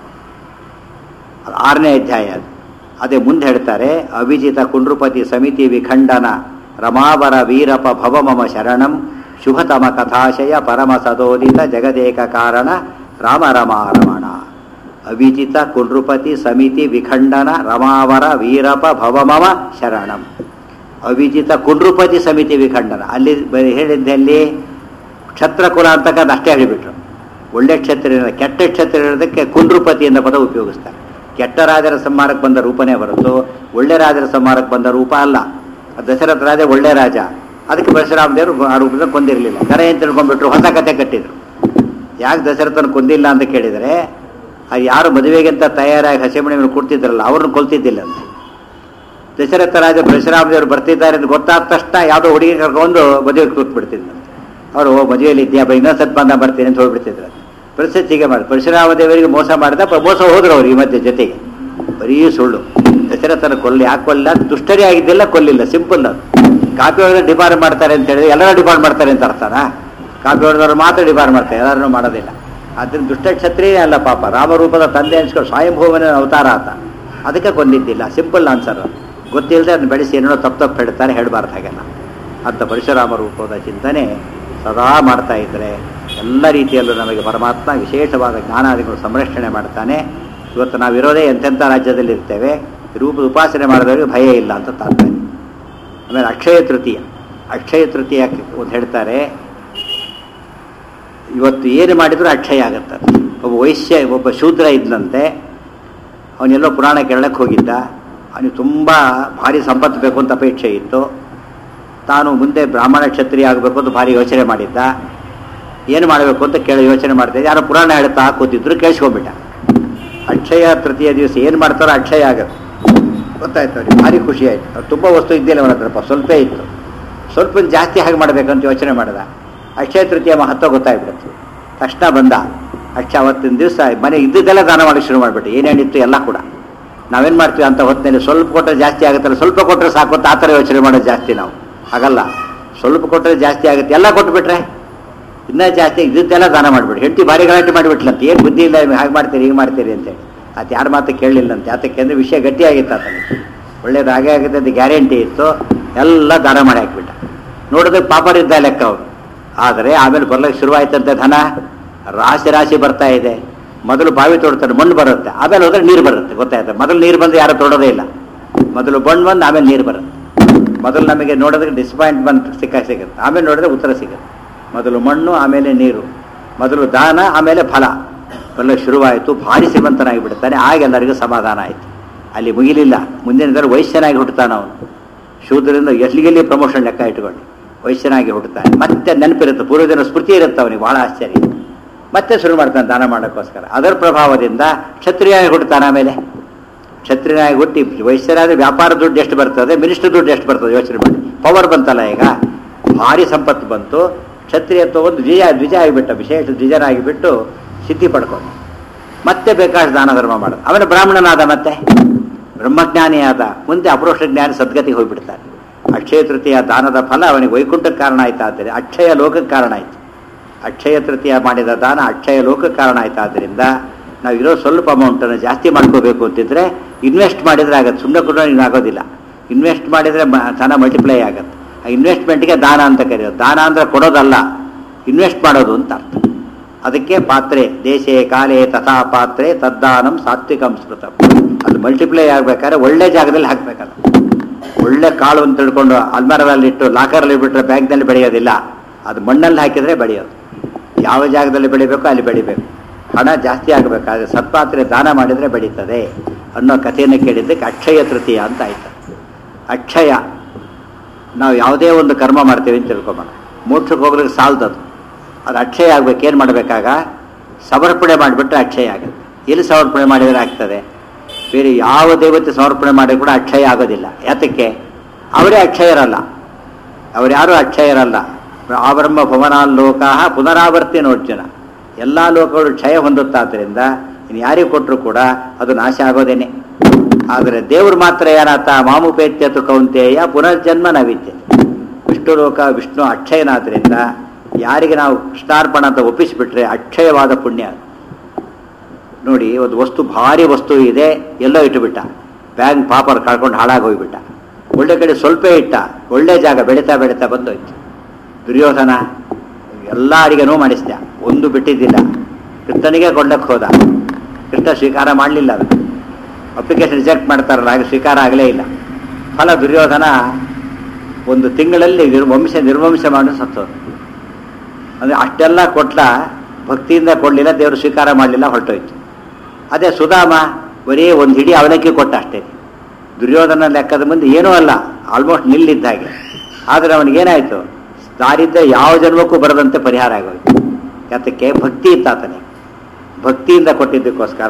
ಅದು ಆರನೇ ಅಧ್ಯಾಯ ಅದು ಅದೇ ಮುಂದೆ ಹೇಳ್ತಾರೆ ಅಭಿಜಿತ ಕುಂಡ್ರುಪತಿ ಸಮಿತಿ ವಿಖಂಡನ ರಮಾವರ ವೀರಪ ಭವ ಮಮ ಶರಣಂ ಶುಭತಮ ಕಥಾಶಯ ಪರಮ ಸದೋದಿತ ಜಗದೇಕ ಕಾರಣ ರಾಮ ರಮಾ ರಮಣ ಅಭಿಜಿತ ಕುಂಡ್ರುಪತಿ ಸಮಿತಿ ವಿಖಂಡನ ರಮಾವರ ವೀರಪ ಭವ ಮಮ ಶರಣಂ ಅಭಿಜಿತ ಕುಂಡ್ರುಪತಿ ಸಮಿತಿ ವಿಖಂಡನ ಅಲ್ಲಿ ಬ- ಹೇಳಿದ್ದಲ್ಲಿ ಕ್ಷತ್ರಕುಲ ಅಂತಕ್ಕದ್ದು ಅಷ್ಟೇ ಹೇಳಿಬಿಟ್ರು ಒಳ್ಳೆ ಕ್ಷತ್ರಿಯ ಕೆಟ್ಟ ಕ್ಷತ್ರಿಯ ಇರೋದಕ್ಕೆ ಕುಂಡ್ರುಪತಿ ಎಂದ ಪದ ಉಪಯೋಗಿಸ್ತಾರೆ ಕೆಟ್ಟ ರಾಜರ ಸಂಹಾರಕ್ಕೆ ಬಂದ ರೂಪನೇ ಹೊರತು ಒಳ್ಳೆ ರಾಜರ ಸಂಹಾರಕ್ಕೆ ಬಂದ ರೂಪ ಅಲ್ಲ ದಶರಥ ರಾಜ ಒಳ್ಳೆ ರಾಜ ಅದಕ್ಕೆ ಪರಶುರಾಮ ದೇವರು ಆ ರೂಪದ ಕೊಂದಿರಲಿಲ್ಲ ಕರೆ ಅಂತ ತಿಳ್ಕೊಂಡ್ಬಿಟ್ರು ಹೊಸ ಕತೆ ಕಟ್ಟಿದ್ರು ಯಾಕೆ ದಶರಥನ ಕೊಂದಿಲ್ಲ ಅಂತ ಕೇಳಿದರೆ ಅದು ಯಾರು ಮದುವೆಗೆ ಅಂತ ತಯಾರಾಗಿ ಹಸಿಮಣಿ ಮೇಲೆ ಕೊಡ್ತಿದ್ರಲ್ಲ ಅವ್ರನ್ನ ಕೊಲ್ತಿದ್ದಿಲ್ಲ ಅಂತ ದಶರಥ ರಾಜ ಪರಶುರಾಮ ದೇವರು ಬರ್ತಿದ್ದಾರೆ ಅಂತ ಗೊತ್ತಾದ ತಕ್ಷಣ ಯಾವುದೋ ಹುಡುಗಿ ಕರ್ಕೊಂಡು ಮದುವೆಗೆ ಕೂತ್ಬಿಡ್ತಿದ್ದ ಅವರು ಮದುವೆಯಲ್ಲಿ ಇದೆಯಾ ಬೈ ಇನ್ನೊಂದು ಬಂದ ಬರ್ತೀನಿ ಅಂತ ಹೋಗ್ಬಿಡ್ತಿದ್ರು ಪರಿಸ್ಥಿತಿ ಹೀಗೆ ಮಾಡಿ ಪರಶುರಾಮ ದೇವರಿಗೆ ಮೋಸ ಮಾಡಿದ ಪ- ಮೋಸ ಹೋದ್ರು ಅವ್ರು ಈ ಮಧ್ಯೆ ಜೊತೆಗೆ ಬರೀ ಸುಳ್ಳು ದಶರಥನ ಕೊಲ್ಲಿ ಯಾಕೆ ಕೊಲ್ಲ ದುಷ್ಟರೇ ಆಗಿದ್ದಿಲ್ಲ ಕೊಲ್ಲಿಲ್ಲ ಸಿಂಪಲ್ ಅದು ಕಾಪಿ ಹೊಡೆದ್ರೆ ಡಿಬಾರ್ ಮಾಡ್ತಾರೆ ಅಂತ ಹೇಳಿದ್ರೆ ಎಲ್ಲರೂ ಡಿಬಾರ್ ಮಾಡ್ತಾರೆ ಅಂತ ಅರ್ಥನಾ ಕಾಪಿ ಹೊಡೆದವ್ರು ಮಾತ್ರ ಡಿಬಾರ್ ಮಾಡ್ತಾರೆ ಎಲ್ಲರೂ ಮಾಡೋದಿಲ್ಲ ಆದ್ದರಿಂದ ದುಷ್ಟ ಕ್ಷತ್ರಿಯೇ ಅಲ್ಲ ಪಾಪ ರಾಮರೂಪದ ತಂದೆ ಅನ್ಸ್ಕೊಂಡು ಸ್ವಯಂಭೂವನ ಅವತಾರ ಆತ ಅದಕ್ಕೆ ಕೊಂದಿದ್ದಿಲ್ಲ ಸಿಂಪಲ್ ಆನ್ಸರ್ ಗೊತ್ತಿಲ್ಲದೆ ಅದನ್ನ ಬೆಳೆಸಿ ಏನೋ ತಪ್ಪು ತಪ್ಪು ಹೇಳ್ತಾರೆ ಹೇಳಬಾರ್ದು ಹಾಗೆಲ್ಲ ಅಂತ ಪರಶುರಾಮ ರೂಪದ ಚಿಂತನೆ ಸದಾ ಮಾಡ್ತಾ ಇದ್ದರೆ ಎಲ್ಲ ರೀತಿಯಲ್ಲೂ ನಮಗೆ ಪರಮಾತ್ಮ ವಿಶೇಷವಾದ ಜ್ಞಾನಾದಿಗಳು ಸಂರಕ್ಷಣೆ ಮಾಡ್ತಾನೆ ಇವತ್ತು ನಾವಿರೋದೇ ಎಂತೆಂಥ ರಾಜ್ಯದಲ್ಲಿ ಇರ್ತೇವೆ ರೂಪದ ಉಪಾಸನೆ ಮಾಡಿದವರಿಗೆ ಭಯ ಇಲ್ಲ ಅಂತ ತಾತ್ಪರ್ಯ ಆಮೇಲೆ ಅಕ್ಷಯ ತೃತೀಯ ಅಕ್ಷಯ ತೃತೀಯ ಒಂದು ಹೇಳ್ತಾರೆ ಇವತ್ತು ಏನು ಮಾಡಿದರೂ ಅಕ್ಷಯ ಆಗುತ್ತೆ ಒಬ್ಬ ವೈಶ್ಯ ಒಬ್ಬ ಶೂದ್ರ ಇದ್ದಂತೆ ಅವನೆಲ್ಲೋ ಪುರಾಣ ಕೇಳಕ್ಕೆ ಹೋಗಿದ್ದ ಅವನಿಗೆ ತುಂಬ ಭಾರಿ ಸಂಪತ್ತು ಬೇಕು ಅಂತ ಅಪೇಕ್ಷೆ ಇತ್ತು ತಾನು ಮುಂದೆ ಬ್ರಾಹ್ಮಣ ಕ್ಷತ್ರಿಯ ಆಗಬೇಕು ಅಂತ ಭಾರಿ ಯೋಚನೆ ಮಾಡಿದ್ದ ಏನು ಮಾಡಬೇಕು ಅಂತ ಕೇಳಿ ಯೋಚನೆ ಮಾಡ್ತಾ ಇದ್ದ. ಯಾರೋ ಪುರಾಣ ಹೇಳ್ತಾ ಕೂತಿದ್ರು ಕೇಳಿಸ್ಕೊಂಡ್ಬಿಟ್ಟ ಅಕ್ಷಯ ತೃತೀಯ ದಿವಸ ಏನು ಮಾಡ್ತಾರೋ ಅಕ್ಷಯ ಆಗುತ್ತೆ ಗೊತ್ತಾಯ್ತು ಅವ್ರಿಗೆ ಭಾರಿ ಖುಷಿ ಆಯ್ತು ಅವ್ರು ತುಂಬ ವಸ್ತು ಇದ್ದಿಲ್ಲ ಅವನ ಹತ್ರಪ್ಪ ಸ್ವಲ್ಪ ಇತ್ತು ಸ್ವಲ್ಪ ಜಾಸ್ತಿ ಹಾಗೆ ಮಾಡಬೇಕಂತ ಯೋಚನೆ ಮಾಡಿದ ಅಕ್ಷಯ ತೃತೀಯ ಮಹತ್ವ ಗೊತ್ತಾಗ್ಬಿಡುತ್ತೆ ತಕ್ಷಣ ಬಂದ ಅಕ್ಷ ಅವತ್ತಿನ ದಿವಸ ಮನೆ ಇದ್ದಿದ್ದೆಲ್ಲ ದಾನ ಮಾಡಕ್ಕೆ ಶುರು ಮಾಡಿಬಿಟ್ಟು ಏನೇನಿತ್ತು ಎಲ್ಲ ಕೂಡ ನಾವೇನು ಮಾಡ್ತೀವಿ ಅಂತ ಹೊತ್ತಿನಲ್ಲಿ ಸ್ವಲ್ಪ ಕೊಟ್ಟರೆ ಜಾಸ್ತಿ ಆಗುತ್ತಲ್ಲ ಸ್ವಲ್ಪ ಕೊಟ್ಟರೆ ಸಾಕು ಅಂತ ಆ ಥರ ಯೋಚನೆ ಮಾಡೋದು ಜಾಸ್ತಿ ನಾವು ಹಾಗಲ್ಲ ಸ್ವಲ್ಪ ಕೊಟ್ಟರೆ ಜಾಸ್ತಿ ಆಗುತ್ತೆ ಎಲ್ಲ ಕೊಟ್ಬಿಟ್ರೆ ಇನ್ನೂ ಜಾಸ್ತಿ ಇದ್ದದ್ದೆಲ್ಲ ದಾನ ಮಾಡಿಬಿಡಿ ಹೆಂಡತಿ ಭಾರಿ ಗಲಾಟೆ ಮಾಡಿಬಿಟ್ಲಂತ ಏನು ಬುದ್ಧಿ ಇಲ್ಲ ಹಾಗೆ ಮಾಡ್ತೀರಿ ಹೀಗೆ ಮಾಡ್ತೀರಿ ಅಂತೇಳಿ ಅದು ಯಾರ ಮಾತು ಕೇಳಲಿಲ್ಲಂತೆ ಯಾತಕ್ಕೆ ಅಂದರೆ ವಿಷಯ ಗಟ್ಟಿಯಾಗಿತ್ತು ಆತನಿಗೆ ಒಳ್ಳೇದು ಹಾಗೆ ಆಗುತ್ತೆ ಅಂತ ಗ್ಯಾರಂಟಿ ಇತ್ತು ಎಲ್ಲ ದಾನ ಮಾಡಿ ಹಾಕ್ಬಿಟ್ಟ ನೋಡಿದ್ರೆ ಪಾಪರಿದ್ದ ಲೆಕ್ಕ ಅವರು ಆದರೆ ಆಮೇಲೆ ಬರ್ಲಿಕ್ಕೆ ಶುರುವಾಯ್ತಂತೆ ಧನ ರಾಶಿ ರಾಶಿ ಬರ್ತಾ ಇದೆ ಮೊದಲು ಬಾವಿ ತೋಡ್ತಾರೆ ಮಣ್ಣು ಬರುತ್ತೆ ಆಮೇಲೆ ಹೋದ್ರೆ ನೀರು ಬರುತ್ತೆ ಗೊತ್ತಾಯ್ತು ಮೊದಲು ನೀರು ಬಂದು ಯಾರು ತೊಡೋದೇ ಇಲ್ಲ ಮೊದಲು ಮಣ್ಣು ಬಂದು ಆಮೇಲೆ ನೀರು ಬರುತ್ತೆ ಮೊದಲು ನಮಗೆ ನೋಡೋದಕ್ಕೆ ಡಿಸಪಾಯಿಂಟ್ಮೆಂಟ್ ಸಿಕ್ಕ ಸಿಗುತ್ತೆ ಆಮೇಲೆ ನೋಡಿದ್ರೆ ಉತ್ತರ ಸಿಗುತ್ತೆ ಮೊದಲು ಮಣ್ಣು ಆಮೇಲೆ ನೀರು ಮೊದಲು ದಾನ ಆಮೇಲೆ ಫಲ ಎಲ್ಲ ಶುರುವಾಯಿತು ಭಾರಿ ಶ್ರೀಮಂತನಾಗಿ ಬಿಡ್ತಾನೆ ಆಗ ಎಲ್ಲರಿಗೂ ಸಮಾಧಾನ ಆಯಿತು ಅಲ್ಲಿ ಮುಗಿಲಿಲ್ಲ ಮುಂದಿನ ದಿನ ವೈಶ್ಯನಾಗಿ ಹುಟ್ಟುತ್ತಾನೆ ಅವನು ಶೂದ್ರದಿಂದ ಎಲ್ಲಿಗೆಲ್ಲಿ ಪ್ರಮೋಷನ್ ಲೆಕ್ಕ ಇಟ್ಕೊಂಡು ವೈಶ್ಯನಾಗಿ ಹುಟ್ಟುತ್ತಾನೆ ಮತ್ತೆ ನೆನಪಿರುತ್ತೆ ಪೂರ್ವದಿನ ಸ್ಮೃತಿ ಇರುತ್ತೆ ಅವನಿಗೆ ಬಹಳ ಆಶ್ಚರ್ಯ ಮತ್ತೆ ಶುರು ಮಾಡ್ತಾನೆ ದಾನ ಮಾಡೋಕ್ಕೋಸ್ಕರ ಅದರ ಪ್ರಭಾವದಿಂದ ಕ್ಷತ್ರಿಯಾಗಿ ಹುಟ್ಟುತ್ತಾನೆ ಆಮೇಲೆ ಕ್ಷತ್ರಿಯನಾಗಿ ಹುಟ್ಟಿ ವೈಶ್ಯರಾದ್ರೆ ವ್ಯಾಪಾರ ದುಡ್ಡು ಎಷ್ಟು ಬರ್ತದೆ ಮಿನಿಸ್ಟರ್ ದುಡ್ಡು ಎಷ್ಟು ಬರ್ತದೆ ಯೋಚನೆ ಮಾಡಿ ಪವರ್ ಬಂತಲ್ಲ ಈಗ ಭಾರಿ ಸಂಪತ್ತು ಬಂತು ಕ್ಷತ್ರಿಯತ್ವ ಒಂದು ದ್ವಿಜ ದ್ವಿಜ ಆಗಿಬಿಟ್ಟ ವಿಶೇಷ ದ್ವಿಜನಾಗಿಬಿಟ್ಟು ಸಿದ್ಧಿ ಪಡ್ಕೊಂಡು ಮತ್ತೆ ಬೇಕಾದ ದಾನ ಧರ್ಮ ಮಾಡೋದು ಅವನ ಬ್ರಾಹ್ಮಣನಾದ ಮತ್ತೆ ಬ್ರಹ್ಮಜ್ಞಾನಿಯಾದ ಮುಂದೆ ಅಪರೋಕ್ಷ ಜ್ಞಾನಿ ಸದ್ಗತಿಗೆ ಹೋಗ್ಬಿಡ್ತಾನೆ ಅಕ್ಷಯ ತೃತೀಯ ದಾನದ ಫಲ ಅವನಿಗೆ ವೈಕುಂಠಕ್ಕೆ ಕಾರಣ ಆಯ್ತಾದರೆ ಅಕ್ಷಯ ಲೋಕಕ್ಕೆ ಕಾರಣ ಆಯ್ತು ಅಕ್ಷಯ ತೃತೀಯ ಮಾಡಿದ ದಾನ ಅಕ್ಷಯ ಲೋಕಕ್ಕೆ ಕಾರಣ ಆಯ್ತಾದ್ರಿಂದ ನಾವು ಇರೋ ಸ್ವಲ್ಪ ಅಮೌಂಟನ್ನು ಜಾಸ್ತಿ ಮಾಡ್ಕೋಬೇಕು ಅಂತಿದ್ರೆ ಇನ್ವೆಸ್ಟ್ ಮಾಡಿದ್ರೆ ಆಗತ್ತೆ ಸುಮ್ಮನೆ ಕೂಡ ಆಗೋದಿಲ್ಲ ಇನ್ವೆಸ್ಟ್ ಮಾಡಿದರೆ ಚೆನ್ನಾಗಿ ಮಲ್ಟಿಪ್ಲೈ ಆಗತ್ತೆ ಆ ಇನ್ವೆಸ್ಟ್ಮೆಂಟ್ಗೆ ದಾನ ಅಂತ ಕರೆಯೋದು ದಾನ ಅಂದರೆ ಕೊಡೋದಲ್ಲ ಇನ್ವೆಸ್ಟ್ ಮಾಡೋದು ಅಂತ ಅರ್ಥ ಅದಕ್ಕೆ ಪಾತ್ರೆ ದೇಶೇ ಕಾಲೇ ತಥಾ ಪಾತ್ರೆ ತದ್ದಾನಂ ಸಾತ್ವಿಕಂ ಸ್ಮೃತಂ ಅದು ಮಲ್ಟಿಪ್ಲೈ ಆಗಬೇಕಾದ್ರೆ ಒಳ್ಳೆ ಜಾಗದಲ್ಲಿ ಹಾಕಬೇಕಲ್ಲ ಒಳ್ಳೆ ಕಾಳು ಅಂತ ತಿಳ್ಕೊಂಡು ಅಲ್ಮಾರದಲ್ಲಿ ಇಟ್ಟು ಲಾಕರಲ್ಲಿ ಬಿಟ್ಟರೆ ಬ್ಯಾಂಕ್ನಲ್ಲಿ ಬೆಳೆಯೋದಿಲ್ಲ ಅದು ಮಣ್ಣಲ್ಲಿ ಹಾಕಿದರೆ ಬೆಳೆಯೋದು ಯಾವ ಜಾಗದಲ್ಲಿ ಬೆಳಿಬೇಕೋ ಅಲ್ಲಿ ಬೆಳಿಬೇಕು ಹಣ ಜಾಸ್ತಿ ಆಗಬೇಕಾದ್ರೆ ಸತ್ಪಾತ್ರೆ ದಾನ ಮಾಡಿದರೆ ಬೆಳೀತದೆ ಅನ್ನೋ ಕಥೆಯನ್ನು ಕೇಳಿದ್ದಕ್ಕೆ ಅಕ್ಷಯ ತೃತೀಯ ಅಂತ ಆಯ್ತು ಅಕ್ಷಯ ನಾವು ಯಾವುದೇ ಒಂದು ಕರ್ಮ ಮಾಡ್ತೀವಿ ಅಂತ ತಿಳ್ಕೊಂಬೋಣ ಮೋಕ್ಷಕ್ಕೆ ಹೋಗ್ಲಿಕ್ಕೆ ಸಾಲದದು ಅದು ಅಕ್ಷಯ ಆಗ್ಬೇಕು ಏನು ಮಾಡಬೇಕಾಗ ಸಮರ್ಪಣೆ ಮಾಡಿಬಿಟ್ರೆ ಅಕ್ಷಯ ಆಗುತ್ತೆ ಎಲ್ಲಿ ಸಮರ್ಪಣೆ ಮಾಡಿದರೆ ಆಗ್ತದೆ ಬೇರೆ ಯಾವ ದೇವತೆ ಸಮರ್ಪಣೆ ಮಾಡಿದ್ರು ಕೂಡ ಅಕ್ಷಯ ಆಗೋದಿಲ್ಲ ಯಾತಕ್ಕೆ ಅವರೇ ಅಕ್ಷಯರಲ್ಲ ಅವರ್ಯಾರೂ ಅಕ್ಷಯರಲ್ಲ ಆಬ್ರಹ್ಮ ಭವನಾಲೋಕಾಹ ಪುನರಾವರ್ತಿ ನೋಡ್ಜನ ಎಲ್ಲ ಲೋಕಗಳು ಕ್ಷಯ ಹೊಂದುತ್ತಾದ್ರಿಂದ ಇನ್ನು ಯಾರಿಗೆ ಕೊಟ್ಟರು ಕೂಡ ಅದು ನಾಶ ಆಗೋದೇನೆ ಆದರೆ ದೇವರು ಮಾತ್ರ ಏನಾತ ಮಾಮುಪೇತ್ಯತು ಕೌಂತೆಯ ಪುನರ್ಜನ್ಮ ನವಿದ್ಯ ವಿಷ್ಣು ಲೋಕ ವಿಷ್ಣು ಅಕ್ಷಯನಾದ್ರಿಂದ ಯಾರಿಗೆ ನಾವು ಕೃಷ್ಣಾರ್ಪಣ ಅಂತ ಒಪ್ಪಿಸಿಬಿಟ್ರೆ ಅಕ್ಷಯವಾದ ಪುಣ್ಯ ಅದು. ನೋಡಿ ಒಂದು ವಸ್ತು ಭಾರಿ ವಸ್ತು ಇದೆ ಎಲ್ಲೋ ಇಟ್ಟುಬಿಟ್ಟ ಬ್ಯಾಂಕ್ ಪಾಪರ್ ಕಳ್ಕೊಂಡು ಹಾಳಾಗೋಗ್ಬಿಟ್ಟ ಒಳ್ಳೆ ಕಡೆ ಸ್ವಲ್ಪ ಇಟ್ಟ ಒಳ್ಳೆ ಜಾಗ ಬೆಳೀತಾ ಬೆಳೀತಾ ಬಂದೋಯ್ತು ದುರ್ಯೋಧನ ಎಲ್ಲ ಅಡಿಗೆನೂ ಮಾಡಿಸ್ದ ಒಂದು ಬಿಟ್ಟಿದ್ದಿಲ್ಲ ಕೃಷ್ಣನಿಗೆ ಕೊಂಡಕ್ಕೆ ಹೋದ ಕೃಷ್ಣ ಸ್ವೀಕಾರ ಮಾಡಲಿಲ್ಲ ಅದು ಅಪ್ಲಿಕೇಶನ್ ರಿಜೆಕ್ಟ್ ಮಾಡ್ತಾರಲ್ಲ ಹಾಗೆ ಸ್ವೀಕಾರ ಆಗಲೇ ಇಲ್ಲ ಫಲ ದುರ್ಯೋಧನ ಒಂದು ತಿಂಗಳಲ್ಲಿ ನಿರ್- ವಂಶ ನಿರ್ವಂಶ ಮಾಡಿ ಸತ್ತೋದು ಅಂದರೆ ಅಷ್ಟೆಲ್ಲ ಕೊಟ್ಲ ಭಕ್ತಿಯಿಂದ ಕೊಡಲಿಲ್ಲ ದೇವರು ಸ್ವೀಕಾರ ಮಾಡಲಿಲ್ಲ ಹೊರಟೋಯ್ತು ಅದೇ ಸುಧಾಮ ಬರೀ ಒಂದು ಹಿಡಿ ಅವಲಕ್ಕಿ ಕೊಟ್ಟ ಅಷ್ಟೇ ದುರ್ಯೋಧನ ಲೆಕ್ಕದ ಮುಂದೆ ಏನೂ ಅಲ್ಲ ಆಲ್ಮೋಸ್ಟ್ ನಿಲ್ಲಿದ್ದ ಹಾಗೆ ಆದರೆ ಅವನಿಗೇನಾಯಿತು ದಾರಿದ್ದ ಯಾವ ಜನ್ಮಕ್ಕೂ ಬರದಂತೆ ಪರಿಹಾರ ಆಗೋಯ್ತು ಯಾತಕ್ಕೆ ಭಕ್ತಿ ಇತ್ತು ಆತನಿಗೆ ಭಕ್ತಿಯಿಂದ ಕೊಟ್ಟಿದ್ದಕ್ಕೋಸ್ಕರ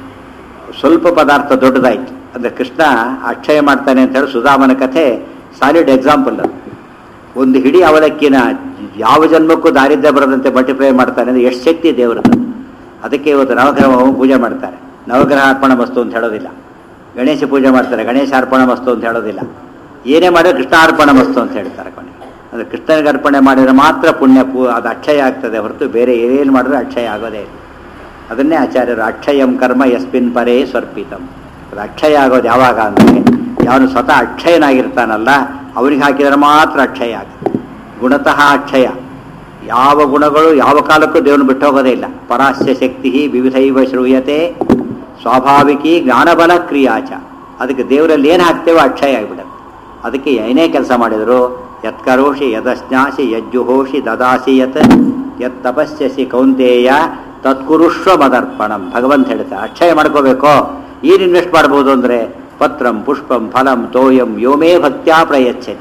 ಸ್ವಲ್ಪ ಪದಾರ್ಥ ದೊಡ್ಡದಾಯಿತು ಅಂದರೆ ಕೃಷ್ಣ ಅಕ್ಷಯ ಮಾಡ್ತಾನೆ ಅಂತ ಹೇಳಿ ಸುಧಾಮನ ಕಥೆ ಸಾಲಿಡ್ ಎಕ್ಸಾಂಪಲ್ ಅದು ಒಂದು ಹಿಡಿ ಅವಲಕ್ಕಿನ ಯಾವ ಜನ್ಮಕ್ಕೂ ದಾರಿದ್ರ್ಯ ಬರದಂತೆ ಮಲ್ಟಿಪ್ಲೈ ಮಾಡ್ತಾನೆ ಅಂದರೆ ಎಷ್ಟು ಶಕ್ತಿ ದೇವರದ್ದು ಅದಕ್ಕೆ ಇವತ್ತು ನವಗ್ರಹ ಹೋಮ ಪೂಜೆ ಮಾಡ್ತಾರೆ ನವಗ್ರಹ ಅರ್ಪಣ ವಸ್ತು ಅಂತ ಹೇಳೋದಿಲ್ಲ ಗಣೇಶ ಪೂಜೆ ಮಾಡ್ತಾರೆ ಗಣೇಶ ಅರ್ಪಣ ವಸ್ತು ಅಂತ ಹೇಳೋದಿಲ್ಲ ಏನೇ ಮಾಡಿದ್ರೆ ಕೃಷ್ಣ ಅರ್ಪಣ ವಸ್ತು ಅಂತ ಹೇಳ್ತಾರೆ ಕೊನೆ ಅಂದರೆ ಕೃಷ್ಣನಿಗೆ ಅರ್ಪಣೆ ಮಾಡಿದರೆ ಮಾತ್ರ ಪುಣ್ಯ ಪೂ ಅದು ಅಕ್ಷಯ ಆಗ್ತದೆ ಹೊರತು ಬೇರೆ ಏನೇನು ಮಾಡಿದ್ರೆ ಅಕ್ಷಯ ಆಗೋದೇ ಇಲ್ಲ ಅದನ್ನೇ ಆಚಾರ್ಯರು ಅಕ್ಷಯಂ ಕರ್ಮ ಯಸ್ಮಿನ್ ಪರೇ ಸ್ವರ್ಪಿತಂ ಅದು ಅಕ್ಷಯ ಆಗೋದು ಯಾವಾಗ ಅಂದರೆ ಯಾವನು ಸ್ವತಃ ಅಕ್ಷಯನಾಗಿರ್ತಾನಲ್ಲ ಅವನಿಗೆ ಹಾಕಿದರೆ ಮಾತ್ರ ಅಕ್ಷಯ ಆಗುತ್ತೆ ಗುಣತಃ ಅಕ್ಷಯ ಯಾವ ಗುಣಗಳು ಯಾವ ಕಾಲಕ್ಕೂ ದೇವನು ಬಿಟ್ಟು ಹೋಗೋದೇ ಇಲ್ಲ ಪರಾಸ್ಯ ಶಕ್ತಿ ವಿವಿಧೈವ ಶ್ರೂಯತೆ ಸ್ವಾಭಾವಿಕಿ ಜ್ಞಾನಬಲ ಕ್ರಿಯಾಚ ಅದಕ್ಕೆ ದೇವರಲ್ಲಿ ಏನು ಹಾಕ್ತೇವೋ ಅಕ್ಷಯ ಆಗಿಬಿಡುತ್ತೆ ಅದಕ್ಕೆ ಏನೇ ಕೆಲಸ ಮಾಡಿದರು ಯತ್ಕರೋಷಿ ಯದಸ್ನಾಸಿ ಯಜ್ಜುಹೋಷಿ ದದಾಸಿ ಯತ್ ಯತ್ ತಪಸ್ಯಸಿ ಕೌಂತೇಯ ತತ್ಕುರುಷ್ವ ಮದರ್ಪಣಂ ಭಗವಂತ ಹೇಳ್ತಾರೆ ಅಕ್ಷಯ ಮಾಡ್ಕೋಬೇಕು ಏನು ಇನ್ವೆಸ್ಟ್ ಮಾಡ್ಬೋದು ಅಂದರೆ ಪತ್ರಂ ಪುಷ್ಪಂ ಫಲಂ ತೋಯಂ ಯೋಮೇ ಭಕ್ತ್ಯಾ ಪ್ರಯಚ್ಛತಿ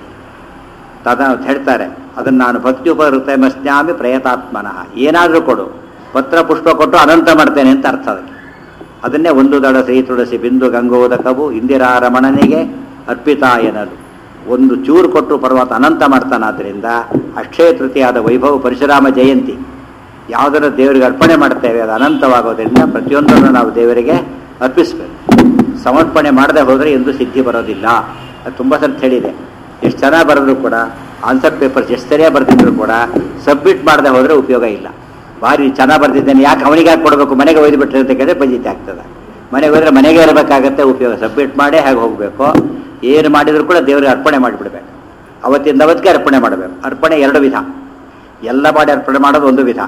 ತದ ಅಂತ ಹೇಳ್ತಾರೆ ಅದನ್ನು ನಾನು ಭಕ್ತಿ ಉಪಕೃತಮಸ್ನಾಮಿ ಪ್ರಯತಾತ್ಮನಃ ಏನಾದರೂ ಕೊಡು ಪತ್ರ ಪುಷ್ಪ ಕೊಟ್ಟು ಅನಂತ ಮಾಡ್ತೇನೆ ಅಂತ ಅರ್ಥ ಅದಕ್ಕೆ ಅದನ್ನೇ ಒಂದು ದಡ ಶ್ರೀ ತುಳಸಿ ಬಿಂದು ಗಂಗೋದಕವು ಇಂದಿರಾ ರಮಣನಿಗೆ ಅರ್ಪಿತ ಎನ್ನಲು ಒಂದು ಚೂರು ಕೊಟ್ಟು ಪರ್ವತ ಅನಂತ ಮಾಡ್ತಾನಾದ್ರಿಂದ ಅಕ್ಷಯ ತೃತೀಯಾದ ವೈಭವ ಪರಶುರಾಮ ಜಯಂತಿ ಯಾವುದನ್ನು ದೇವರಿಗೆ ಅರ್ಪಣೆ ಮಾಡ್ತೇವೆ ಅದು ಅನಂತವಾಗೋದ್ರಿಂದ ಪ್ರತಿಯೊಂದನ್ನು ನಾವು ದೇವರಿಗೆ ಅರ್ಪಿಸಬೇಕು ಸಮರ್ಪಣೆ ಮಾಡದೆ ಹೋದರೆ ಎಂದು ಸಿದ್ಧಿ ಬರೋದಿಲ್ಲ ಅದು ತುಂಬ ಸಲ ಹೇಳಿದೆ ಎಷ್ಟು ಚೆನ್ನಾಗಿ ಬರೆದ್ರು ಕೂಡ ಆನ್ಸರ್ ಪೇಪರ್ಸ್ ಎಷ್ಟು ಸರಿಯಾಗಿ ಬರೆದಿದ್ರು ಕೂಡ ಸಬ್ಮಿಟ್ ಮಾಡದೆ ಹೋದರೆ ಉಪಯೋಗ ಇಲ್ಲ ಭಾರಿ ಚೆನ್ನಾಗಿ ಬರೆದಿದ್ದೇನೆ ಯಾಕೆ ಅವನಿಗೆ ಯಾಕೆ ಕೊಡಬೇಕು ಮನೆಗೆ ಒಯ್ದು ಬಿಟ್ಟರೆ ಅಂತ ಕೇಳಿದ್ರೆ ಪಂಜಿತಿ ಆಗ್ತದೆ ಮನೆಗೆ ಹೋದರೆ ಮನೆಗೆ ಇರಬೇಕಾಗತ್ತೆ ಉಪಯೋಗ ಸಬ್ಮಿಟ್ ಮಾಡೇ ಹೇಗೆ ಹೋಗಬೇಕು ಏನು ಮಾಡಿದರೂ ಕೂಡ ದೇವರಿಗೆ ಅರ್ಪಣೆ ಮಾಡಿಬಿಡ್ಬೇಕು ಅವತ್ತಿಂದ ಅವತ್ತಿಗೆ ಅರ್ಪಣೆ ಮಾಡಬೇಕು ಅರ್ಪಣೆ ಎರಡು ವಿಧ ಎಲ್ಲ ಮಾಡಿ ಅರ್ಪಣೆ ಮಾಡೋದು ಒಂದು ವಿಧ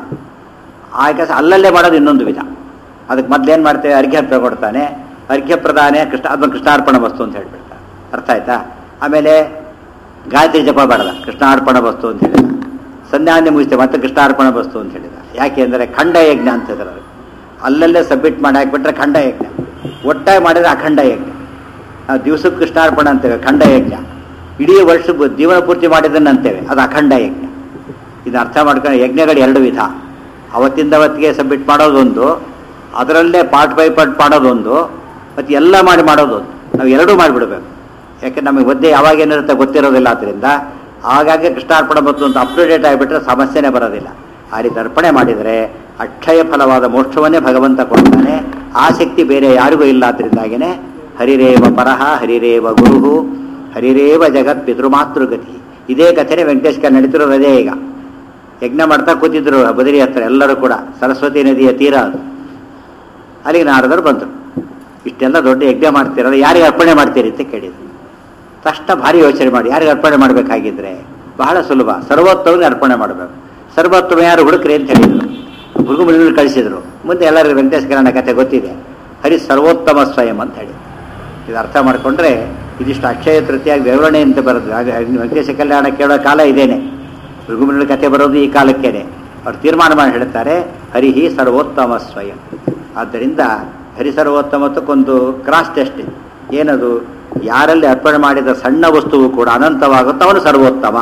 ಆ ಕೆಲಸ ಅಲ್ಲಲ್ಲೇ ಮಾಡೋದು ಇನ್ನೊಂದು ವಿಧ ಅದಕ್ಕೆ ಮೊದ್ಲೇನು ಮಾಡ್ತೇವೆ ಅರ್ಘ್ಯ ಕೊಡ್ತಾನೆ ಅರ್ಘ್ಯ ಪ್ರದಾನೆ ಕೃಷ್ಣ ಅದನ್ನು ಕೃಷ್ಣಾರ್ಪಣ ವಸ್ತು ಅಂತ ಹೇಳ್ಬಿಡ್ತಾರೆ ಅರ್ಥ ಆಯ್ತಾ ಆಮೇಲೆ ಗಾಯತ್ರಿ ಜಪ ಮಾಡಲ್ಲ ಕೃಷ್ಣಾರ್ಪಣ ವಸ್ತು ಅಂತ ಹೇಳಿದ ಸಂಧ್ಯಾನೆ ಮುಗಿಸ್ತೇವೆ ಮತ್ತೆ ಕೃಷ್ಣಾರ್ಪಣ ವಸ್ತು ಅಂತ ಹೇಳಿದ ಯಾಕೆ ಅಂದರೆ ಖಂಡ ಯಜ್ಞ ಅಂತ ಹೇಳಿದ್ರು ಅಲ್ಲಲ್ಲೇ ಸಬ್ಮಿಟ್ ಮಾಡಿ ಹಾಕ್ಬಿಟ್ರೆ ಖಂಡ ಯಜ್ಞ ಒಟ್ಟಾಗಿ ಮಾಡಿದ್ರೆ ಅಖಂಡ ಯಜ್ಞ ನಾವು ದಿವಸಕ್ಕೆ ಕೃಷ್ಣಾರ್ಪಣ ಅಂತೇವೆ ಖಂಡ ಯಜ್ಞ ಇಡೀ ವರ್ಷ ಬ- ಜೀವನ ಪೂರ್ತಿ ಮಾಡಿದ್ದನ್ನು ಅಂತೇವೆ ಅದು ಅಖಂಡ ಯಜ್ಞ ಇದು ಅರ್ಥ ಮಾಡ್ಕೊಂಡು ಯಜ್ಞಗಳು ಎರಡು ವಿಧ ಅವತ್ತಿಂದ ಅವತ್ತಿಗೆ ಸಬ್ಮಿಟ್ ಮಾಡೋದೊಂದು ಅದರಲ್ಲೇ ಪಾರ್ಟ್ ಬೈ ಪಾರ್ಟ್ ಮಾಡೋದೊಂದು ಮತ್ತು ಎಲ್ಲ ಮಾಡಿ ಮಾಡೋದೊಂದು ನಾವು ಎರಡೂ ಮಾಡಿಬಿಡ್ಬೇಕು ಯಾಕೆ ನಮಗೆ ಒದ್ದೆ ಯಾವಾಗ ಏನಿರುತ್ತೆ ಗೊತ್ತಿರೋದಿಲ್ಲ ಆದ್ದರಿಂದ ಆಗಾಗ್ಗೆ ಕೃಷ್ಣಾರ್ಪಣೆ ಮತ್ತು ಒಂದು ಅಪ್ಟುಡೇಟ್ ಆಗಿಬಿಟ್ರೆ ಸಮಸ್ಯೆನೇ ಬರೋದಿಲ್ಲ ಆ ರೀತಿ ಅರ್ಪಣೆ ಮಾಡಿದರೆ ಅಕ್ಷಯ ಫಲವಾದ ಮೋಕ್ಷವನ್ನೇ ಭಗವಂತ ಕೊಡ್ತಾನೆ ಆ ಶಕ್ತಿ ಬೇರೆ ಯಾರಿಗೂ ಇಲ್ಲ ಆದ್ದರಿಂದಾಗಿನೇ ಹರಿರೇವ ಪರಹ ಹರಿರೇವ ಗುರು ಹರಿರೇವ ಜಗತ್ ಪಿತೃಮಾತೃಗತಿ ಇದೇ ಕಥೆನೇ ವೆಂಕಟೇಶ್ ಕರ್ ನಡೀತಿರೋದು ಅದೇ ಈಗ ಯಜ್ಞ ಮಾಡ್ತಾ ಕೂತಿದ್ರು ಬದರಿ ಹತ್ರ ಎಲ್ಲರೂ ಕೂಡ ಸರಸ್ವತಿ ನದಿಯ ತೀರ ಅದು ಅಲ್ಲಿಗೆ ನಾರದರು ಬಂದರು ಇಷ್ಟೆಲ್ಲ ದೊಡ್ಡ ಯಜ್ಞ ಮಾಡ್ತೀರಲ್ಲ ಯಾರಿಗೆ ಅರ್ಪಣೆ ಮಾಡ್ತೀರಿ ಅಂತ ಕೇಳಿದ್ರು ತಕ್ಷಣ ಭಾರಿ ಯೋಚನೆ ಮಾಡಿ ಯಾರಿಗೆ ಅರ್ಪಣೆ ಮಾಡಬೇಕಾಗಿದ್ರೆ ಬಹಳ ಸುಲಭ ಸರ್ವೋತ್ತಮನೇ ಅರ್ಪಣೆ ಮಾಡಬೇಕು ಸರ್ವೋತ್ತಮ ಯಾರು ಹುಡುಕ್ರಿ ಅಂತ ಹೇಳಿದ್ರು ಹುಡುಗರು ಕಳಿಸಿದ್ರು ಮುಂದೆ ಎಲ್ಲರಿಗೂ ವೆಂಕಟೇಶ ಕನ್ನಡ ಕಥೆ ಗೊತ್ತಿದೆ ಹರಿ ಸರ್ವೋತ್ತಮ ಸ್ವಯಂ ಅಂತ ಹೇಳಿ ಇದು ಅರ್ಥ ಮಾಡಿಕೊಂಡ್ರೆ ಇದಿಷ್ಟು ಅಕ್ಷಯ ತೃತೀಯಾಗಿ ವಿವರಣೆ ಅಂತ ಬರೋದು ಹಾಗೆ ವೆಂಕಟೇಶ ಕಲ್ಯಾಣ ಕೇಳೋ ಕಾಲ ಇದೇನೆ ಭೃಗುಮುನಿಗಳ ಕಥೆ ಬರೋದು ಈ ಕಾಲಕ್ಕೇನೆ ಅವ್ರು ತೀರ್ಮಾನ ಮಾಡಿ ಹೇಳ್ತಾರೆ ಹರಿಹಿ ಸರ್ವೋತ್ತಮ ಸ್ವಯಂ ಆದ್ದರಿಂದ ಹರಿ ಸರ್ವೋತ್ತಮತ್ವಕ್ಕೊಂದು ಕ್ರಾಸ್ ಟೆಸ್ಟ್ ಇದೆ. ಏನದು ಯಾರಲ್ಲಿ ಅರ್ಪಣೆ ಮಾಡಿದ ಸಣ್ಣ ವಸ್ತುವು ಕೂಡ ಅನಂತವಾಗುತ್ತೋ ಅವನು ಸರ್ವೋತ್ತಮ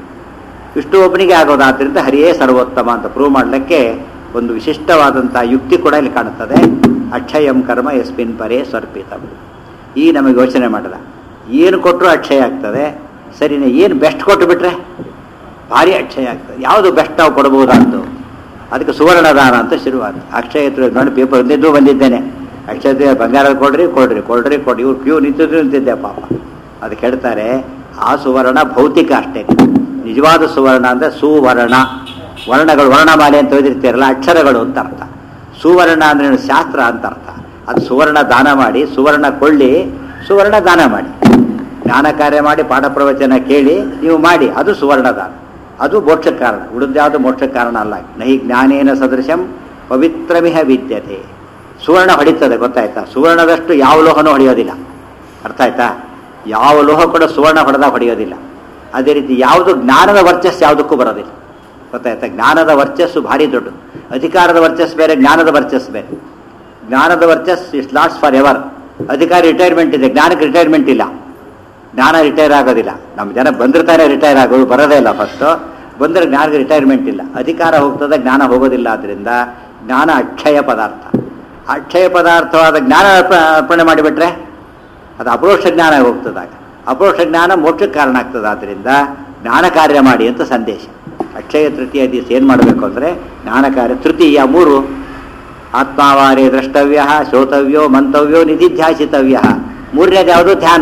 ಇಷ್ಟು ಒಬ್ಬನಿಗೆ ಆಗೋದಾದ್ರಿಂದ ಹರಿಯೇ ಸರ್ವೋತ್ತಮ ಅಂತ ಪ್ರೂವ್ ಮಾಡಲಿಕ್ಕೆ ಒಂದು ವಿಶಿಷ್ಟವಾದಂತಹ ಯುಕ್ತಿ ಕೂಡ ಇಲ್ಲಿ ಕಾಣುತ್ತದೆ ಅಕ್ಷಯಂ ಕರ್ಮ ಯಸ್ಮಿನ್ ಪರೇ ಸ್ವರ್ಪಿತಂ ಈ ನಮಗೆ ಯೋಚನೆ ಮಾಡದ ಏನು ಕೊಟ್ಟರು ಅಕ್ಷಯ ಆಗ್ತದೆ ಸರಿನೇ ಏನು ಬೆಸ್ಟ್ ಕೊಟ್ಟು ಬಿಟ್ರೆ ಭಾರಿ ಅಕ್ಷಯ ಆಗ್ತದೆ ಯಾವುದು ಬೆಸ್ಟ್ ನಾವು ಕೊಡಬಹುದಂತು ಅದಕ್ಕೆ ಸುವರ್ಣದಾನ ಅಂತ ಶುರುವಾದ ಅಕ್ಷಯ ತೃ- ನೋಡಿ ಪೇಪರ್ ಬಂದಿದ್ದು ಬಂದಿದ್ದೇನೆ ಅಕ್ಷಯ ತೃತೀಯ ಬಂಗಾರ ಕೊಡ್ರಿ ಕೊಡ್ರಿ ಕೊಡ್ರಿ ಕೊಡ್ರಿ ಇವ್ರು ಕ್ಯೂ ನಿಂತಿದ್ರು ನಿಂತಿದ್ದೆ ಪಾಪ ಅದಕ್ಕೆ ಹೇಳ್ತಾರೆ ಆ ಸುವರ್ಣ ಭೌತಿಕ ಅಷ್ಟೇ ನಿಜವಾದ ಸುವರ್ಣ ಅಂದರೆ ಸುವರ್ಣ ವರ್ಣಗಳು ವರ್ಣಮಾಲೆ ಅಂತ ಓದಿರ್ತೀರಲ್ಲ ಅಕ್ಷರಗಳು ಅಂತ ಅರ್ಥ ಸುವರ್ಣ ಅಂದ್ರೆ ಶಾಸ್ತ್ರ ಅಂತ ಅರ್ಥ ಅದು ಸುವರ್ಣ ದಾನ ಮಾಡಿ ಸುವರ್ಣ ಕೊಳ್ಳಿ ಸುವರ್ಣ ದಾನ ಮಾಡಿ ಜ್ಞಾನ ಕಾರ್ಯ ಮಾಡಿ ಪಾಠ ಪ್ರವಚನ ಕೇಳಿ ನೀವು ಮಾಡಿ ಅದು ಸುವರ್ಣ ದಾನ ಅದು ಮೋಕ್ಷ ಕಾರಣ ಉಳಿದ್ಯಾವುದು ಮೋಕ್ಷ ಕಾರಣ ಅಲ್ಲ ನಹಿ ಜ್ಞಾನೇನ ಸದೃಶಂ ಪವಿತ್ರಮಿಹ ವಿದ್ಯತೆ ಸುವರ್ಣ ಹೊಡಿತದೆ ಗೊತ್ತಾಯ್ತಾ ಸುವರ್ಣದಷ್ಟು ಯಾವ ಲೋಹನೂ ಹೊಡೆಯೋದಿಲ್ಲ ಅರ್ಥ ಆಯ್ತಾ ಯಾವ ಲೋಹ ಕೂಡ ಸುವರ್ಣ ಹೊಡೆದಾಗ ಹೊಡೆಯೋದಿಲ್ಲ ಅದೇ ರೀತಿ ಯಾವುದು ಜ್ಞಾನದ ವರ್ಚಸ್ಸು ಯಾವುದಕ್ಕೂ ಬರೋದಿಲ್ಲ ಗೊತ್ತಾಯ್ತಾ ಜ್ಞಾನದ ವರ್ಚಸ್ಸು ಭಾರಿ ದೊಡ್ಡದು ಅಧಿಕಾರದ ವರ್ಚಸ್ಸು ಬೇರೆ ಜ್ಞಾನದ ವರ್ಚಸ್ಸು ಬೇರೆ ಜ್ಞಾನದ ವರ್ಚಸ್ ಇಸ್ ಲಾಸ್ಟ್ ಫಾರ್ ಎವರ್ ಅಧಿಕಾರಿ ರಿಟೈರ್ಮೆಂಟ್ ಇದೆ ಜ್ಞಾನಕ್ಕೆ ರಿಟೈರ್ಮೆಂಟ್ ಇಲ್ಲ ಜ್ಞಾನ ರಿಟೈರ್ ಆಗೋದಿಲ್ಲ ನಮ್ಮ ಜನ ಬಂದಿರ್ತಾರೆ ರಿಟೈರ್ ಆಗೋದು ಬರೋದೇ ಇಲ್ಲ ಫಸ್ಟು ಬಂದರೆ ಜ್ಞಾನಕ್ಕೆ ರಿಟೈರ್ಮೆಂಟ್ ಇಲ್ಲ ಅಧಿಕಾರ ಹೋಗ್ತದೆ ಜ್ಞಾನ ಹೋಗೋದಿಲ್ಲ ಆದ್ದರಿಂದ ಜ್ಞಾನ ಅಕ್ಷಯ ಪದಾರ್ಥ ಅಕ್ಷಯ ಪದಾರ್ಥವಾದ ಜ್ಞಾನ ಅರ್ಪ- ಅರ್ಪಣೆ ಮಾಡಿಬಿಟ್ರೆ ಅದು ಅಪರೋಕ್ಷ ಜ್ಞಾನ ಹೋಗ್ತದಾಗ ಅಪರೋಕ್ಷ ಜ್ಞಾನ ಮೋಕ್ಷಕ್ಕೆ ಕಾರಣ ಆಗ್ತದೆ ಆದ್ದರಿಂದ ಜ್ಞಾನ ಕಾರ್ಯ ಮಾಡಿ ಅಂತ ಸಂದೇಶ ಅಕ್ಷಯ ತೃತೀಯ ದಿವಸ ಏನು ಮಾಡಬೇಕು ಅಂದರೆ ಜ್ಞಾನ ಕಾರ್ಯ ತೃತೀಯ ಮೂರು ಆತ್ಮಾವಾರೇ ದ್ರಷ್ಟವ್ಯ ಶ್ರೋತವ್ಯೋ ಮಂತವ್ಯೋ ನಿಧಿಧ್ಯಾಸಿತವ್ಯ ಮೂರನೇದು ಯಾವುದು ಧ್ಯಾನ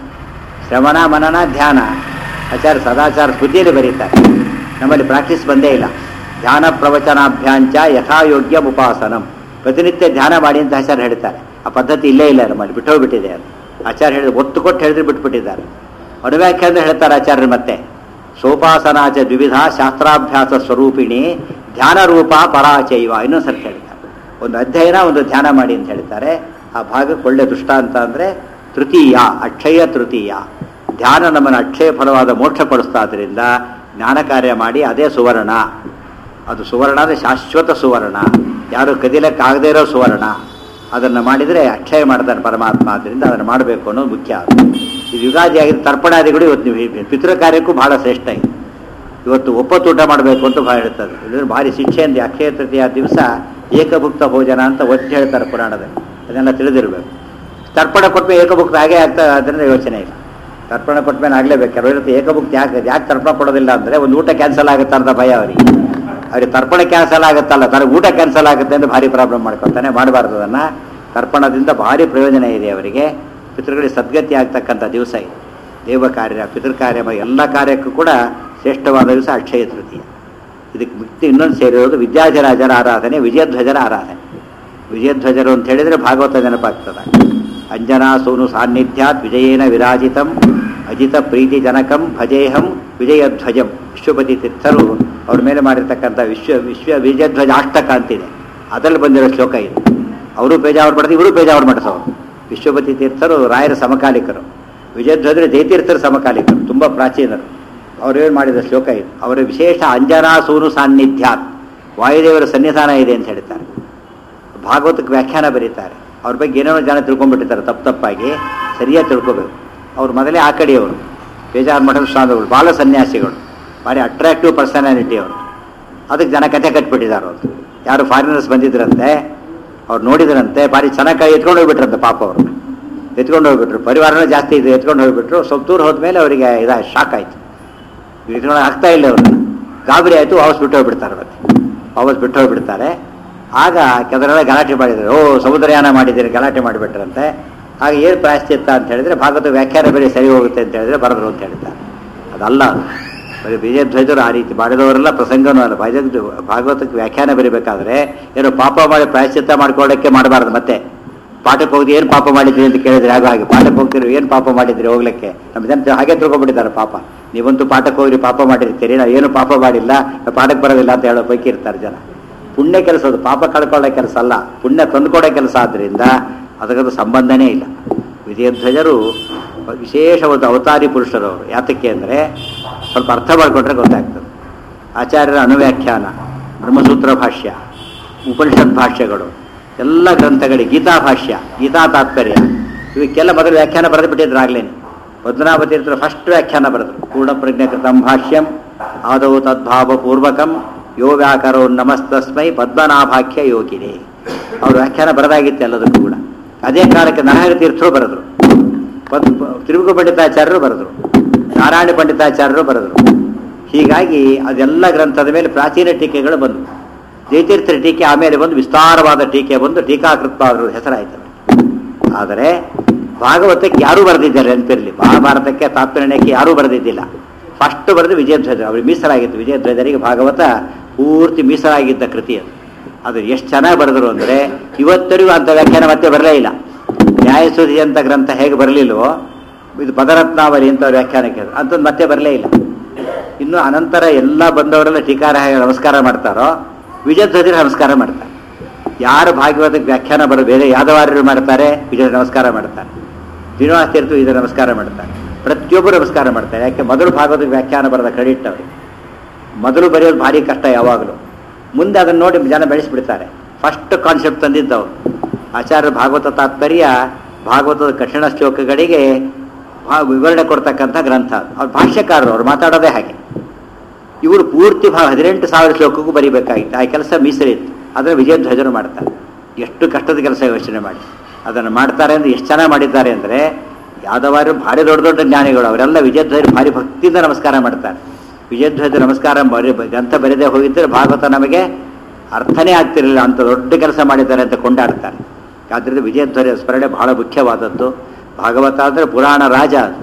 ಶ್ರವಣ ಮನನ ಧ್ಯಾನ ಆಚಾರ್ಯ ಸದಾಚಾರ ಸ್ಮೃತಿಯಲ್ಲಿ ಬರೀತಾರೆ ನಮ್ಮಲ್ಲಿ ಪ್ರಾಕ್ಟೀಸ್ ಬಂದೇ ಇಲ್ಲ ಧ್ಯಾನ ಪ್ರವಚನಾಭ್ಯಾಂಚ ಯಥಾಯೋಗ್ಯ ಉಪಾಸನಂ ಪ್ರತಿನಿತ್ಯ ಧ್ಯಾನ ಮಾಡಿ ಅಂತ ಆಚಾರ್ಯ ಹೇಳ್ತಾರೆ ಆ ಪದ್ಧತಿ ಇಲ್ಲೇ ಇಲ್ಲ ನಮ್ಮಲ್ಲಿ ಬಿಟ್ಟೋಗ್ಬಿಟ್ಟಿದೆ ಅದು ಆಚಾರ್ಯ ಹೇಳಿದ ಒತ್ತು ಕೊಟ್ಟು ಹೇಳಿದ್ರೆ ಬಿಟ್ಬಿಟ್ಟಿದ್ದಾರೆ ಅನುವ್ಯಾಖ್ಯ ಅಂದ್ರೆ ಹೇಳ್ತಾರೆ ಆಚಾರ್ಯರು ಮತ್ತೆ ಸೋಪಾಸನಾಚ ದ್ವಿವಿಧ ಶಾಸ್ತ್ರಾಭ್ಯಾಸ ಸ್ವರೂಪಿಣಿ ಧ್ಯಾನ ರೂಪ ಪರಾಚೈವ ಇನ್ನೊಂದು ಸರ್ತಿ ಹೇಳ್ತಾರೆ ಒಂದು ಅಧ್ಯಯನ ಒಂದು ಧ್ಯಾನ ಮಾಡಿ ಅಂತ ಹೇಳ್ತಾರೆ ಆ ಭಾಗಕ್ಕೆ ಒಳ್ಳೆ ದೃಷ್ಟಾಂತ ಅಂದರೆ ತೃತೀಯ ಅಕ್ಷಯ ತೃತೀಯ ಧ್ಯಾನ ನಮ್ಮನ್ನು ಅಕ್ಷಯ ಫಲವಾದ ಮೋಕ್ಷ ಪಡಿಸ್ತಾದ್ರಿಂದ ಜ್ಞಾನ ಕಾರ್ಯ ಮಾಡಿ ಅದೇ ಸುವರ್ಣ ಅದು ಸುವರ್ಣ ಅಂದರೆ ಶಾಶ್ವತ ಸುವರ್ಣ ಯಾರು ಕದಿಲಕ್ಕಾಗದೇ ಇರೋ ಸುವರ್ಣ ಅದನ್ನು ಮಾಡಿದರೆ ಅಕ್ಷಯ ಮಾಡ್ತಾನೆ ಪರಮಾತ್ಮ ಆದ್ದರಿಂದ ಅದನ್ನು ಮಾಡಬೇಕು ಅನ್ನೋದು ಮುಖ್ಯ ಇದು ಯುಗಾದಿ ಆಗಿದ್ದು ತರ್ಪಣಾದಿಗಳು ಇವತ್ತು ನೀವು ಪಿತೃ ಕಾರ್ಯಕ್ಕೂ ಬಹಳ ಶ್ರೇಷ್ಠ ಇದೆ ಇವತ್ತು ಒಪ್ಪತ್ತು ಊಟ ಮಾಡಬೇಕು ಅಂತ ಭಾಳ ಹೇಳ್ತಾರೆ ಇಲ್ಲದ್ರೆ ಭಾರಿ ಶಿಕ್ಷೆ ಅಂತ ಅಕ್ಷಯ ತೃತೀಯ ದಿವಸ ಏಕಭುಕ್ತ ಭೋಜನ ಅಂತ ಒತ್ತಿ ಹೇಳ್ತಾರೆ ಪುರಾಣದಲ್ಲಿ ಅದನ್ನೆಲ್ಲ ತಿಳಿದಿರಬೇಕು ತರ್ಪಣ ಕೊಟ್ಮೇಲೆ ಏಕಭುಕ್ತ ಹಾಗೆ ಆಗ್ತದೆ ಅದರಿಂದ ಯೋಚನೆ ಇಲ್ಲ ತರ್ಪಣ ಕೊಟ್ಮೇಲೆ ಆಗಲೇಬೇಕು ಕೆಲವರು ಇರುತ್ತೆ ಏಕಭುಕ್ತ ಯಾಕೆ ಯಾಕೆ ತರ್ಪಣ ಕೊಡೋದಿಲ್ಲ ಅಂದರೆ ಒಂದು ಊಟ ಕ್ಯಾನ್ಸಲ್ ಆಗುತ್ತೆ ಅಂತ ಭಯ ಅವರಿಗೆ ಅವ್ರಿಗೆ ತರ್ಪಣ ಕ್ಯಾನ್ಸಲ್ ಆಗುತ್ತಲ್ಲ ತರ ಊಟ ಕ್ಯಾನ್ಸಲ್ ಆಗುತ್ತೆ ಅಂತ ಭಾರಿ ಪ್ರಾಬ್ಲಮ್ ಮಾಡ್ಕೊತಾನೆ ಮಾಡಬಾರ್ದು ಅದನ್ನು ತರ್ಪಣದಿಂದ ಭಾರಿ ಪ್ರಯೋಜನ ಇದೆ ಅವರಿಗೆ ಪಿತೃಗಳಿಗೆ ಸದ್ಗತಿ ಆಗ್ತಕ್ಕಂಥ ದಿವಸ ಇದೆ ದೇವ ಕಾರ್ಯ ಪಿತೃ ಕಾರ್ಯ ಎಲ್ಲ ಕಾರ್ಯಕ್ಕೂ ಕೂಡ ಶ್ರೇಷ್ಠವಾದ ದಿವಸ ಅಕ್ಷಯ ತೃತೀಯ ಇದಕ್ಕೆ ಮುಕ್ತಿ ಇನ್ನೊಂದು ಸೇರಿರೋದು ವಿದ್ಯಾಧಿರಾಜರ ಆರಾಧನೆ ವಿಜಯಧ್ವಜರ ಆರಾಧನೆ ವಿಜಯಧ್ವಜರು ಅಂತ ಹೇಳಿದರೆ ಭಾಗವತ ನೆನಪಾಗ್ತದೆ ಅಂಜನಾ ಸೋನು ಸಾನ್ನಿಧ್ಯಾತ್ ವಿಜಯೇನ ವಿರಾಜಿತಂ ಅಜಿತ ಪ್ರೀತಿ ಜನಕಂ ಭಜೇಹಂ ವಿಜಯಧ್ವಜಂ ವಿಶ್ವಪತಿ ತೀರ್ಥರು ಅವ್ರ ಮೇಲೆ ಮಾಡಿರ್ತಕ್ಕಂಥ ವಿಶ್ವ ವಿಶ್ವ ವಿಜಯಧ್ವಜ ಅಷ್ಟಕ ಅಂತಿದೆ ಅದರಲ್ಲಿ ಬಂದಿರೋ ಶ್ಲೋಕ ಇದು ಅವರು ಪೇಜಾವರ ಮಾಡಿದ್ರು ಇವರು ಪೇಜಾವರ ಮಾಡಿಸೋರು ವಿಶ್ವಪತಿ ತೀರ್ಥರು ರಾಯರ ಸಮಕಾಲಿಕರು ವಿಜಯಧ್ವಜರು ಜಯತೀರ್ಥರ ಸಮಕಾಲಿಕರು ತುಂಬ ಪ್ರಾಚೀನರು ಅವ್ರು ಏನು ಮಾಡಿದ ಶ್ಲೋಕ ಇದು ಅವರ ವಿಶೇಷ ಅಂಜನಾ ಸೂನು ಸಾನ್ನಿಧ್ಯಾತ್ ವಾಯುದೇವರ ಸನ್ನಿಧಾನ ಇದೆ ಅಂತ ಹೇಳ್ತಾರೆ ಭಾಗವತಕ್ಕೆ ವ್ಯಾಖ್ಯಾನ ಬರೀತಾರೆ ಅವ್ರ ಬಗ್ಗೆ ಏನೇನೋ ಜನ ತಿಳ್ಕೊಂಡ್ಬಿಟ್ಟಿರ್ತಾರೆ ತಪ್ಪು ತಪ್ಪಾಗಿ ಸರಿಯಾಗಿ ತಿಳ್ಕೊಬೇಕು ಅವ್ರು ಮೊದಲೇ ಆ ಕಡೆಯವರು ಬೇಜಾರು ಮಠದ ಸ್ವಾಮಿಗಳು ಬಾಲ ಸನ್ಯಾಸಿಗಳು ಭಾರಿ ಅಟ್ರಾಕ್ಟಿವ್ ಪರ್ಸನಾಲಿಟಿ ಅವರು ಅದಕ್ಕೆ ಜನ ಕತೆ ಕಟ್ಬಿಟ್ಟಿದ್ದಾರೆ ಅವರು ಯಾರು ಫಾರಿನರ್ಸ್ ಬಂದಿದ್ರಂತೆ ಅವ್ರು ನೋಡಿದ್ರಂತೆ ಭಾರಿ ಚೆನ್ನಾಗಿ ಕೈ ಎತ್ಕೊಂಡು ಹೋಗ್ಬಿಟ್ರಂತೆ ಪಾಪ ಅವ್ರನ್ನ ಎತ್ಕೊಂಡು ಹೋಗ್ಬಿಟ್ರು ಪರಿವಾರನೂ ಜಾಸ್ತಿ ಇದೆ ಎತ್ಕೊಂಡು ಹೋಗ್ಬಿಟ್ರು ಸ್ವಲ್ಪ ದೂರ ಹೋದ್ಮೇಲೆ ಅವರಿಗೆ ಇದ ಶಾಕ್ ಆಯಿತು ಇಟ್ಕೊಂಡು ಆಗ್ತಾ ಇಲ್ಲ ಅವ್ರನ್ನ ಗಾಬರಿ ಆಯಿತು ವಾಪಸ್ ಬಿಟ್ಟು ಹೋಗ್ಬಿಡ್ತಾರೆ ಮತ್ತೆ ವಾಪಸ್ ಬಿಟ್ಟು ಹೋಗ್ಬಿಡ್ತಾರೆ ಆಗ ಕೆಲವರೆಲ್ಲ ಗಲಾಟೆ ಮಾಡಿದ್ರು ಓ ಸಮುದ್ರಯಾನ ಮಾಡಿದ್ದೀರಿ ಗಲಾಟೆ ಮಾಡಿಬಿಟ್ರಂತೆ ಆಗ ಏನು ಪ್ರಾಯಶ್ಚಿತ್ತ ಅಂತ ಹೇಳಿದ್ರೆ ಭಾಗವತ ವ್ಯಾಖ್ಯಾನ ಬೇರೆ ಸರಿ ಹೋಗುತ್ತೆ ಅಂತ ಹೇಳಿದ್ರೆ ಬರೆದ್ರು ಅಂತ ಹೇಳ್ತಾರೆ ಅದಲ್ಲ ಅದು ಬರೀ ವಿಜಯಧ್ವಜರು ಆ ರೀತಿ ಮಾಡಿದವರೆಲ್ಲ ಪ್ರಸಂಗನೂ ಅಲ್ಲ ಭಾಜ ಭಾಗವತಕ್ಕೆ ವ್ಯಾಖ್ಯಾನ ಬರೀಬೇಕಾದ್ರೆ ಏನೋ ಪಾಪ ಮಾಡಿ ಪ್ರಾಯಶ್ಚಿತ್ತ ಮಾಡ್ಕೊಳ್ಳೋಕ್ಕೆ ಮಾಡಬಾರ್ದು ಮತ್ತೆ ಪಾಠಕ್ಕೆ ಹೋಗಿ ಏನು ಪಾಪ ಮಾಡಿದ್ರಿ ಅಂತ ಕೇಳಿದ್ರೆ ಆಗ ಹಾಗೆ ಪಾಠಕ್ಕೆ ಹೋಗ್ತೀರಿ ಏನು ಪಾಪ ಮಾಡಿದ್ರಿ ಹೋಗ್ಲಿಕ್ಕೆ ನಮ್ಮ ಜನ ಹಾಗೆ ತಿಳ್ಕೊಂಡ್ಬಿಟ್ಟಿದ್ದಾರೆ ಪಾಪ ನೀವಂತೂ ಪಾಠಕ್ಕೆ ಹೋಗ್ರಿ ಪಾಪ ಮಾಡಿರ್ತೀರಿ ನಾವು ಏನು ಪಾಪ ಮಾಡಿಲ್ಲ ನಾವು ಪಾಠಕ್ಕೆ ಬರೋದಿಲ್ಲ ಅಂತ ಹೇಳೋ ಪೈಕಿ ಇರ್ತಾರೆ ಜನ ಪುಣ್ಯ ಕೆಲಸ ಅದು ಪಾಪ ಕಳ್ಕೊಳ್ಳೋ ಕೆಲಸ ಅಲ್ಲ ಪುಣ್ಯ ತಂದುಕೊಡೋ ಕೆಲಸ ಆದ್ರಿಂದ ಅದಕ್ಕದು ಸಂಬಂಧನೇ ಇಲ್ಲ ವಿಜಯಧ್ವಜರು ವಿಶೇಷವಾದ ಅವತಾರಿ ಪುರುಷರು ಅವರು ಯಾತಕ್ಕೆ ಅಂದರೆ ಸ್ವಲ್ಪ ಅರ್ಥ ಮಾಡಿಕೊಂಡ್ರೆ ಗೊತ್ತಾಗ್ತದೆ ಆಚಾರ್ಯರ ಅನುವ್ಯಾಖ್ಯಾನ ಬ್ರಹ್ಮಸೂತ್ರ ಭಾಷ್ಯ ಉಪನಿಷತ್ ಭಾಷ್ಯಗಳು ಎಲ್ಲ ಗ್ರಂಥಗಳಿಗೆ ಗೀತಾ ಭಾಷ್ಯ ಗೀತಾ ತಾತ್ಪರ್ಯ ಇವಕ್ಕೆಲ್ಲ ಮೊದಲು ವ್ಯಾಖ್ಯಾನ ಬರೆದು ಬಿಟ್ಟಿದ್ರು ಆಗ್ಲೇನೆ ಪದ್ಮನಾಭ ತೀರ್ಥರು ಫಸ್ಟ್ ವ್ಯಾಖ್ಯಾನ ಬರೆದ್ರು ಪೂರ್ಣ ಪ್ರಜ್ಞಕೃತಂ ಭಾಷ್ಯಂ ಆದೌ ತದ್ಭಾವ ಪೂರ್ವಕಂ ಯೋ ವ್ಯಾಕರೋ ನಮಸ್ತಸ್ಮೈ ಪದ್ಮನಾಭಾಖ್ಯ ಯೋಗಿನಿ ಅವ್ರು ವ್ಯಾಖ್ಯಾನ ಬರೆದಾಗಿತ್ತು ಎಲ್ಲದಕ್ಕೂ ಕೂಡ ಅದೇ ಕಾಲಕ್ಕೆ ನರಹರಿ ತೀರ್ಥರು ಬರೆದ್ರು ಪದ್ ತಿರುಗು ಪಂಡಿತಾಚಾರ್ಯರು ಬರೆದ್ರು ನಾರಾಯಣ ಪಂಡಿತಾಚಾರ್ಯರು ಬರೆದ್ರು ಹೀಗಾಗಿ ಅದೆಲ್ಲ ಗ್ರಂಥದ ಮೇಲೆ ಪ್ರಾಚೀನ ಟೀಕೆಗಳು ಬಂದವು ಜಯತೀರ್ಥರ ಟೀಕೆ ಆಮೇಲೆ ಬಂದು ವಿಸ್ತಾರವಾದ ಟೀಕೆ ಬಂದು ಟೀಕಾಕೃತ್ವಾದರು ಹೆಸರಾಯಿತು ಆದರೆ ಭಾಗವತಕ್ಕೆ ಯಾರೂ ಬರೆದಿದ್ದಾರೆ ನೆನಪಿರಲಿ ಮಹಾಭಾರತಕ್ಕೆ ತಾತ್ಪರ್ಯಕ್ಕೆ ಯಾರೂ ಬರೆದಿದ್ದಿಲ್ಲ ಫಸ್ಟ್ ಬರೆದು ವಿಜಯಧ್ವಜ ಅವ್ರಿಗೆ ಮೀಸಲಾಗಿತ್ತು ವಿಜಯಧ್ವಜರಿಗೆ ಭಾಗವತ ಪೂರ್ತಿ ಮೀಸಲಾಗಿದ್ದ ಕೃತಿ ಅದು ಅದು ಎಷ್ಟು ಚೆನ್ನಾಗಿ ಬರೆದರು ಅಂದರೆ ಇವತ್ತರಿಗೂ ಅಂಥ ವ್ಯಾಖ್ಯಾನ ಮತ್ತೆ ಬರಲೇ ಇಲ್ಲ ನ್ಯಾಯಸುಧಿ ಅಂತ ಗ್ರಂಥ ಹೇಗೆ ಬರಲಿಲ್ವೋ ಇದು ಪದರತ್ನಾವಲಿ ಅಂತ ಅವ್ರ ವ್ಯಾಖ್ಯಾನಕ್ಕೆ ಅಂಥದ್ದು ಮತ್ತೆ ಬರಲೇ ಇಲ್ಲ ಇನ್ನು ಅನಂತರ ಎಲ್ಲ ಬಂದವರೆಲ್ಲ ಟೀಕಾರ ಹೇಗೆ ನಮಸ್ಕಾರ ಮಾಡ್ತಾರೋ ವಿಜಯಧ್ವಜರು ನಮಸ್ಕಾರ ಮಾಡ್ತಾರೆ ಯಾರು ಭಾಗವತಕ್ಕೆ ವ್ಯಾಖ್ಯಾನ ಬರೋ ಬೇರೆ ಯಾದವಾರ್ಯರು ಮಾಡ್ತಾರೆ ವಿಜಯ ನಮಸ್ಕಾರ ಮಾಡ್ತಾರೆ ಶ್ರೀನಿವಾಸ ತೀರ್ಥರು ವಿಜಯ ನಮಸ್ಕಾರ ಮಾಡ್ತಾರೆ ಪ್ರತಿಯೊಬ್ಬರು ನಮಸ್ಕಾರ ಮಾಡ್ತಾರೆ ಯಾಕೆ ಮೊದಲು ಭಾಗವತಕ್ಕೆ ವ್ಯಾಖ್ಯಾನ ಬರೆದ ಕ್ರೆಡಿಟ್ ಅವರಿಗೆ ಮೊದಲು ಬರೆಯೋದು ಭಾರಿ ಕಷ್ಟ ಯಾವಾಗಲೂ ಮುಂದೆ ಅದನ್ನು ನೋಡಿ ಜನ ಬೆಳೆಸಿಬಿಡ್ತಾರೆ ಫಸ್ಟ್ ಕಾನ್ಸೆಪ್ಟ್ ತಂದಿದ್ದವರು ಆಚಾರ್ಯ ಭಾಗವತ ತಾತ್ಪರ್ಯ ಭಾಗವತದ ಕಠಿಣ ಶ್ಲೋಕಗಳಿಗೆ ಭಾ ವಿವರಣೆ ಕೊಡ್ತಕ್ಕಂಥ ಗ್ರಂಥ ಅದು. ಅವ್ರು ಭಾಷ್ಯಕಾರರು ಅವ್ರು ಮಾತಾಡೋದೇ ಹಾಗೆ ಇವರು ಪೂರ್ತಿ ಭಾ ಹದಿನೆಂಟು ಸಾವಿರ ಶ್ಲೋಕಕ್ಕೂ ಬರೀಬೇಕಾಗಿತ್ತು ಆ ಕೆಲಸ ಮೀಸಲಿತ್ತು ಅದನ್ನು ವಿಜಯಧ್ವಜರು ಮಾಡ್ತಾರೆ ಎಷ್ಟು ಕಷ್ಟದ ಕೆಲಸ ಯೋಚನೆ ಮಾಡಿ ಅದನ್ನು ಮಾಡ್ತಾರೆ ಅಂದರೆ ಎಷ್ಟು ಚೆನ್ನಾಗಿ ಮಾಡಿದ್ದಾರೆ ಅಂದರೆ ಯಾದವಾರು ಭಾರಿ ದೊಡ್ಡ ದೊಡ್ಡ ಜ್ಞಾನಿಗಳು ಅವರೆಲ್ಲ ವಿಜಯಧ್ವಜರು ಭಾರಿ ಭಕ್ತಿಯಿಂದ ನಮಸ್ಕಾರ ಮಾಡ್ತಾರೆ ವಿಜಯಧ್ವಜ ನಮಸ್ಕಾರ ಬರಿ ಗ್ರಂಥ ಬರೆದೇ ಹೋಗಿದ್ದರೆ ಭಾಗವತ ನಮಗೆ ಅರ್ಥನೇ ಆಗ್ತಿರಲಿಲ್ಲ ಅಂತ ದೊಡ್ಡ ಕೆಲಸ ಮಾಡಿದ್ದಾರೆ ಅಂತ ಕೊಂಡಾಡ್ತಾರೆ ಆದ್ದರಿಂದ ವಿಜಯಧ್ವಜ ಸ್ಮರಣೆ ಬಹಳ ಮುಖ್ಯವಾದದ್ದು ಭಾಗವತ ಅಂದರೆ ಪುರಾಣ ರಾಜ ಅದು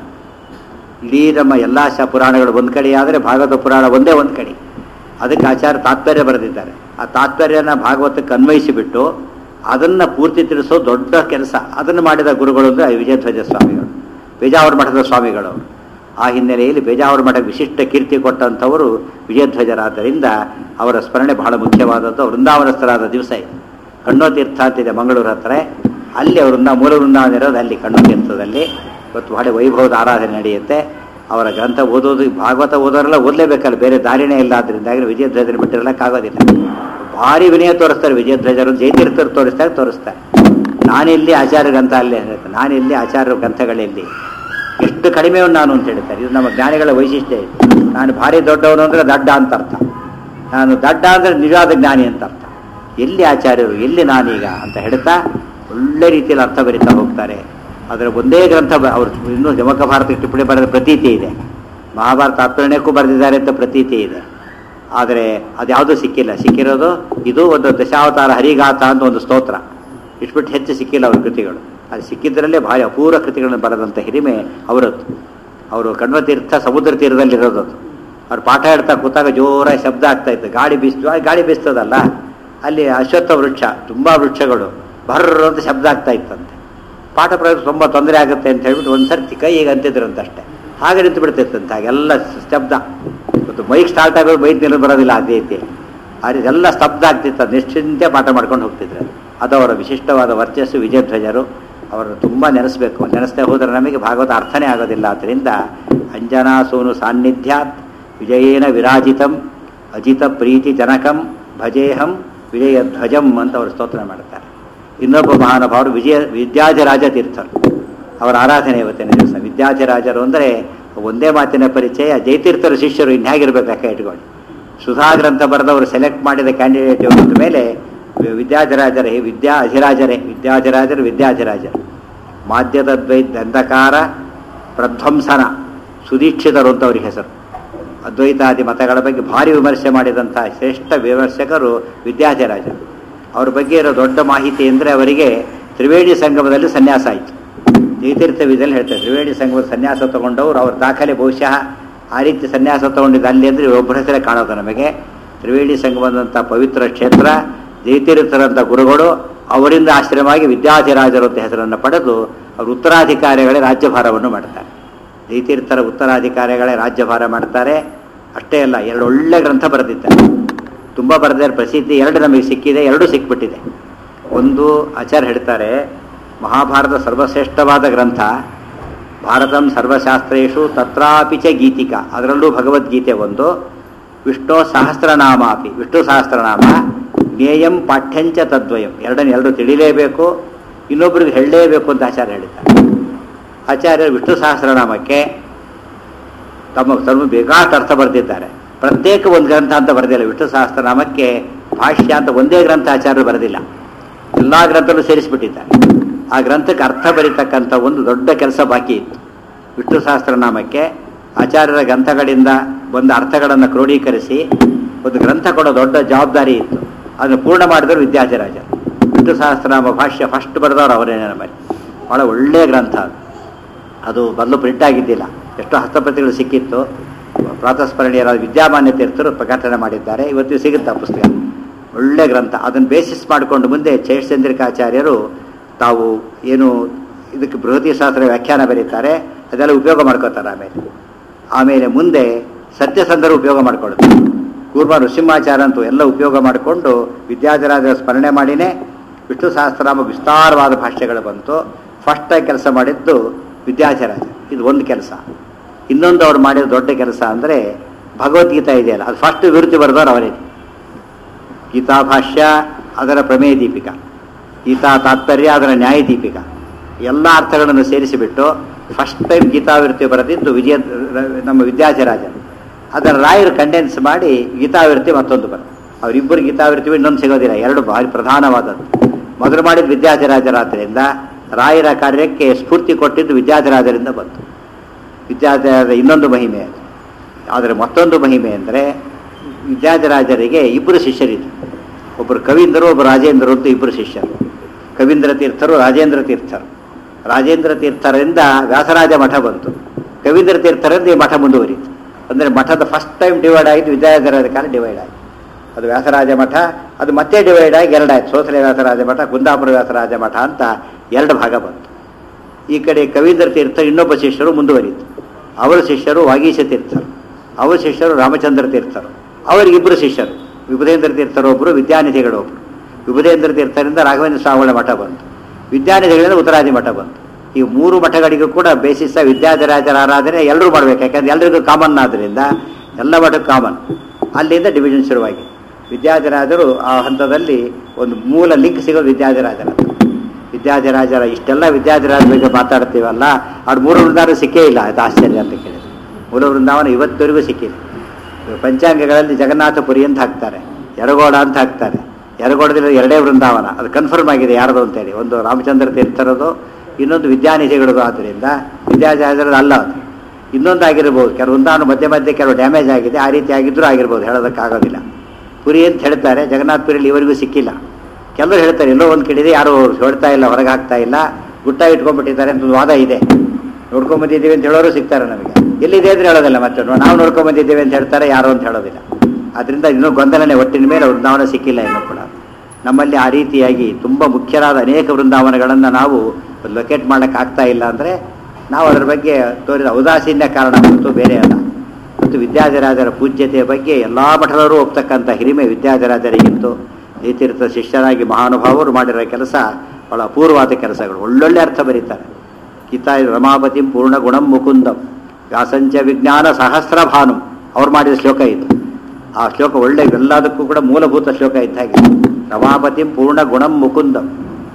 ಇಡೀ ನಮ್ಮ ಎಲ್ಲ ಶ ಪುರಾಣಗಳು ಒಂದು ಕಡೆ ಆದರೆ ಭಾಗವತ ಪುರಾಣ ಒಂದೇ ಒಂದು ಕಡೆ ಅದಕ್ಕೆ ಆಚಾರ್ಯ ತಾತ್ಪರ್ಯ ಬರೆದಿದ್ದಾರೆ ಆ ತಾತ್ಪರ್ಯನ ಭಾಗವತಕ್ಕೆ ಅನ್ವಯಿಸಿಬಿಟ್ಟು ಅದನ್ನು ಪೂರ್ತಿ ತಿಳಿಸೋ ದೊಡ್ಡ ಕೆಲಸ ಅದನ್ನು ಮಾಡಿದ ಗುರುಗಳು ಅಂದರೆ ವಿಜಯಧ್ವಜ ಸ್ವಾಮಿಗಳು ಬೇಜಾವರ ಮಠದ ಸ್ವಾಮಿಗಳು ಅವರು ಆ ಹಿನ್ನೆಲೆಯಲ್ಲಿ ಬೇಜಾವರ ಮಠಕ್ಕೆ ವಿಶಿಷ್ಟ ಕೀರ್ತಿ ಕೊಟ್ಟಂಥವರು ವಿಜಯಧ್ವಜರಾದ್ದರಿಂದ ಅವರ ಸ್ಮರಣೆ ಬಹಳ ಮುಖ್ಯವಾದದ್ದು ವೃಂದಾವನಸ್ಥರಾದ ದಿವಸ ಇದು ಕಣ್ಣೋ ತೀರ್ಥ ಅಂತಿದೆ ಮಂಗಳೂರು ಹತ್ರ ಅಲ್ಲಿ ಅವರಿಂದ ಮೂಲ ವೃಂದಾವನ ಇರೋದು ಅಲ್ಲಿ ಕಣ್ಣೋ ತೀರ್ಥದಲ್ಲಿ ಇವತ್ತು ಬಹಳ ವೈಭವದ ಆರಾಧನೆ ನಡೆಯುತ್ತೆ ಅವರ ಗ್ರಂಥ ಓದೋದು ಭಾಗವತ ಓದೋರೆಲ್ಲ ಓದಲೇಬೇಕಲ್ಲ ಬೇರೆ ದಾರಿನೇ ಇಲ್ಲ ಆದ್ರಿಂದಾಗಿ ವಿಜಯಧ್ವಜನ ಬಿಟ್ಟಿರಲಿಕ್ಕಾಗೋದಿಲ್ಲ ಭಾರಿ ವಿನಯ ತೋರಿಸ್ತಾರೆ ವಿಜಯಧ್ವಜರು ಜಯತೀರ್ಥರು ತೋರಿಸ್ತಾರೆ ತೋರಿಸ್ತಾರೆ ನಾನೆಲ್ಲಿ ಆಚಾರ್ಯ ಗ್ರಂಥ ಅಲ್ಲೇ ಹೇಳ್ತಾರೆ ನಾನೆಲ್ಲಿ ಆಚಾರ್ಯ ಗ್ರಂಥಗಳೆಲ್ಲಿ ಎಷ್ಟು ಕಡಿಮೆ ನಾನು ಅಂತ ಹೇಳ್ತಾರೆ ಇದು ನಮ್ಮ ಜ್ಞಾನಿಗಳ ವೈಶಿಷ್ಟ್ಯ ಇದೆ ನಾನು ಭಾರಿ ದೊಡ್ಡವನು ಅಂದರೆ ದಡ್ಡ ಅಂತ ಅರ್ಥ ನಾನು ದಡ್ಡ ಅಂದರೆ ನಿಜವಾದ ಜ್ಞಾನಿ ಅಂತ ಅರ್ಥ ಎಲ್ಲಿ ಆಚಾರ್ಯರು ಎಲ್ಲಿ ನಾನೀಗ ಅಂತ ಹೇಳ್ತಾ ಒಳ್ಳೆ ರೀತಿಯಲ್ಲಿ ಅರ್ಥ ಬರಿತಾ ಹೋಗ್ತಾರೆ ಅದರ ಒಂದೇ ಗ್ರಂಥ ಬ- ಅವರು ಇನ್ನೂ ಜಮಕ ಭಾರತಕ್ಕೆ ಟಿಪ್ಪಣಿ ಬರೆದ ಪ್ರತೀತಿ ಇದೆ ಮಹಾಭಾರತ ತಾತ್ಪರ್ಯಕ್ಕೂ ಬರೆದಿದ್ದಾರೆ ಅಂತ ಪ್ರತೀತಿ ಇದೆ ಆದರೆ ಅದ್ಯಾವುದೂ ಸಿಕ್ಕಿಲ್ಲ ಸಿಕ್ಕಿರೋದು ಇದು ಒಂದು ದಶಾವತಾರ ಹರಿಗಾತ ಅಂತ ಒಂದು ಸ್ತೋತ್ರ ಇಟ್ಬಿಟ್ಟು ಹೆಚ್ಚು ಸಿಕ್ಕಿಲ್ಲ ಅವ್ರ ಕೃತಿಗಳು ಅದು ಸಿಕ್ಕಿದ್ದರಲ್ಲೇ ಭಾರಿ ಅಪೂರ್ವ ಕೃತಿಗಳನ್ನು ಬರೆದಂಥ ಹಿರಿಮೆ ಅವರದ್ದು ಅವರು ಕಣ್ವತೀರ್ಥ ಸಮುದ್ರ ತೀರದಲ್ಲಿರೋದು ಅದು ಅವ್ರು ಪಾಠ ಹೇಳ್ತಾ ಕೂತಾಗ ಜೋರಾಗಿ ಶಬ್ದ ಆಗ್ತಾ ಇತ್ತು ಗಾಳಿ ಬೀಸ್ತು ಆ ಗಾಳಿ ಬೀಸ್ತದಲ್ಲ ಅಲ್ಲಿ ಅಶ್ವತ್ಥ ವೃಕ್ಷ ತುಂಬ ವೃಕ್ಷಗಳು ಭರ್ರ ಅಂತ ಶಬ್ದ ಆಗ್ತಾ ಇತ್ತಂತೆ ಪಾಠ ಪ್ರಯೋಗ ತುಂಬ ತೊಂದರೆ ಆಗುತ್ತೆ ಅಂತ ಹೇಳ್ಬಿಟ್ಟು ಒಂದು ಸರ್ತಿ ಕೈಗೆ ಅಂತಿದ್ರಂತ ಅಷ್ಟೇ ಹಾಗೆ ನಿಂತು ಬಿಡ್ತಿತ್ತಂತೆ ಹಾಗೆಲ್ಲ ಶಬ್ದ ಇವತ್ತು ಮೈಕ್ ಸ್ಟಾರ್ಟ್ ಆಗೋದು ಮೈಕ್ ನಿಲ್ಲ ಬರೋದಿಲ್ಲ ಅದೇ ರೀತಿ ಆ ರೀತಿ ಎಲ್ಲ ಸ್ತಬ್ಧ ಆಗ್ತಿತ್ತು ಅದು ನಿಶ್ಚಿಂತೆ ಪಾಠ ಮಾಡ್ಕೊಂಡು ಹೋಗ್ತಿದ್ರು ಅದು ಅವರ ವಿಶಿಷ್ಟವಾದ ವರ್ಚಸ್ಸು ವಿಜಯಧ್ವಜರು ಅವರನ್ನು ತುಂಬ ನೆನೆಸ್ಬೇಕು ನೆನೆಸ್ತಾ ಹೋದರೆ ನಮಗೆ ಭಾಗವತ ಅರ್ಥನೇ ಆಗೋದಿಲ್ಲ ಆದ್ದರಿಂದ ಅಂಜನಾ ಸೋನು ಸಾನ್ನಿಧ್ಯಾತ್ ವಿಜಯೇನ ವಿರಾಜಿತಂ ಅಜಿತ ಪ್ರೀತಿ ಜನಕಂ ಭಜೇಹಂ ವಿಜಯಧ್ವಜಂ ಅಂತ ಅವರು ಸ್ತೋತ್ರ ಮಾಡ್ತಾರೆ ಇನ್ನೊಬ್ಬ ಮಹಾನುಭಾವರು ವಿಜಯ ವಿದ್ಯಾಧಿರಾಜ ತೀರ್ಥರು ಅವರ ಆರಾಧನೆ ಇವತ್ತಿನ ದಿವಸ ವಿದ್ಯಾಧಿರಾಜರು ಅಂದರೆ ಒಂದೇ ಮಾತಿನ ಪರಿಚಯ ಜಯತೀರ್ಥರ ಶಿಷ್ಯರು ಇನ್ಯಾಗಿರ್ಬೇಕು ಲೆಕ್ಕ ಇಟ್ಕೊಳ್ಳಿ ಸುಧಾ ಗ್ರಂಥ ಬರೆದವರು ಸೆಲೆಕ್ಟ್ ಮಾಡಿದ ಕ್ಯಾಂಡಿಡೇಟ್ ಇವತ್ತು ಮೇಲೆ ವಿದ್ಯಾಧಿರಾಜರೇ ವಿದ್ಯಾ ಅಧಿರಾಜರೇ ವಿದ್ಯಾಧಿರಾಜರು ವಿದ್ಯಾಧಿರಾಜರು ಮಾಧ್ಯದ ದ್ವೈತ ಅಂಧಕಾರ ಪ್ರಧ್ವಂಸನ ಸುದೀಕ್ಷಿತರು ಅಂತ ಅವ್ರಿಗೆ ಹೆಸರು ಅದ್ವೈತಾದಿ ಮತಗಳ ಬಗ್ಗೆ ಭಾರಿ ವಿಮರ್ಶೆ ಮಾಡಿದಂಥ ಶ್ರೇಷ್ಠ ವಿಮರ್ಶಕರು ವಿದ್ಯಾಧಿರಾಜರು ಅವ್ರ ಬಗ್ಗೆ ಇರೋ ದೊಡ್ಡ ಮಾಹಿತಿ ಅಂದರೆ ಅವರಿಗೆ ತ್ರಿವೇಣಿ ಸಂಗಮದಲ್ಲಿ ಸನ್ಯಾಸ ಆಯಿತು ಜಯತೀರ್ಥ ವಿಧದಲ್ಲಿ ಹೇಳ್ತಾರೆ ತ್ರಿವೇಣಿ ಸಂಗಮದ ಸನ್ಯಾಸ ತಗೊಂಡವರು ಅವ್ರ ದಾಖಲೆ ಬಹುಶಃ ಆ ರೀತಿ ಸನ್ಯಾಸ ತಗೊಂಡಿದ್ದು ಅಲ್ಲಿ ಅಂದರೆ ಒಬ್ಬರ ಹೆಸರೇ ಕಾಣೋದು ನಮಗೆ ತ್ರಿವೇಣಿ ಸಂಗಮದಂಥ ಪವಿತ್ರ ಕ್ಷೇತ್ರ ಜಯತೀರ್ಥರಂಥ ಗುರುಗಳು ಅವರಿಂದ ಆಶ್ರಮವಾಗಿ ವಿದ್ಯಾಧಿರಾಜರು ಅಂತ ಹೆಸರನ್ನು ಪಡೆದು ಅವರು ಉತ್ತರಾಧಿಕಾರಿಗಳೇ ರಾಜ್ಯಭಾರವನ್ನು ಮಾಡ್ತಾರೆ ಜಯತೀರ್ಥರ ಉತ್ತರಾಧಿಕಾರಿಗಳೇ ರಾಜ್ಯಭಾರ ಮಾಡ್ತಾರೆ ಅಷ್ಟೇ ಅಲ್ಲ ಎರಡು ಒಳ್ಳೆ ಗ್ರಂಥ ಬರೆದಿದ್ದಾರೆ ತುಂಬ ಬರೆದಿದ್ದಾರೆ ಪ್ರಸಿದ್ಧಿ ಎರಡು ನಮಗೆ ಸಿಕ್ಕಿದೆ ಎರಡು ಸಿಕ್ಬಿಟ್ಟಿದೆ ಒಂದು ಆಚಾರ್ಯ ಹೇಳ್ತಾರೆ ಮಹಾಭಾರತ ಸರ್ವಶ್ರೇಷ್ಠವಾದ ಗ್ರಂಥ ಭಾರತಂ ಸರ್ವಶಾಸ್ತ್ರೇಶು ತತ್ರಾಪಿ ಚ ಗೀತಿಕಾ ಅದರಲ್ಲೂ ಭಗವದ್ಗೀತೆ ಒಂದು ವಿಷ್ಣು ಸಹಸ್ರನಾಮ ಅಪಿ ವಿಷ್ಣು ಸಹಸ್ರನಾಮ ಜ್ಞೇಯಂ ಪಾಠ್ಯಂಚ ತದ್ವಯಂ ಎರಡನ್ನು ಎರಡು ತಿಳಿಲೇಬೇಕು ಇನ್ನೊಬ್ರಿಗೆ ಹೇಳಲೇಬೇಕು ಅಂತ ಆಚಾರ್ಯ ಹೇಳಿದ್ದಾರೆ ಆಚಾರ್ಯರು ವಿಷ್ಣು ಸಹಸ್ರನಾಮಕ್ಕೆ ತಮ್ಮ ಸರ್ವ ಬೇಕಾಷ್ಟು ಅರ್ಥ ಬರೆದಿದ್ದಾರೆ ಪ್ರತ್ಯೇಕ ಒಂದು ಗ್ರಂಥ ಅಂತ ಬರೆದಿಲ್ಲ ವಿಷ್ಣು ಸಹಸ್ರನಾಮಕ್ಕೆ ಭಾಷ್ಯ ಅಂತ ಒಂದೇ ಗ್ರಂಥ ಆಚಾರ್ಯರು ಬರೆದಿಲ್ಲ ಎಲ್ಲ ಗ್ರಂಥಲ್ಲೂ ಸೇರಿಸಿಬಿಟ್ಟಿದ್ದಾರೆ ಆ ಗ್ರಂಥಕ್ಕೆ ಅರ್ಥ ಬರೀತಕ್ಕಂಥ ಒಂದು ದೊಡ್ಡ ಕೆಲಸ ಬಾಕಿ ಇತ್ತು ವಿಷ್ಣು ಸಹಸ್ರನಾಮಕ್ಕೆ ಆಚಾರ್ಯರ ಗ್ರಂಥಗಳಿಂದ ಬಂದ ಅರ್ಥಗಳನ್ನು ಕ್ರೋಢೀಕರಿಸಿ ಒಂದು ಗ್ರಂಥ ಕೊಡೋ ದೊಡ್ಡ ಜವಾಬ್ದಾರಿ ಇತ್ತು ಅದನ್ನು ಪೂರ್ಣ ಮಾಡಿದವರು ವಿದ್ಯಾಧಿರಾಜ ವಿಷ್ಣು ಸಹಸ್ರನಾಮ ಭಾಷ್ಯ ಫಸ್ಟ್ ಬರೆದವರು ಅವರೇನೇ ನಮ್ಮಲ್ಲಿ ಭಾಳ ಒಳ್ಳೆಯ ಗ್ರಂಥ ಅದು ಅದು ಮೊದಲು ಪ್ರಿಂಟ್ ಆಗಿದ್ದಿಲ್ಲ ಎಷ್ಟೋ ಹಸ್ತಪ್ರತಿಗಳು ಸಿಕ್ಕಿತ್ತು ಪ್ರಾತಸ್ಮರಣೀಯರಾದ ವಿದ್ಯಾಮಾನ್ಯ ತೀರ್ಥರು ಪ್ರಕಟಣೆ ಮಾಡಿದ್ದಾರೆ ಇವತ್ತು ಸಿಗುತ್ತೆ ಆ ಪುಸ್ತಕ ಒಳ್ಳೆ ಗ್ರಂಥ ಅದನ್ನು ಬೇಸಿಸ್ ಮಾಡಿಕೊಂಡು ಮುಂದೆ ಚೇಷಚಂದ್ರಿಕಾಚಾರ್ಯರು ತಾವು ಏನು ಇದಕ್ಕೆ ಬೃಹತಿ ಶಾಸ್ತ್ರ ವ್ಯಾಖ್ಯಾನ ಬರೀತಾರೆ ಅದೆಲ್ಲ ಉಪಯೋಗ ಮಾಡ್ಕೋತಾರೆ ಆಮೇಲೆ ಆಮೇಲೆ ಮುಂದೆ ಸತ್ಯಸಂಧರು ಉಪಯೋಗ ಮಾಡ್ಕೊಳ್ತಾರೆ ಕೂರ್ಮ ನೃಸಿಂಹಾಚಾರ ಅಂತೂ ಎಲ್ಲ ಉಪಯೋಗ ಮಾಡಿಕೊಂಡು ವಿದ್ಯಾಧಿರಾಜರ ಸ್ಮರಣೆ ಮಾಡಿನೇ ವಿಷ್ಣು ಸಹಸ್ರನಾಮ ವಿಸ್ತಾರವಾದ ಭಾಷೆಗಳು ಬಂತು ಫಸ್ಟಾಗಿ ಕೆಲಸ ಮಾಡಿದ್ದು ವಿದ್ಯಾಧಿರಾಜ ಇದು ಒಂದು ಕೆಲಸ ಇನ್ನೊಂದು ಅವ್ರು ಮಾಡಿದ ದೊಡ್ಡ ಕೆಲಸ ಅಂದರೆ ಭಗವದ್ಗೀತಾ ಇದೆಯಲ್ಲ ಅದು ಫಸ್ಟ್ ವಿವೃತ್ತಿ ಬರೆದವ್ರು ಅವರೇ ಗೀತಾ ಭಾಷ್ಯ ಅದರ ಪ್ರಮೇಯ ದೀಪಿಕಾ ಗೀತಾ ತಾತ್ಪರ್ಯ ಅದರ ನ್ಯಾಯ ದೀಪಿಕಾ ಎಲ್ಲ ಅರ್ಥಗಳನ್ನು ಸೇರಿಸಿಬಿಟ್ಟು ಫಸ್ಟ್ ಟೈಮ್ ಗೀತಾವಿರುತ್ತಿ ಬರೆದಿದ್ದು ವಿಜಯ ನಮ್ಮ ವಿದ್ಯಾಧಿರಾಜ ಅದರ ರಾಯರು ಕಂಡೆನ್ಸ್ ಮಾಡಿ ಗೀತಾವಿರುತ್ತಿ ಮತ್ತೊಂದು ಬರ ಅವರಿಬ್ಬರು ಗೀತಾವಿರುತ್ತಿ ಇನ್ನೊಂದು ಸಿಗೋದಿಲ್ಲ ಎರಡು ಭಾರಿ ಪ್ರಧಾನವಾದದ್ದು ಮೊದಲು ಮಾಡಿದ ವಿದ್ಯಾಧಿರಾಜರಾದ್ದರಿಂದ ರಾಯರ ಕಾರ್ಯಕ್ಕೆ ಸ್ಫೂರ್ತಿ ಕೊಟ್ಟಿದ್ದು ವಿದ್ಯಾಧಿರಾಜರಿಂದ ಬಂತು ವಿದ್ಯಾಧಿರಾಜ ಇನ್ನೊಂದು ಮಹಿಮೆ ಅದು ಆದರೆ ಮತ್ತೊಂದು ಮಹಿಮೆ ಅಂದರೆ ವಿದ್ಯಾಧಿರಾಜರಿಗೆ ಇಬ್ಬರು ಶಿಷ್ಯರಿದ್ರು ಒಬ್ಬರು ಕವೀಂದ್ರರು ಒಬ್ಬರು ರಾಜೇಂದ್ರರು ಅಂತ ಇಬ್ಬರು ಶಿಷ್ಯರು ಕವೀಂದ್ರ ತೀರ್ಥರು ರಾಜೇಂದ್ರ ತೀರ್ಥರು ರಾಜೇಂದ್ರ ತೀರ್ಥರಿಂದ ವ್ಯಾಸರಾಜ ಮಠ ಬಂತು ಕವೀಂದ್ರ ತೀರ್ಥರಿಂದ ಈ ಮಠ ಮುಂದುವರಿತು ಅಂದರೆ ಮಠದ ಫಸ್ಟ್ ಟೈಮ್ ಡಿವೈಡ್ ಆಗಿದ್ದು ವಿದ್ಯಾಧರಾಜ ಕಾಲ ಡಿವೈಡ್ ಆಯಿತು ಅದು ವ್ಯಾಸರಾಜ ಮಠ ಅದು ಮತ್ತೆ ಡಿವೈಡ್ ಆಗಿ ಎರಡಾಯ್ತು ಸೋಸಲೆ ವ್ಯಾಸರಾಜ ಮಠ ಕುಂದಾಪುರ ವ್ಯಾಸರಾಜ ಮಠ ಅಂತ ಎರಡು ಭಾಗ ಬಂತು ಈ ಕಡೆ ಕವೀಂದ್ರ ತೀರ್ಥ ಇನ್ನೊಬ್ಬ ಶಿಷ್ಯರು ಮುಂದುವರಿತು ಅವರ ಶಿಷ್ಯರು ವಾಗೀಶ ತೀರ್ಥರು ಅವರ ಶಿಷ್ಯರು ರಾಮಚಂದ್ರ ತೀರ್ಥರು ಅವರಿಗಿಬ್ಬರು ಶಿಷ್ಯರು ವಿಭುಧೇಂದ್ರ ತೀರ್ಥರು ಒಬ್ಬರು ವಿದ್ಯಾನಿಧಿಗಳು ಒಬ್ಬರು ವಿಭುಧೇಂದ್ರ ತೀರ್ಥರಿಂದ ರಾಘವೇಂದ್ರ ಸ್ವಾಮಿಗಳ ಮಠ ಬಂತು ವಿದ್ಯಾನಿಧಿಗಳಿಂದ ಉತ್ತರಾದಿ ಮಠ ಬಂತು ಈ ಮೂರು ಮಠಗಳಿಗೂ ಕೂಡ ಬೇಸಿಸ ವಿದ್ಯಾಧಿರಾಜರ ಆರಾಧನೆ ಎಲ್ಲರೂ ಮಾಡಬೇಕು ಯಾಕಂದ್ರೆ ಎಲ್ಲರಿಗೂ ಕಾಮನ್ ಆದ್ದರಿಂದ ಎಲ್ಲ ಮಠಕ್ಕೆ ಕಾಮನ್ ಅಲ್ಲಿಂದ ಡಿವಿಷನ್ ಶುರುವಾಗಿ ವಿದ್ಯಾಧಿರಾಜರು ಆ ಹಂತದಲ್ಲಿ ಒಂದು ಮೂಲ ಲಿಂಕ್ ಸಿಗೋದು ವಿದ್ಯಾಧಿರಾಜರ ವಿದ್ಯಾಧಿರಾಜರ ಇಷ್ಟೆಲ್ಲ ವಿದ್ಯಾಧಿರಾಜ ಬಗ್ಗೆ ಮಾತಾಡ್ತೀವಲ್ಲ ಅವ್ರ ಮೂರು ವೃಂದಾವನ ಸಿಕ್ಕೇ ಇಲ್ಲ ಅದು ಆಶ್ಚರ್ಯ ಅಂತ ಕೇಳಿದ್ರು ಮೂಲ ವೃಂದಾವನ ಇವತ್ತವರೆಗೂ ಸಿಕ್ಕಿಲ್ಲ ಪಂಚಾಂಗಗಳಲ್ಲಿ ಜಗನ್ನಾಥಪುರಿ ಅಂತ ಹಾಕ್ತಾರೆ ಯರಗೋಡ ಅಂತ ಹಾಕ್ತಾರೆ ಯರಗೋಡದಲ್ಲಿ ಎರಡೇ ವೃಂದಾವನ ಅದು ಕನ್ಫರ್ಮ್ ಆಗಿದೆ ಯಾರದು ಅಂತೇಳಿ ಒಂದು ರಾಮಚಂದ್ರ ತೀರ್ಥರದು ಇನ್ನೊಂದು ವಿದ್ಯಾನಿಧಿಗಳದು ಆದ್ದರಿಂದ ವಿದ್ಯಾಧಿರಾಜರದು ಅಲ್ಲ ಅದು ಇನ್ನೊಂದು ಆಗಿರ್ಬೋದು ಕೆಲವು ವೃಂದಾವನ ಮಧ್ಯೆ ಮಧ್ಯೆ ಕೆಲವು ಡ್ಯಾಮೇಜ್ ಆಗಿದೆ ಆ ರೀತಿ ಆಗಿದ್ರೂ ಆಗಿರ್ಬೋದು ಹೇಳೋದಕ್ಕಾಗೋದಿಲ್ಲ ಪುರಿ ಅಂತ ಹೇಳ್ತಾರೆ ಜಗನ್ನಾಥ ಪುರಿಯಲ್ಲಿ ಇವರಿಗೂ ಸಿಕ್ಕಿಲ್ಲ ಕೆಲವರು ಹೇಳ್ತಾರೆ ಎಲ್ಲೋ ಒಂದು ಕಡೆ ಯಾರು ಹೇಳ್ತಾ ಇಲ್ಲ ಹೊರಗೆ ಹಾಕ್ತಾ ಇಲ್ಲ ಗುಟ್ಟ ಇಟ್ಕೊಂಡ್ಬಿಟ್ಟಿದ್ದಾರೆ ಅಂತ ಒಂದು ವಾದ ಇದೆ ನೋಡ್ಕೊಂಬಂದಿದ್ದೀವಿ ಅಂತ ಹೇಳೋರು ಸಿಗ್ತಾರೆ ನಮಗೆ ಎಲ್ಲಿದೆ ಅಂದ್ರೆ ಹೇಳೋದಿಲ್ಲ ಮತ್ತೆ ನಾವು ನೋಡ್ಕೊಂಬಂದಿದ್ದೀವಿ ಅಂತ ಹೇಳ್ತಾರೆ ಯಾರು ಅಂತ ಹೇಳೋದಿಲ್ಲ ಅದರಿಂದ ಇನ್ನೂ ಗೊಂದಲನೆ ಒಟ್ಟಿನ ಮೇಲೆ ವೃಂದಾವನ ಸಿಕ್ಕಿಲ್ಲ ಇನ್ನೂ ಕೂಡ ನಮ್ಮಲ್ಲಿ ಆ ರೀತಿಯಾಗಿ ತುಂಬ ಮುಖ್ಯರಾದ ಅನೇಕ ವೃಂದಾವನಗಳನ್ನು ನಾವು ಲೊಕೇಟ್ ಮಾಡೋಕ್ಕೆ ಆಗ್ತಾ ಇಲ್ಲ ಅಂದರೆ ನಾವು ಅದರ ಬಗ್ಗೆ ತೋರಿದ ಔದಾಸೀನ್ಯ ಕಾರಣ ಹೊರತು ಬೇರೆ ಅಲ್ಲ ಮತ್ತು ವಿದ್ಯಾಧಿರಾಜರ ಪೂಜ್ಯತೆಯ ಬಗ್ಗೆ ಎಲ್ಲ ಮಠದವರು ಒಪ್ತಕ್ಕಂಥ ಹಿರಿಮೆ ವಿದ್ಯಾಧಿರಾಜರಿಗಿತ್ತು ತೀರ್ಥ ಶಿಷ್ಯರಾಗಿ ಮಹಾನುಭಾವರು ಮಾಡಿರೋ ಕೆಲಸ ಬಹಳ ಅಪೂರ್ವವಾದ ಕೆಲಸಗಳು ಒಳ್ಳೊಳ್ಳೆ ಅರ್ಥ ಬರೀತಾರೆ ಗೀತಾ ರಮಾಪತಿಂ ಪೂರ್ಣ ಗುಣಂ ಮುಕುಂದಂ ವ್ಯಾಸಂಚ ವಿಜ್ಞಾನ ಸಹಸ್ರ ಭಾನು ಅವ್ರು ಮಾಡಿದ ಶ್ಲೋಕ ಇದು ಆ ಶ್ಲೋಕ ಒಳ್ಳೆ ಎಲ್ಲದಕ್ಕೂ ಕೂಡ ಮೂಲಭೂತ ಶ್ಲೋಕ ಇದ್ದ ಹಾಗೆ ರಮಾಪತಿಂ ಪೂರ್ಣ ಗುಣಂ ಮುಕುಂದಂ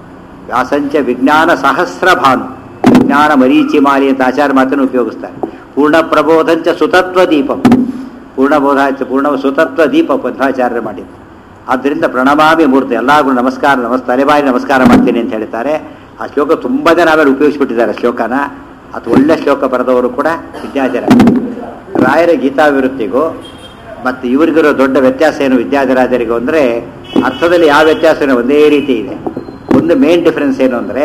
ವ್ಯಾಸಂಚ ವಿಜ್ಞಾನ ಸಹಸ್ರ ಭಾನು ವಿಜ್ಞಾನ ಮರೀಚಿ ಮಾಲಿ ಅಂತ ಆಚಾರ ಮಾತನ್ನು ಉಪಯೋಗಿಸ್ತಾರೆ ಪೂರ್ಣ ಪ್ರಬೋಧಂಚ ಸುತತ್ವ ದೀಪಂ ಪೂರ್ಣಬೋಧ ಪೂರ್ಣ ಸುತತ್ವ ದೀಪ ಪದ್ಮಾಚಾರ್ಯರು ಮಾಡಿದ್ದು ಆದ್ದರಿಂದ ಪ್ರಣಮಾಮಿ ಮೂರ್ತಿ ಎಲ್ಲರಿಗೂ ನಮಸ್ಕಾರ ನಮಸ್ ತಲೆಬಾರಿ ನಮಸ್ಕಾರ ಮಾಡ್ತೀನಿ ಅಂತ ಹೇಳ್ತಾರೆ ಆ ಶ್ಲೋಕ ತುಂಬ ಜನ ಆಮೇಲೆ ಉಪಯೋಗಿಸ್ಬಿಟ್ಟಿದ್ದಾರೆ ಶ್ಲೋಕನ ಅದು ಒಳ್ಳೆ ಶ್ಲೋಕ ಬರೆದವರು ಕೂಡ ವಿದ್ಯಾಧರ ರಾಯರ ಗೀತಾವಿರುತ್ತಿಗೂ ಮತ್ತು ಇವರಿಗಿರೋ ದೊಡ್ಡ ವ್ಯತ್ಯಾಸ ಏನು ವಿದ್ಯಾಧರಾಜರಿಗೂ ಅಂದರೆ ಅರ್ಥದಲ್ಲಿ ಯಾವ ವ್ಯತ್ಯಾಸ ಏನೋ ಒಂದೇ ರೀತಿ ಇದೆ ಒಂದು ಮೇನ್ ಡಿಫರೆನ್ಸ್ ಏನು ಅಂದರೆ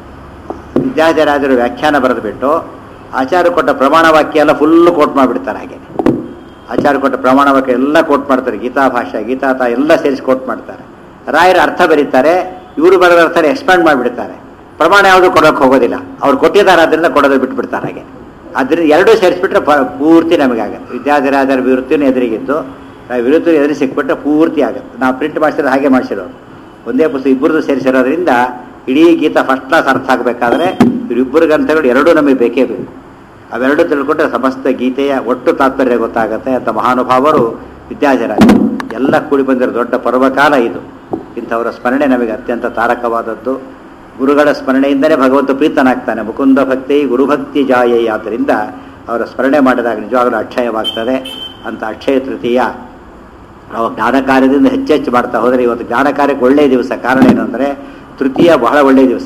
ವಿದ್ಯಾಧರಾಜರು ವ್ಯಾಖ್ಯಾನ ಬರೆದುಬಿಟ್ಟು ಆಚಾರ ಕೊಟ್ಟ ಪ್ರಮಾಣ ವಾಕ್ಯ ಎಲ್ಲ ಫುಲ್ಲು ಕೋಟ್ ಮಾಡಿಬಿಡ್ತಾರೆ ಹಾಗೆ ಆಚಾರ ಕೊಟ್ಟ ಪ್ರಮಾಣ ವಾಕ್ಯ ಎಲ್ಲ ಕೋಟ್ ಮಾಡ್ತಾರೆ ಗೀತಾ ಭಾಷೆ ಗೀತಾತ ಎಲ್ಲ ಸೇರಿಸಿ ಕೋಟ್ ಮಾಡ್ತಾರೆ ರಾಯರ ಅರ್ಥ ಬರೀತಾರೆ ಇವರು ಬರೆದ ಅರ್ಥ ಎಕ್ಸ್ಪ್ಯಾಂಡ್ ಮಾಡಿಬಿಡ್ತಾರೆ ಪ್ರಮಾಣ ಯಾವುದು ಕೊಡೋಕೆ ಹೋಗೋದಿಲ್ಲ ಅವ್ರು ಕೊಟ್ಟಿದ್ದಾರೆ ಅದರಿಂದ ಕೊಡೋದು ಬಿಟ್ಬಿಡ್ತಾರೆ ಹಾಗೆ ಅದರಿಂದ ಎರಡೂ ಸೇರಿಸ್ಬಿಟ್ರೆ ಪ- ಪೂರ್ತಿ ನಮಗಾಗತ್ತೆ ವಿದ್ಯಾಧರಾಜರ ವಿವೃತ್ತಿನೂ ಎದುರಿಗಿದ್ದು ನಾವು ವಿರುದ್ಧ ಎದುರು ಸಿಕ್ಬಿಟ್ರೆ ಪೂರ್ತಿ ಆಗುತ್ತೆ ನಾವು ಪ್ರಿಂಟ್ ಮಾಡಿಸಿರೋದು ಹಾಗೆ ಮಾಡಿಸಿರೋದು ಒಂದೇ ಪುಸ್ತಕ ಇಬ್ಬರದು ಸೇರಿಸಿರೋದ್ರಿಂದ ಇಡೀ ಗೀತಾ ಫಸ್ಟ್ ಕ್ಲಾಸ್ ಅರ್ಥ ಆಗಬೇಕಾದ್ರೆ ಇವರಿಬ್ಬರು ಗ್ರಂಥಗಳು ಎರಡೂ ನಮಗೆ ಬೇಕೇ ಬೇಕು ಅವೆರಡು ತಿಳ್ಕೊಂಡ್ರೆ ಸಮಸ್ತ ಗೀತೆಯ ಒಟ್ಟು ತಾತ್ಪರ್ಯ ಗೊತ್ತಾಗುತ್ತೆ ಅಂತ ಮಹಾನುಭಾವರು ವಿದ್ಯಾಧರಾಜ ಎಲ್ಲ ಕೂಡಿ ಬಂದಿರೋ ದೊಡ್ಡ ಪರ್ವಕಾಲ ಇದು ಇಂಥವರ ಸ್ಮರಣೆ ನಮಗೆ ಅತ್ಯಂತ ತಾರಕವಾದದ್ದು ಗುರುಗಳ ಸ್ಮರಣೆಯಿಂದಲೇ ಭಗವಂತ ಪ್ರೀತನಾಗ್ತಾನೆ ಮುಕುಂದ ಭಕ್ತಿ ಗುರುಭಕ್ತಿ ಜಾಯೈ ಆದ್ದರಿಂದ ಅವರ ಸ್ಮರಣೆ ಮಾಡಿದಾಗ ನಿಜವಾಗಲೂ ಅಕ್ಷಯವಾಗ್ತದೆ ಅಂತ ಅಕ್ಷಯ ತೃತೀಯ ನಾವು ಜ್ಞಾನ ಕಾರ್ಯದಿಂದ ಹೆಚ್ಚೆಚ್ಚು ಮಾಡ್ತಾ ಹೋದರೆ ಇವತ್ತು ಜ್ಞಾನ ಕಾರ್ಯಕ್ಕೆ ಒಳ್ಳೆಯ ದಿವಸ ಕಾರಣ ಏನು ಅಂದರೆ ತೃತೀಯ ಬಹಳ ಒಳ್ಳೆಯ ದಿವಸ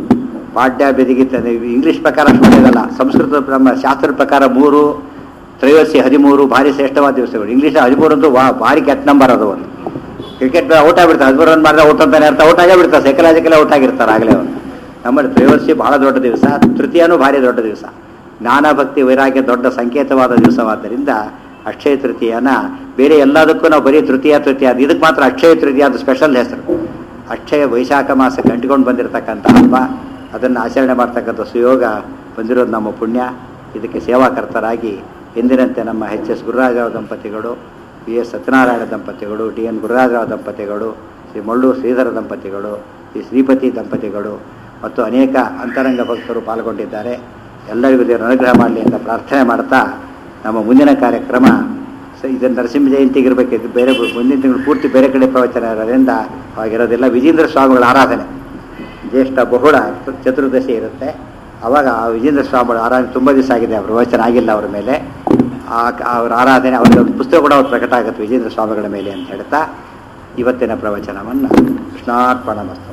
ಪಾಡ್ಯ ಬೆದಿಗಿತ್ತ ಇಂಗ್ಲೀಷ್ ಪ್ರಕಾರ ಅಷ್ಟು ಒಳ್ಳೆಯದಲ್ಲ ಸಂಸ್ಕೃತ ನಮ್ಮ ಶಾಸ್ತ್ರದ ಪ್ರಕಾರ ಮೂರು ತ್ರಯೋದಶಿ ಹದಿಮೂರು ಭಾರಿ ಶ್ರೇಷ್ಠವಾದ ದಿವಸಗಳು ಇಂಗ್ಲೀಷ್ ಹದಿಮೂರು ಅಂತೂ ವಾ ಭಾರಿ ಕೆಟ್ಟ ನಂಬರ್ ಅದು ಒಂದು ಕ್ರಿಕೆಟ್ ಔಟ್ ಆಗಿಬಿಡ್ತಾರೆ ಹದಿಮೂರು ರನ್ ಮಾಡಿದ್ರೆ ಔಟ್ ಅಂತಾನೆ ಇರ್ತಾರೆ ಔಟ್ ಆಗೇ ಬಿಡ್ತಾರೆ ಸೈಕಲಾಜಿಕಲ್ ಔಟ್ ಆಗಿರ್ತಾರೆ ಆಗಲೇ ಅವರು ನಮ್ಮಲ್ಲಿ ತ್ರಯೋದಶಿ ಬಹಳ ದೊಡ್ಡ ದಿವಸ ತೃತೀಯನೂ ಭಾರಿ ದೊಡ್ಡ ದಿವಸ ಜ್ಞಾನ ಭಕ್ತಿ ವೈರಾಗ್ಯ ದೊಡ್ಡ ಸಂಕೇತವಾದ ದಿವಸವಾದ್ದರಿಂದ ಅಕ್ಷಯ ತೃತೀಯನ ಬೇರೆ ಎಲ್ಲದಕ್ಕೂ ನಾವು ಬರೀ ತೃತೀಯ ತೃತೀಯ ಅದು ಇದಕ್ಕೆ ಮಾತ್ರ ಅಕ್ಷಯ ತೃತೀಯ ಅದು ಸ್ಪೆಷಲ್ ಹೆಸರು ಅಕ್ಷಯ ವೈಶಾಖ ಮಾಸ ಕಂಡುಕೊಂಡು ಬಂದಿರತಕ್ಕಂಥ ಹಬ್ಬ ಅದನ್ನು ಆಚರಣೆ ಮಾಡ್ತಕ್ಕಂಥ ಸುಯೋಗ ಬಂದಿರೋದು ನಮ್ಮ ಪುಣ್ಯ ಇದಕ್ಕೆ ಸೇವಾಕರ್ತರಾಗಿ ಎಂದಿನಂತೆ ನಮ್ಮ ಎಚ್ ಎಸ್ ಗುರುರಾಜರಾವ್ ದಂಪತಿಗಳು ಬಿ ಎಸ್ ಸತ್ಯನಾರಾಯಣ ದಂಪತಿಗಳು ಡಿ ಎನ್ ಗುರುರಾಜರಾವ್ ದಂಪತಿಗಳು ಶ್ರೀ ಮಳ್ಳೂರು ಶ್ರೀಧರ ದಂಪತಿಗಳು ಶ್ರೀ ಶ್ರೀಪತಿ ದಂಪತಿಗಳು ಮತ್ತು ಅನೇಕ ಅಂತರಂಗ ಭಕ್ತರು ಪಾಲ್ಗೊಂಡಿದ್ದಾರೆ ಎಲ್ಲರಿಗೂ ದೇವರು ಅನುಗ್ರಹ ಮಾಡಲಿ ಅಂತ ಪ್ರಾರ್ಥನೆ ಮಾಡ್ತಾ ನಮ್ಮ ಮುಂದಿನ ಕಾರ್ಯಕ್ರಮ ಸ ಇದನ್ನು ನರಸಿಂಹ ಜಯಂತಿಗೆ ಇರಬೇಕಿದ್ದು ಬೇರೆ ಮುಂದಿನ ತಿಂಗಳು ಪೂರ್ತಿ ಬೇರೆ ಕಡೆ ಪ್ರವಚನ ಇರೋದ್ರಿಂದ ಆಗಿರೋದಿಲ್ಲ ವಿಜೇಂದ್ರ ಸ್ವಾಮಿಗಳ ಆರಾಧನೆ ಜ್ಯೇಷ್ಠ ಬಹುಳ ಚತುರ್ದಶಿ ಇರುತ್ತೆ ಅವಾಗ ಆ ವಿಜೇಂದ್ರ ಸ್ವಾಮಿಗಳ ಆರಾಧನೆ ತುಂಬ ದಿವಸ ಆಗಿದೆ ಅವ್ರ ಪ್ರವಚನ ಆಗಿಲ್ಲ ಅವರ ಮೇಲೆ ಆ ಅವ್ರ ಆರಾಧನೆ ಅವರಿಗೆ ಒಂದು ಪುಸ್ತಕ ಕೂಡ ಅವ್ರು ಪ್ರಕಟ ಆಗುತ್ತೆ ವಿಜೇಂದ್ರ ಸ್ವಾಮಿಗಳ ಮೇಲೆ ಅಂತ ಹೇಳ್ತಾ ಇವತ್ತಿನ ಪ್ರವಚನವನ್ನು ಕೃಷ್ಣಾರ್ಪಣ ಮಸ್ತು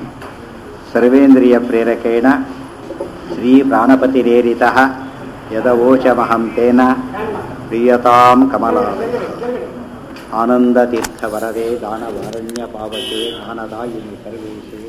ಸರ್ವೇಂದ್ರಿಯ ಪ್ರೇರಕೇಣ ಶ್ರೀ ಪ್ರಾಣಪತಿರೇರಿತ ಯದವೋಚಮಹಂ ತೇನ ಪ್ರಿಯತಾಂ ಕಮಲ ಆನಂದತೀರ್ಥವರದೆ ದಾನವಾರಣ್ಯ ಪಾವಕೆ ದಾನದಾಯಿನಿ ಸರ್ವೇಶೇ